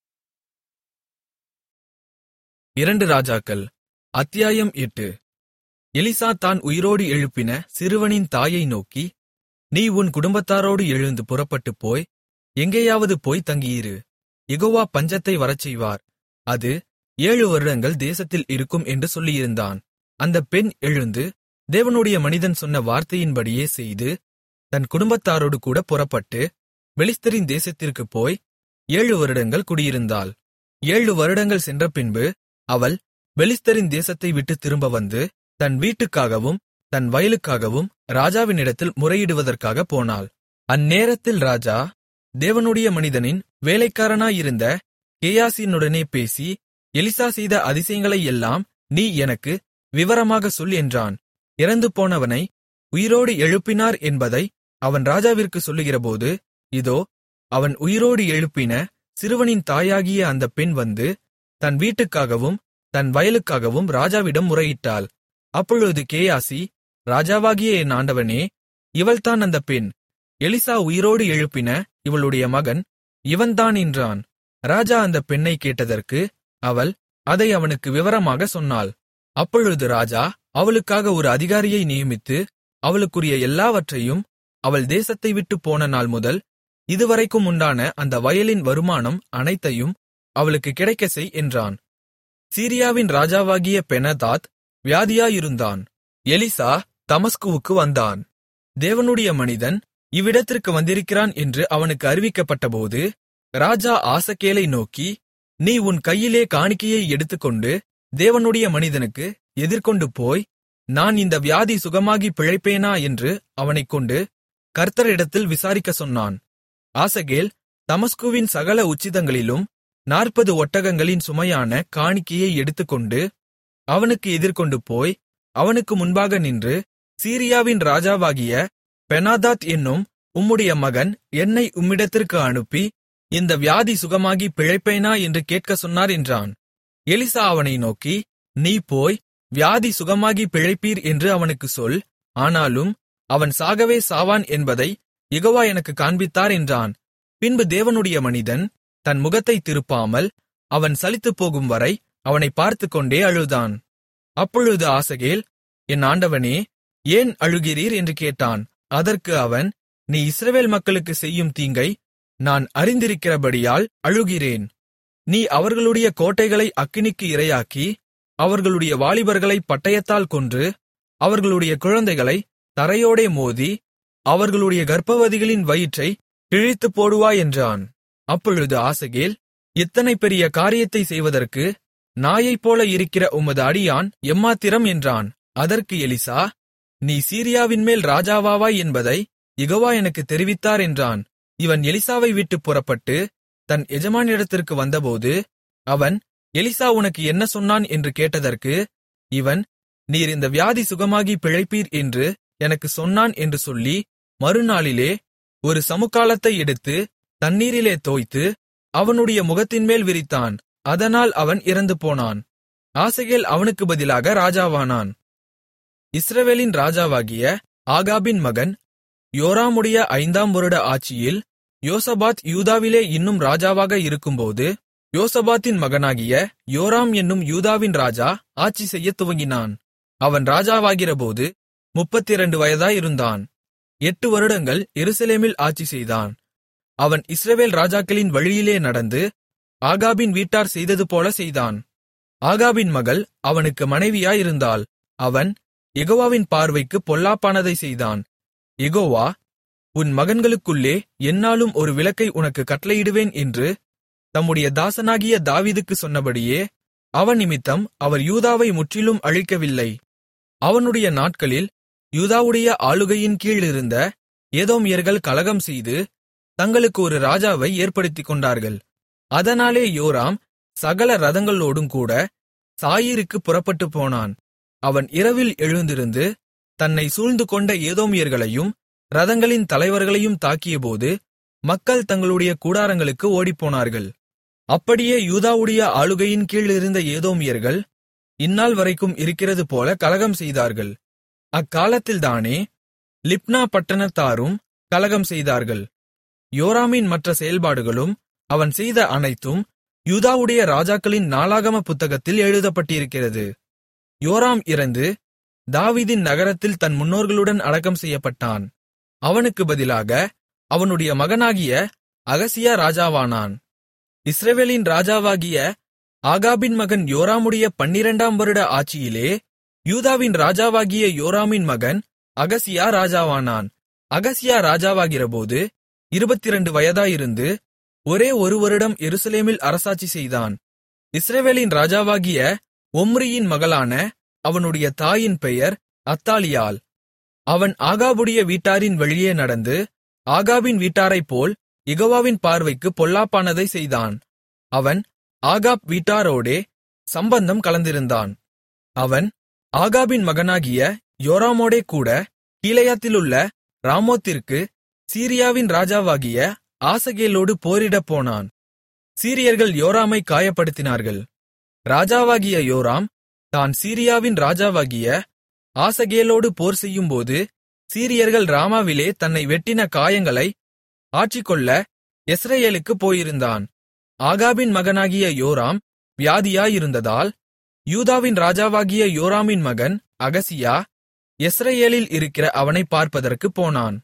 இரண்டு ராஜாக்கள் அத்தியாயம் எட்டு எலிசா தான் உயிரோடு எழுப்பின சிறுவனின் தாயை நோக்கி நீ உன் குடும்பத்தாரோடு எழுந்து புறப்பட்டுப் போய் எங்கேயாவது போய் தங்கியிரு யெகோவா பஞ்சத்தை வரச்செய்வார் அது ஏழு வருடங்கள் தேசத்தில் இருக்கும் என்று சொல்லியிருந்தான் அந்தப் பெண் எழுந்து தேவனுடைய மனிதன் சொன்ன வார்த்தையின்படியே செய்து தன் குடும்பத்தாரோடு கூட புறப்பட்டு பெலிஸ்தரின் தேசத்திற்குப் போய் ஏழு வருடங்கள் குடியிருந்தாள் ஏழு வருடங்கள் சென்ற பின்பு அவள் பெலிஸ்தரின் தேசத்தை விட்டு திரும்ப வந்து தன் வீட்டுக்காகவும் தன் வயலுக்காகவும் ராஜாவினிடத்தில் முறையிடுவதற்காக போனாள் அந்நேரத்தில் ராஜா தேவனுடைய மனிதனின் வேலைக்காரனாயிருந்த கேயாசினுடனே பேசி எலிசா செய்த அதிசயங்களை எல்லாம் நீ எனக்கு விவரமாக சொல் என்றான் இறந்து போனவனை உயிரோடு எழுப்பினார் என்பதை அவன் ராஜாவிற்கு சொல்லுகிறபோது இதோ அவன் உயிரோடு எழுப்பின சிறுவனின் தாயாகிய அந்த பெண் வந்து தன் வீட்டுக்காகவும் தன் வயலுக்காகவும் ராஜாவிடம் முறையிட்டாள் அப்பொழுது கேயாசி ராஜாவாகிய என் ஆண்டவனே இவள்தான் அந்த பெண் எலிசா உயிரோடு எழுப்பின இவளுடைய மகன் இவன்தான் என்றான் ராஜா அந்த பெண்ணை கேட்டதற்கு அவள் அதை அவனுக்கு விவரமாக சொன்னாள் அப்பொழுது ராஜா அவளுக்காக ஒரு அதிகாரியை நியமித்து அவளுக்குரிய எல்லாவற்றையும் அவள் தேசத்தை விட்டு போன நாள் முதல் இதுவரைக்கும் உண்டான அந்த வயலின் வருமானம் அனைத்தையும் அவளுக்கு கிடைக்கச் செய் என்றான் சீரியாவின் ராஜாவாகிய பெனதாத் வியாதியாயிருந்தான் எலிசா தமஸ்குவுக்கு வந்தான் தேவனுடைய மனிதன் இவ்விடத்திற்கு வந்திருக்கிறான் என்று அவனுக்கு அறிவிக்கப்பட்டபோது ராஜா ஆசகேலை நோக்கி நீ உன் கையிலே காணிக்கையை எடுத்துக்கொண்டு தேவனுடைய மனிதனுக்கு எதிர்கொண்டு போய் நான் இந்த வியாதி சுகமாகி பிழைப்பேனா என்று அவனைக் கொண்டு கர்த்தரிடத்தில் விசாரிக்கச் சொன்னான் ஆசகேல் தமஸ்குவின் சகல உச்சிதங்களிலும் நாற்பது ஒட்டகங்களின் சுமையான காணிக்கையை எடுத்துக்கொண்டு அவனுக்கு எதிர்கொண்டு போய் அவனுக்கு முன்பாக நின்று சீரியாவின் ராஜாவாகிய பெனாதாத் என்னும் உம்முடைய மகன் என்னை உம்மிடத்திற்கு அனுப்பி இந்த வியாதி சுகமாகி பிழைப்பேனா என்று கேட்கச் சொன்னார் என்றான் எலிசா அவனை நோக்கி நீ போய் வியாதி சுகமாகி பிழைப்பீர் என்று அவனுக்கு சொல் ஆனாலும் அவன் சாகவே சாவான் என்பதை யெகோவா எனக்கு காண்பித்தார் என்றான் பின்பு தேவனுடைய மனிதன் தன் முகத்தை திருப்பாமல் அவன் சலித்துப்போகும் வரை அவனை பார்த்துக்கொண்டே அழுதான் அப்பொழுது ஆசகேல் என் ஆண்டவனே ஏன் அழுகிறீர் என்று கேட்டான் அதற்கு அவன் நீ இஸ்ரவேல் மக்களுக்கு செய்யும் தீங்கை நான் அறிந்திருக்கிறபடியால் அழுகிறேன் நீ அவர்களுடைய கோட்டைகளை அக்கினிக்கு இரையாக்கி அவர்களுடைய வாலிபர்களை பட்டயத்தால் கொன்று அவர்களுடைய குழந்தைகளை தரையோடே மோதி அவர்களுடைய கர்ப்பவதிகளின் வயிற்றை கிழித்துப் போடுவாய் என்றான் அப்பொழுது ஆசகேல் இத்தனை பெரிய காரியத்தை செய்வதற்கு நாயைப்போல இருக்கிற உமது அடியான் எம்மாத்திரம் என்றான் அதற்கு எலிசா நீ சீரியாவின்மேல் ராஜாவாவாய் என்பதை யெகோவா எனக்கு தெரிவித்தார் என்றான் இவன் எலிசாவை விட்டுப் புறப்பட்டு தன் எஜமானிடத்திற்கு வந்தபோது அவன் எலிசா உனக்கு என்ன சொன்னான் என்று கேட்டதற்கு இவன் நீர் இந்த வியாதி சுகமாகி பிழைப்பீர் என்று எனக்கு சொன்னான் என்று சொல்லி மறுநாளிலே ஒரு சமுக்காளத்தை எடுத்து தண்ணீரிலே தோய்த்து அவனுடைய முகத்தின்மேல் விரித்தான் அதனால் அவன் இறந்து போனான் ஆசகேல் அவனுக்கு பதிலாக ராஜாவானான் இஸ்ரவேலின் ராஜாவாகிய ஆகாபின் மகன் யோராமுடைய ஐந்தாம் வருட ஆட்சியில் யோசபாத் யூதாவிலே இன்னும் ராஜாவாக இருக்கும்போது யோசபாத்தின் மகனாகிய யோராம் என்னும் யூதாவின் ராஜா ஆட்சி செய்யத் துவங்கினான் அவன் ராஜாவாகிறபோது முப்பத்திரண்டு வயதாயிருந்தான் எட்டு வருடங்கள் எருசலேமில் ஆட்சிசெய்தான் அவன் இஸ்ரவேல் ராஜாக்களின் வழியிலே நடந்து ஆகாபின் வீட்டார் செய்ததுபோல செய்தான் ஆகாபின் மகள் அவனுக்கு மனைவியாயிருந்தாள் அவன் யெகோவாவின் பார்வைக்கு பொல்லாப்பானதை செய்தான் யெகோவா உன் மகன்களுக்குள்ளே எந்நாளும் ஒரு விளக்கை உனக்கு கட்டளையிடுவேன் என்று தம்முடைய தாசனாகிய தாவீதுக்கு சொன்னபடியே அவன் நிமித்தம் அவர் யூதாவை முற்றிலும் அழிக்கவில்லை அவனுடைய நாட்களில் யூதாவுடைய ஆளுகையின் கீழிருந்த ஏதோமியர்கள் கலகம் செய்து தங்களுக்கு ஒரு ராஜாவை ஏற்படுத்திக் கொண்டார்கள் அதனாலே யோராம் சகல ரதங்களோடும் கூட சாயீருக்கு புறப்பட்டுப் போனான் அவன் இரவில் எழுந்திருந்து தன்னை சூழ்ந்து கொண்ட ஏதோமியர்களையும் ரதங்களின் தலைவர்களையும் தாக்கியபோது மக்கள் தங்களுடைய கூடாரங்களுக்கு ஓடிப்போனார்கள் அப்படியே யூதாவுடைய ஆளுகையின் கீழ் இருந்த ஏதோமியர்கள் இந்நாள் வரைக்கும் இருக்கிறது போல கலகம் செய்தார்கள் அக்காலத்தில்தானே லிப்னா பட்டணத்தாரும் கலகம் செய்தார்கள் யோராமின் மற்ற செயல்பாடுகளும் அவன் செய்த அனைத்தும் யூதாவுடைய ராஜாக்களின் நாளாகம புத்தகத்தில் எழுதப்பட்டிருக்கிறது யோராம் இறந்து தாவீதின் நகரத்தில் தன் முன்னோர்களுடன் அடக்கம் செய்யப்பட்டான் அவனுக்கு பதிலாக அவனுடைய மகனாகிய அகசியா ராஜாவானான் இஸ்ரவேலின் ராஜாவாகிய ஆகாபின் மகன் யோராமுடைய பன்னிரண்டாம் வருட ஆட்சியிலே யூதாவின் ராஜாவாகிய யோராமின் மகன் அகசியா ராஜாவானான் அகசியா ராஜாவாகிறபோது இருபத்திரண்டு வயதாயிருந்து ஒரே ஒரு வருடம் எருசலேமில் அரசாட்சி செய்தான் இஸ்ரவேலின் ராஜாவாகிய ஒம்ரியின் மகளான அவனுடைய தாயின் பெயர் அத்தாலியாள் அவன் ஆகாபுடைய வீட்டாரின் வழியே நடந்து ஆகாபின் வீட்டாரைப்போல் யெகோவாவின் பார்வைக்கு பொல்லாப்பானதை செய்தான் அவன் ஆகாப் வீட்டாரோடே சம்பந்தம் கலந்திருந்தான் அவன் ஆகாபின் மகனாகிய யோராமோடே கூட கீலேயாத்திலுள்ள ராமோத்திற்கு சீரியாவின் ராஜாவாகிய ஆசகேலோடு போரிடப் போனான் சீரியர்கள் யோராமை காயப்படுத்தினார்கள் ராஜாவாகிய யோராம் தான் சீரியாவின் ராஜாவாகிய ஆசகேலோடு போர் செய்யும்போது சீரியர்கள் ராமாவிலே தன்னை வெட்டின காயங்களை ஆற்றிக்கொள்ள எஸ்ரேலுக்குப் போயிருந்தான் ஆகாபின் மகனாகிய யோராம் வியாதியாயிருந்ததால் யூதாவின் ராஜாவாகிய யோராமின் மகன் அகசியா எஸ்ரேலில் இருக்கிற அவனைப் பார்ப்பதற்குப் போனான்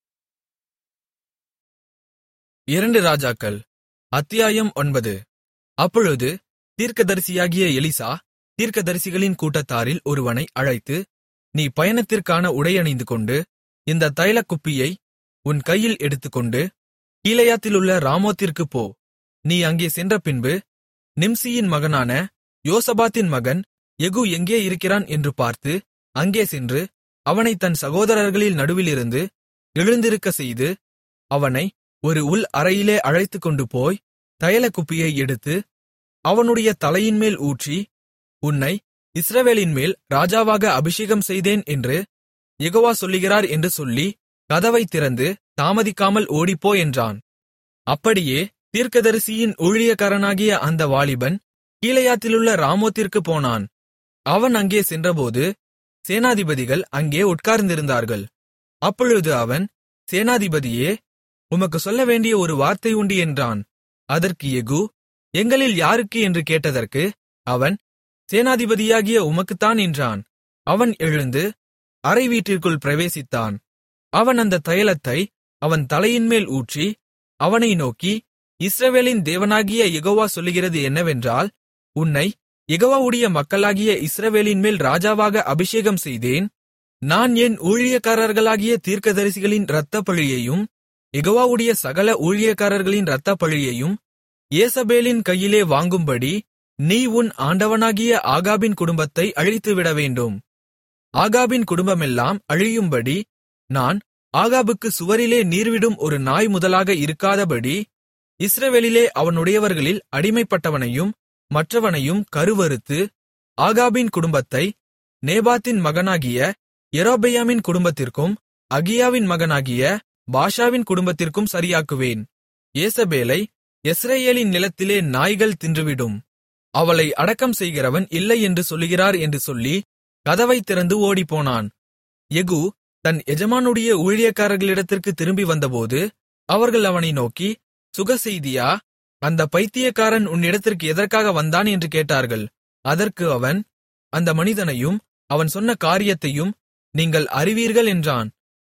இரண்டு ராஜாக்கள் அத்தியாயம் ஒன்பது அப்பொழுது தீர்க்கதரிசியாகிய எலிசா தீர்க்கதரிசிகளின் கூட்டத்தாரில் ஒருவனை அழைத்து நீ பயணத்திற்கான உடையணிந்து கொண்டு இந்த தைலக்குப்பியை உன் கையில் எடுத்துக்கொண்டு கீலேயாத்திலுள்ள ராமோத்திற்குப் போ நீ அங்கே சென்ற பின்பு நிம்சியின் மகனான யோசபாத்தின் மகன் எகு எங்கே இருக்கிறான் என்று பார்த்து அங்கே சென்று அவனை தன் சகோதரர்களில் நடுவிலிருந்து எழுந்திருக்கச் செய்து அவனை ஒரு உள் அறையிலே அழைத்துக்கொண்டு போய் தைலக்குப்பியை எடுத்து அவனுடைய தலையின்மேல் ஊற்றி உன்னை இஸ்ரவேலின்மேல் ராஜாவாக அபிஷேகம் செய்தேன் என்று யெகோவா சொல்லுகிறார் என்று சொல்லி கதவைத் திறந்து தாமதிக்காமல் ஓடிப்போ என்றான் அப்படியே தீர்க்கதரிசியின் ஊழியக்காரனாகிய அந்த வாலிபன் கீலேயாத்திலுள்ள ராமோத்திற்குப் போனான் அவன் அங்கே சென்றபோது சேனாதிபதிகள் அங்கே உட்கார்ந்திருந்தார்கள் அப்பொழுது அவன் சேனாதிபதியே உமக்கு சொல்ல வேண்டிய ஒரு வார்த்தை உண்டு என்றான் அதற்கு எகு எங்களில் யாருக்கு என்று கேட்டதற்கு அவன் சேனாதிபதியாகிய உமக்குத்தான் என்றான் அவன் எழுந்து அறை வீட்டிற்குள் பிரவேசித்தான் அவன் அந்த தைலத்தை அவன் தலையின்மேல் ஊற்றி அவனை நோக்கி இஸ்ரவேலின் தேவனாகிய யெகோவா சொல்லுகிறது என்னவென்றால் உன்னை யெகோவாவுடைய மக்களாகிய இஸ்ரவேலின்மேல் ராஜாவாக அபிஷேகம் செய்தேன் நான் என் ஊழியக்காரர்களாகிய தீர்க்கதரிசிகளின் இரத்தப்பழியையும் யெகோவாவுடைய சகல ஊழியக்காரர்களின் இரத்தப்பழியையும் ஏசபேலின் கையிலே வாங்கும்படி நீ உன் ஆண்டவனாகிய ஆகாபின் குடும்பத்தை அழித்துவிடவேண்டும் ஆகாபின் குடும்பமெல்லாம் அழியும்படி நான் ஆகாபுக்கு சுவரிலே நீர்விடும் ஒரு நாய் முதலாக இருக்காதபடி இஸ்ரவேலிலே அவனுடையவர்களில் அடிமைப்பட்டவனையும் மற்றவனையும் கருவறுத்து ஆகாபின் குடும்பத்தை நேபாத்தின் மகனாகிய யெரொபெயாமின் குடும்பத்திற்கும் அகியாவின் மகனாகிய பாஷாவின் குடும்பத்திற்கும் சரியாக்குவேன் ஏசபேலை எஸ்ரேலின் நிலத்திலே நாய்கள் தின்றுவிடும் அவளை அடக்கம் செய்கிறவன் இல்லை என்று சொல்லுகிறார் என்று சொல்லி கதவைத் திறந்து ஓடிப்போனான் எகு தன் எஜமானுடைய ஊழியக்காரர்களிடத்திற்கு திரும்பி வந்தபோது அவர்கள் அவனை நோக்கி சுகசெய்தியா அந்த பைத்தியக்காரன் உன்னிடத்திற்கு எதற்காக வந்தான் என்று கேட்டார்கள் அதற்கு அவன் அந்த மனிதனையும் அவன் சொன்ன காரியத்தையும் நீங்கள் அறிவீர்கள் என்றான்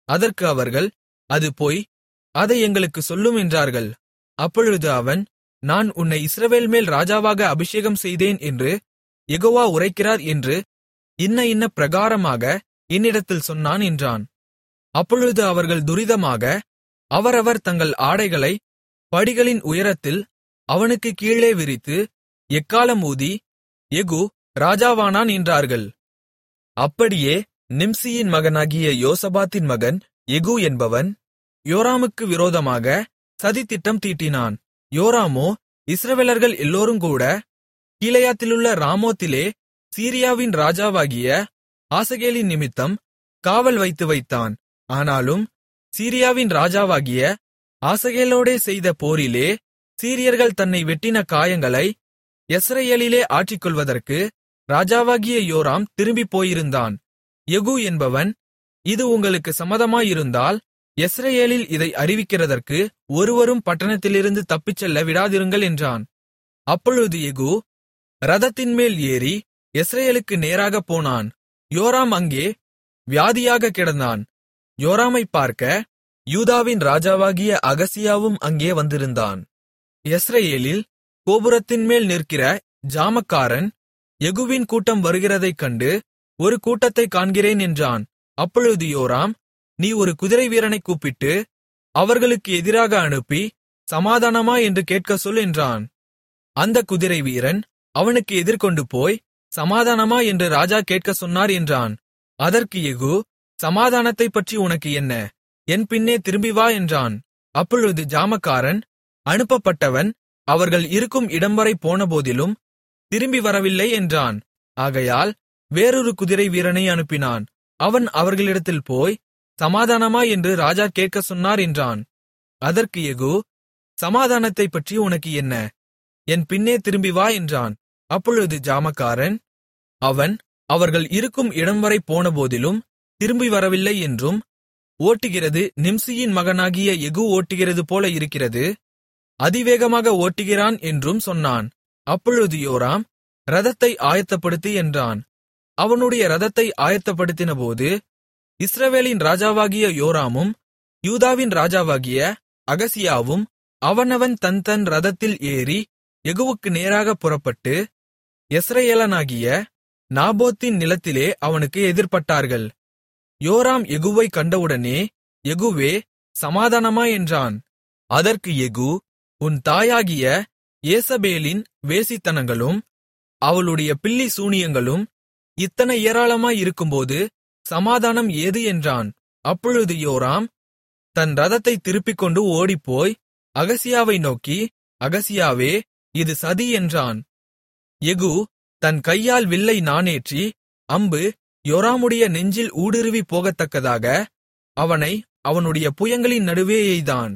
அதற்கு அவர்கள் அது பொய் அதை எங்களுக்குச் சொல்லும் என்றார்கள் அப்பொழுது அவன் நான் உன்னை இஸ்ரவேல் மேல் ராஜாவாக அபிஷேகம் செய்தேன் என்று யெகோவா உரைக்கிறார் என்று இன்ன இன்ன பிரகாரமாக என்னிடத்தில் சொன்னான் என்றான் அப்பொழுது அவர்கள் துரிதமாக அவரவர் தங்கள் ஆடைகளை படிகளின் உயரத்தில் அவனுக்கு கீழே விரித்து எக்காலம் ஊதி யெகூ ராஜாவானான் என்றார்கள் அப்படியே நிம்சியின் மகனாகிய யோசபாத்தின் மகன் யெகூ என்பவன் யோராமுக்கு விரோதமாக சதித்திட்டம் தீட்டினான் யோராமோ இஸ்ரவேலர்கள் எல்லோருங்கூட கீலேயாத்திலுள்ள ராமோத்திலே சீரியாவின் ராஜாவாகிய ஆசகேலின் நிமித்தம் காவல் வைத்து வைத்தான் ஆனாலும் சீரியாவின் ராஜாவாகிய ஆசகேலோடே செய்த போரிலே சீரியர்கள் தன்னை வெட்டின காயங்களை யெஸ்ரயேலிலே ஆற்றிக்கொள்வதற்கு ராஜாவாகிய யோராம் திரும்பிப் போயிருந்தான் யெகூ என்பவன் இது உங்களுக்கு சம்மதமாயிருந்தால் யெஸ்ரயேலில் இதை அறிவிக்கிறதற்கு ஒருவரும் பட்டணத்திலிருந்து தப்பிச்செல்ல விடாதிருங்கள் என்றான் அப்பொழுது யெகூ ரதத்தின்மேல் ஏறி யெஸ்ரயேலுக்கு நேராகப் போனான் யோராம் அங்கே வியாதியாகக் கிடந்தான் யோராமைப் பார்க்க யூதாவின் ராஜாவாகிய அகசியாவும் அங்கே வந்திருந்தான் யெஸ்ரயேலில் கோபுரத்தின்மேல் நிற்கிற ஜாமக்காரன் யெகூவின் கூட்டம் வருகிறதைக் கண்டு ஒரு கூட்டத்தைக் காண்கிறேன் என்றான் அப்பொழுது யோராம் நீ ஒரு குதிரை வீரனைக் கூப்பிட்டு அவர்களுக்கு எதிராக அனுப்பி சமாதானமா என்று கேட்கச் சொல் என்றான் அந்த குதிரை வீரன் அவனுக்கு எதிர்கொண்டு போய் சமாதானமா என்று ராஜா கேட்கச் சொன்னார் என்றான் அதற்கு யெகூ சமாதானத்தைப் பற்றி உனக்கு என்ன என் பின்னே திரும்பி வா என்றான் அப்பொழுது ஜாமக்காரன் அனுப்பப்பட்டவன் அவர்கள் இருக்கும் இடம்வரை போனபோதிலும் திரும்பி வரவில்லை என்றான் ஆகையால் வேறொரு குதிரை வீரனை அனுப்பினான் அவன் அவர்களிடத்தில் போய் சமாதானமா என்று ராஜா கேட்கச் சொன்னார் என்றான் அதற்கு யெகூ சமாதானத்தைப் பற்றி உனக்கு என்ன என் பின்னே திரும்பி வா என்றான் அப்பொழுது ஜாமக்காரன் அவன் அவர்கள் இருக்கும் இடம்வரை போனபோதிலும் திரும்பி வரவில்லை என்றும் ஓட்டுகிறது நிம்சியின் மகனாகிய யெகூ ஓட்டுகிறது போல இருக்கிறது அதிவேகமாக ஓட்டுகிறான் என்றும் சொன்னான் அப்பொழுது யோராம் ரதத்தை ஆயத்தப்படுத்து என்றான் அவனுடைய ரதத்தை ஆயத்தப்படுத்தினபோது இஸ்ரவேலின் ராஜாவாகிய யோராமும் யூதாவின் ராஜாவாகிய அகசியாவும் அவனவன் தன் தன் ரதத்தில் ஏறி யெகூவுக்கு நேராகப் புறப்பட்டு யெஸ்ரயேலனாகிய நாபோத்தின் நிலத்திலே அவனுக்கு எதிர்ப்பட்டார்கள் யோராம் யெகூவைக் கண்டவுடனே யெகூவே சமாதானமா என்றான் அதற்கு யெகூ உன் தாயாகிய ஏசபேலின் வேசித்தனங்களும் அவளுடைய பில்லி சூனியங்களும் இத்தனை ஏராளமாயிருக்கும்போது சமாதானம் ஏது என்றான் அப்பொழுது யோராம் தன் ரதத்தைத் திருப்பிக்கொண்டு ஓடிப்போய் அகசியாவை நோக்கி அகசியாவே இது சதி என்றான் யெகூ தன் கையால் வில்லை நாணேற்றி அம்பு யோராமுடைய நெஞ்சில் ஊடுருவி போகத்தக்கதாக அவனை அவனுடைய புயங்களின் நடுவே எய்தான்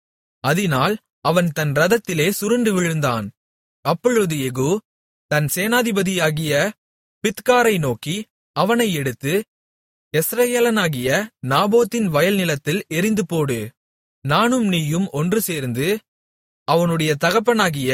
அதினால் அவன் தன் ரதத்திலே சுருண்டு விழுந்தான் அப்பொழுது யெகூ தன் சேனாதிபதியாகிய பித்காரை நோக்கி அவனை எடுத்து யெஸ்ரயேலனாகிய நாபோத்தின் வயல் நிலத்தில் எறிந்து போடு நானும் நீயும் ஒன்று சேர்ந்து அவனுடைய தகப்பனாகிய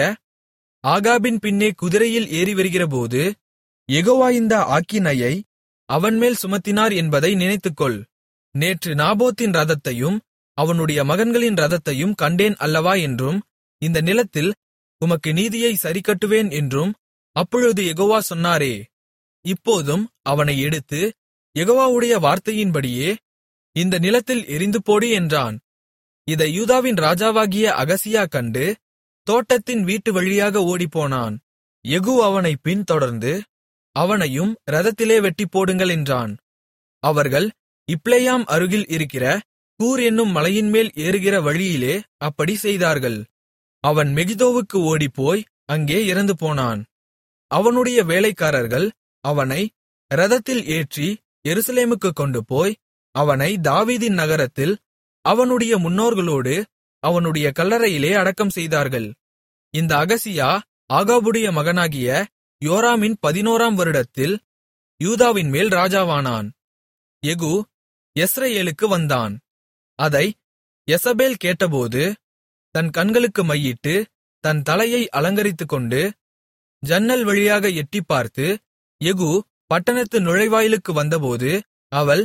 ஆகாபின் பின்னே குதிரையில் ஏறி வருகிறபோது யெகோவா இந்த ஆக்கினையை அவன்மேல் சுமத்தினார் என்பதை நினைத்துக்கொள் நேற்று நாபோத்தின் ரதத்தையும் அவனுடைய மகன்களின் ரதத்தையும் கண்டேன் அல்லவா என்றும் இந்த நிலத்தில் உமக்கு நீதியை சரிக்கட்டுவேன் என்றும் அப்பொழுது யெகோவா சொன்னாரே இப்போதும் அவனை எடுத்து யெகோவாவுடைய வார்த்தையின்படியே இந்த நிலத்தில் எறிந்து போடு என்றான் இதை யூதாவின் ராஜாவாகிய அகசியா கண்டு தோட்டத்தின் வீட்டு வழியாக ஓடிப்போனான் யெகூ அவனைப் பின்தொடர்ந்து அவனையும் ரதத்திலே வெட்டிப்போடுங்கள் என்றான் அவர்கள் இப்ளேயாம் அருகில் இருக்கிற கூர் என்னும் மலையின்மேல் ஏறுகிற வழியிலே அப்படி செய்தார்கள் அவன் மெகிதோவுக்கு ஓடிப்போய் அங்கே இறந்து போனான் அவனுடைய வேலைக்காரர்கள் அவனை ரதத்தில் ஏற்றி எருசலேமுக்குக் கொண்டுபோய் அவனை தாவீதின் நகரத்தில் அவனுடைய முன்னோர்களோடு அவனுடைய கல்லறையிலே அடக்கம் செய்தார்கள் இந்த அகசியா ஆகாபுடைய மகனாகிய யோராமின் பதினோராம் வருடத்தில் யூதாவின் மேல் ராஜாவானான் யெகூ யெஸ்ரயேலுக்கு வந்தான் அதை யெசபேல் கேட்டபோது தன் கண்களுக்கு மையிட்டு தன் தலையை அலங்கரித்துக்கொண்டு ஜன்னல் வழியாக எட்டிப்பார்த்து யெகூ பட்டணத்து நுழைவாயிலுக்கு வந்தபோது அவள்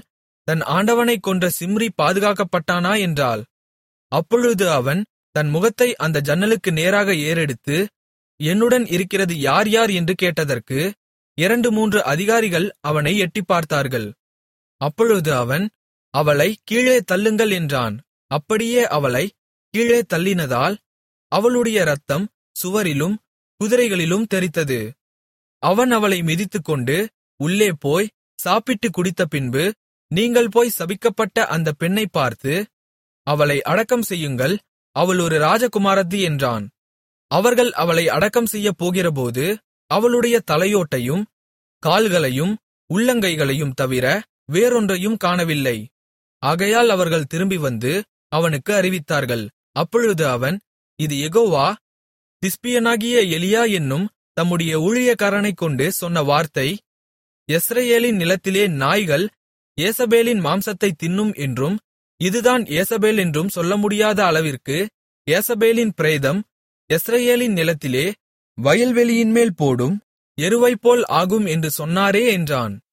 தன் ஆண்டவனைக் கொன்ற சிம்ரி பாதுகாக்கப்பட்டானா என்றாள் அப்பொழுது அவன் தன் முகத்தை அந்த ஜன்னலுக்கு நேராக ஏறெடுத்து என்னுடன் இருக்கிறது யார் யார் என்று கேட்டதற்கு இரண்டு மூன்று அதிகாரிகள் அவனை எட்டிப் பார்த்தார்கள் அப்பொழுது அவன் அவளை கீழே தள்ளுங்கள் என்றான் அப்படியே அவளை கீழே தள்ளினதால் அவளுடைய இரத்தம் சுவரிலும் குதிரைகளிலும் தெறித்தது அவன் அவளை மிதித்துக்கொண்டு உள்ளே போய் சாப்பிட்டு குடித்த பின்பு நீங்கள் போய் சபிக்கப்பட்ட அந்த பெண்ணைப் பார்த்து அவளை அடக்கம் செய்யுங்கள் அவள் ஒரு ராஜகுமாரத்தி என்றான் அவர்கள் அவளை அடக்கம் செய்யப் போகிறபோது அவளுடைய தலையோட்டையும் கால்களையும் உள்ளங்கைகளையும் தவிர வேறொன்றையும் காணவில்லை ஆகையால் அவர்கள் திரும்பி வந்து அவனுக்கு அறிவித்தார்கள் அப்பொழுது அவன் இது யெகோவா திஸ்பியனாகிய எலியா என்னும் தம்முடைய ஊழியக்காரனைக் கொண்டு சொன்ன வார்த்தை யெஸ்ரயேலின் நிலத்திலே நாய்கள் ஏசபேலின் மாம்சத்தை தின்னும் என்றும் இதுதான் ஏசபேல் என்றும் சொல்ல முடியாத அளவிற்கு ஏசபேலின் பிரேதம் யெஸ்ரயேலின் நிலத்திலே வயல்வெளியின்மேல் போடும் எருவைப்போல் ஆகும் என்று சொன்னாரே என்றான்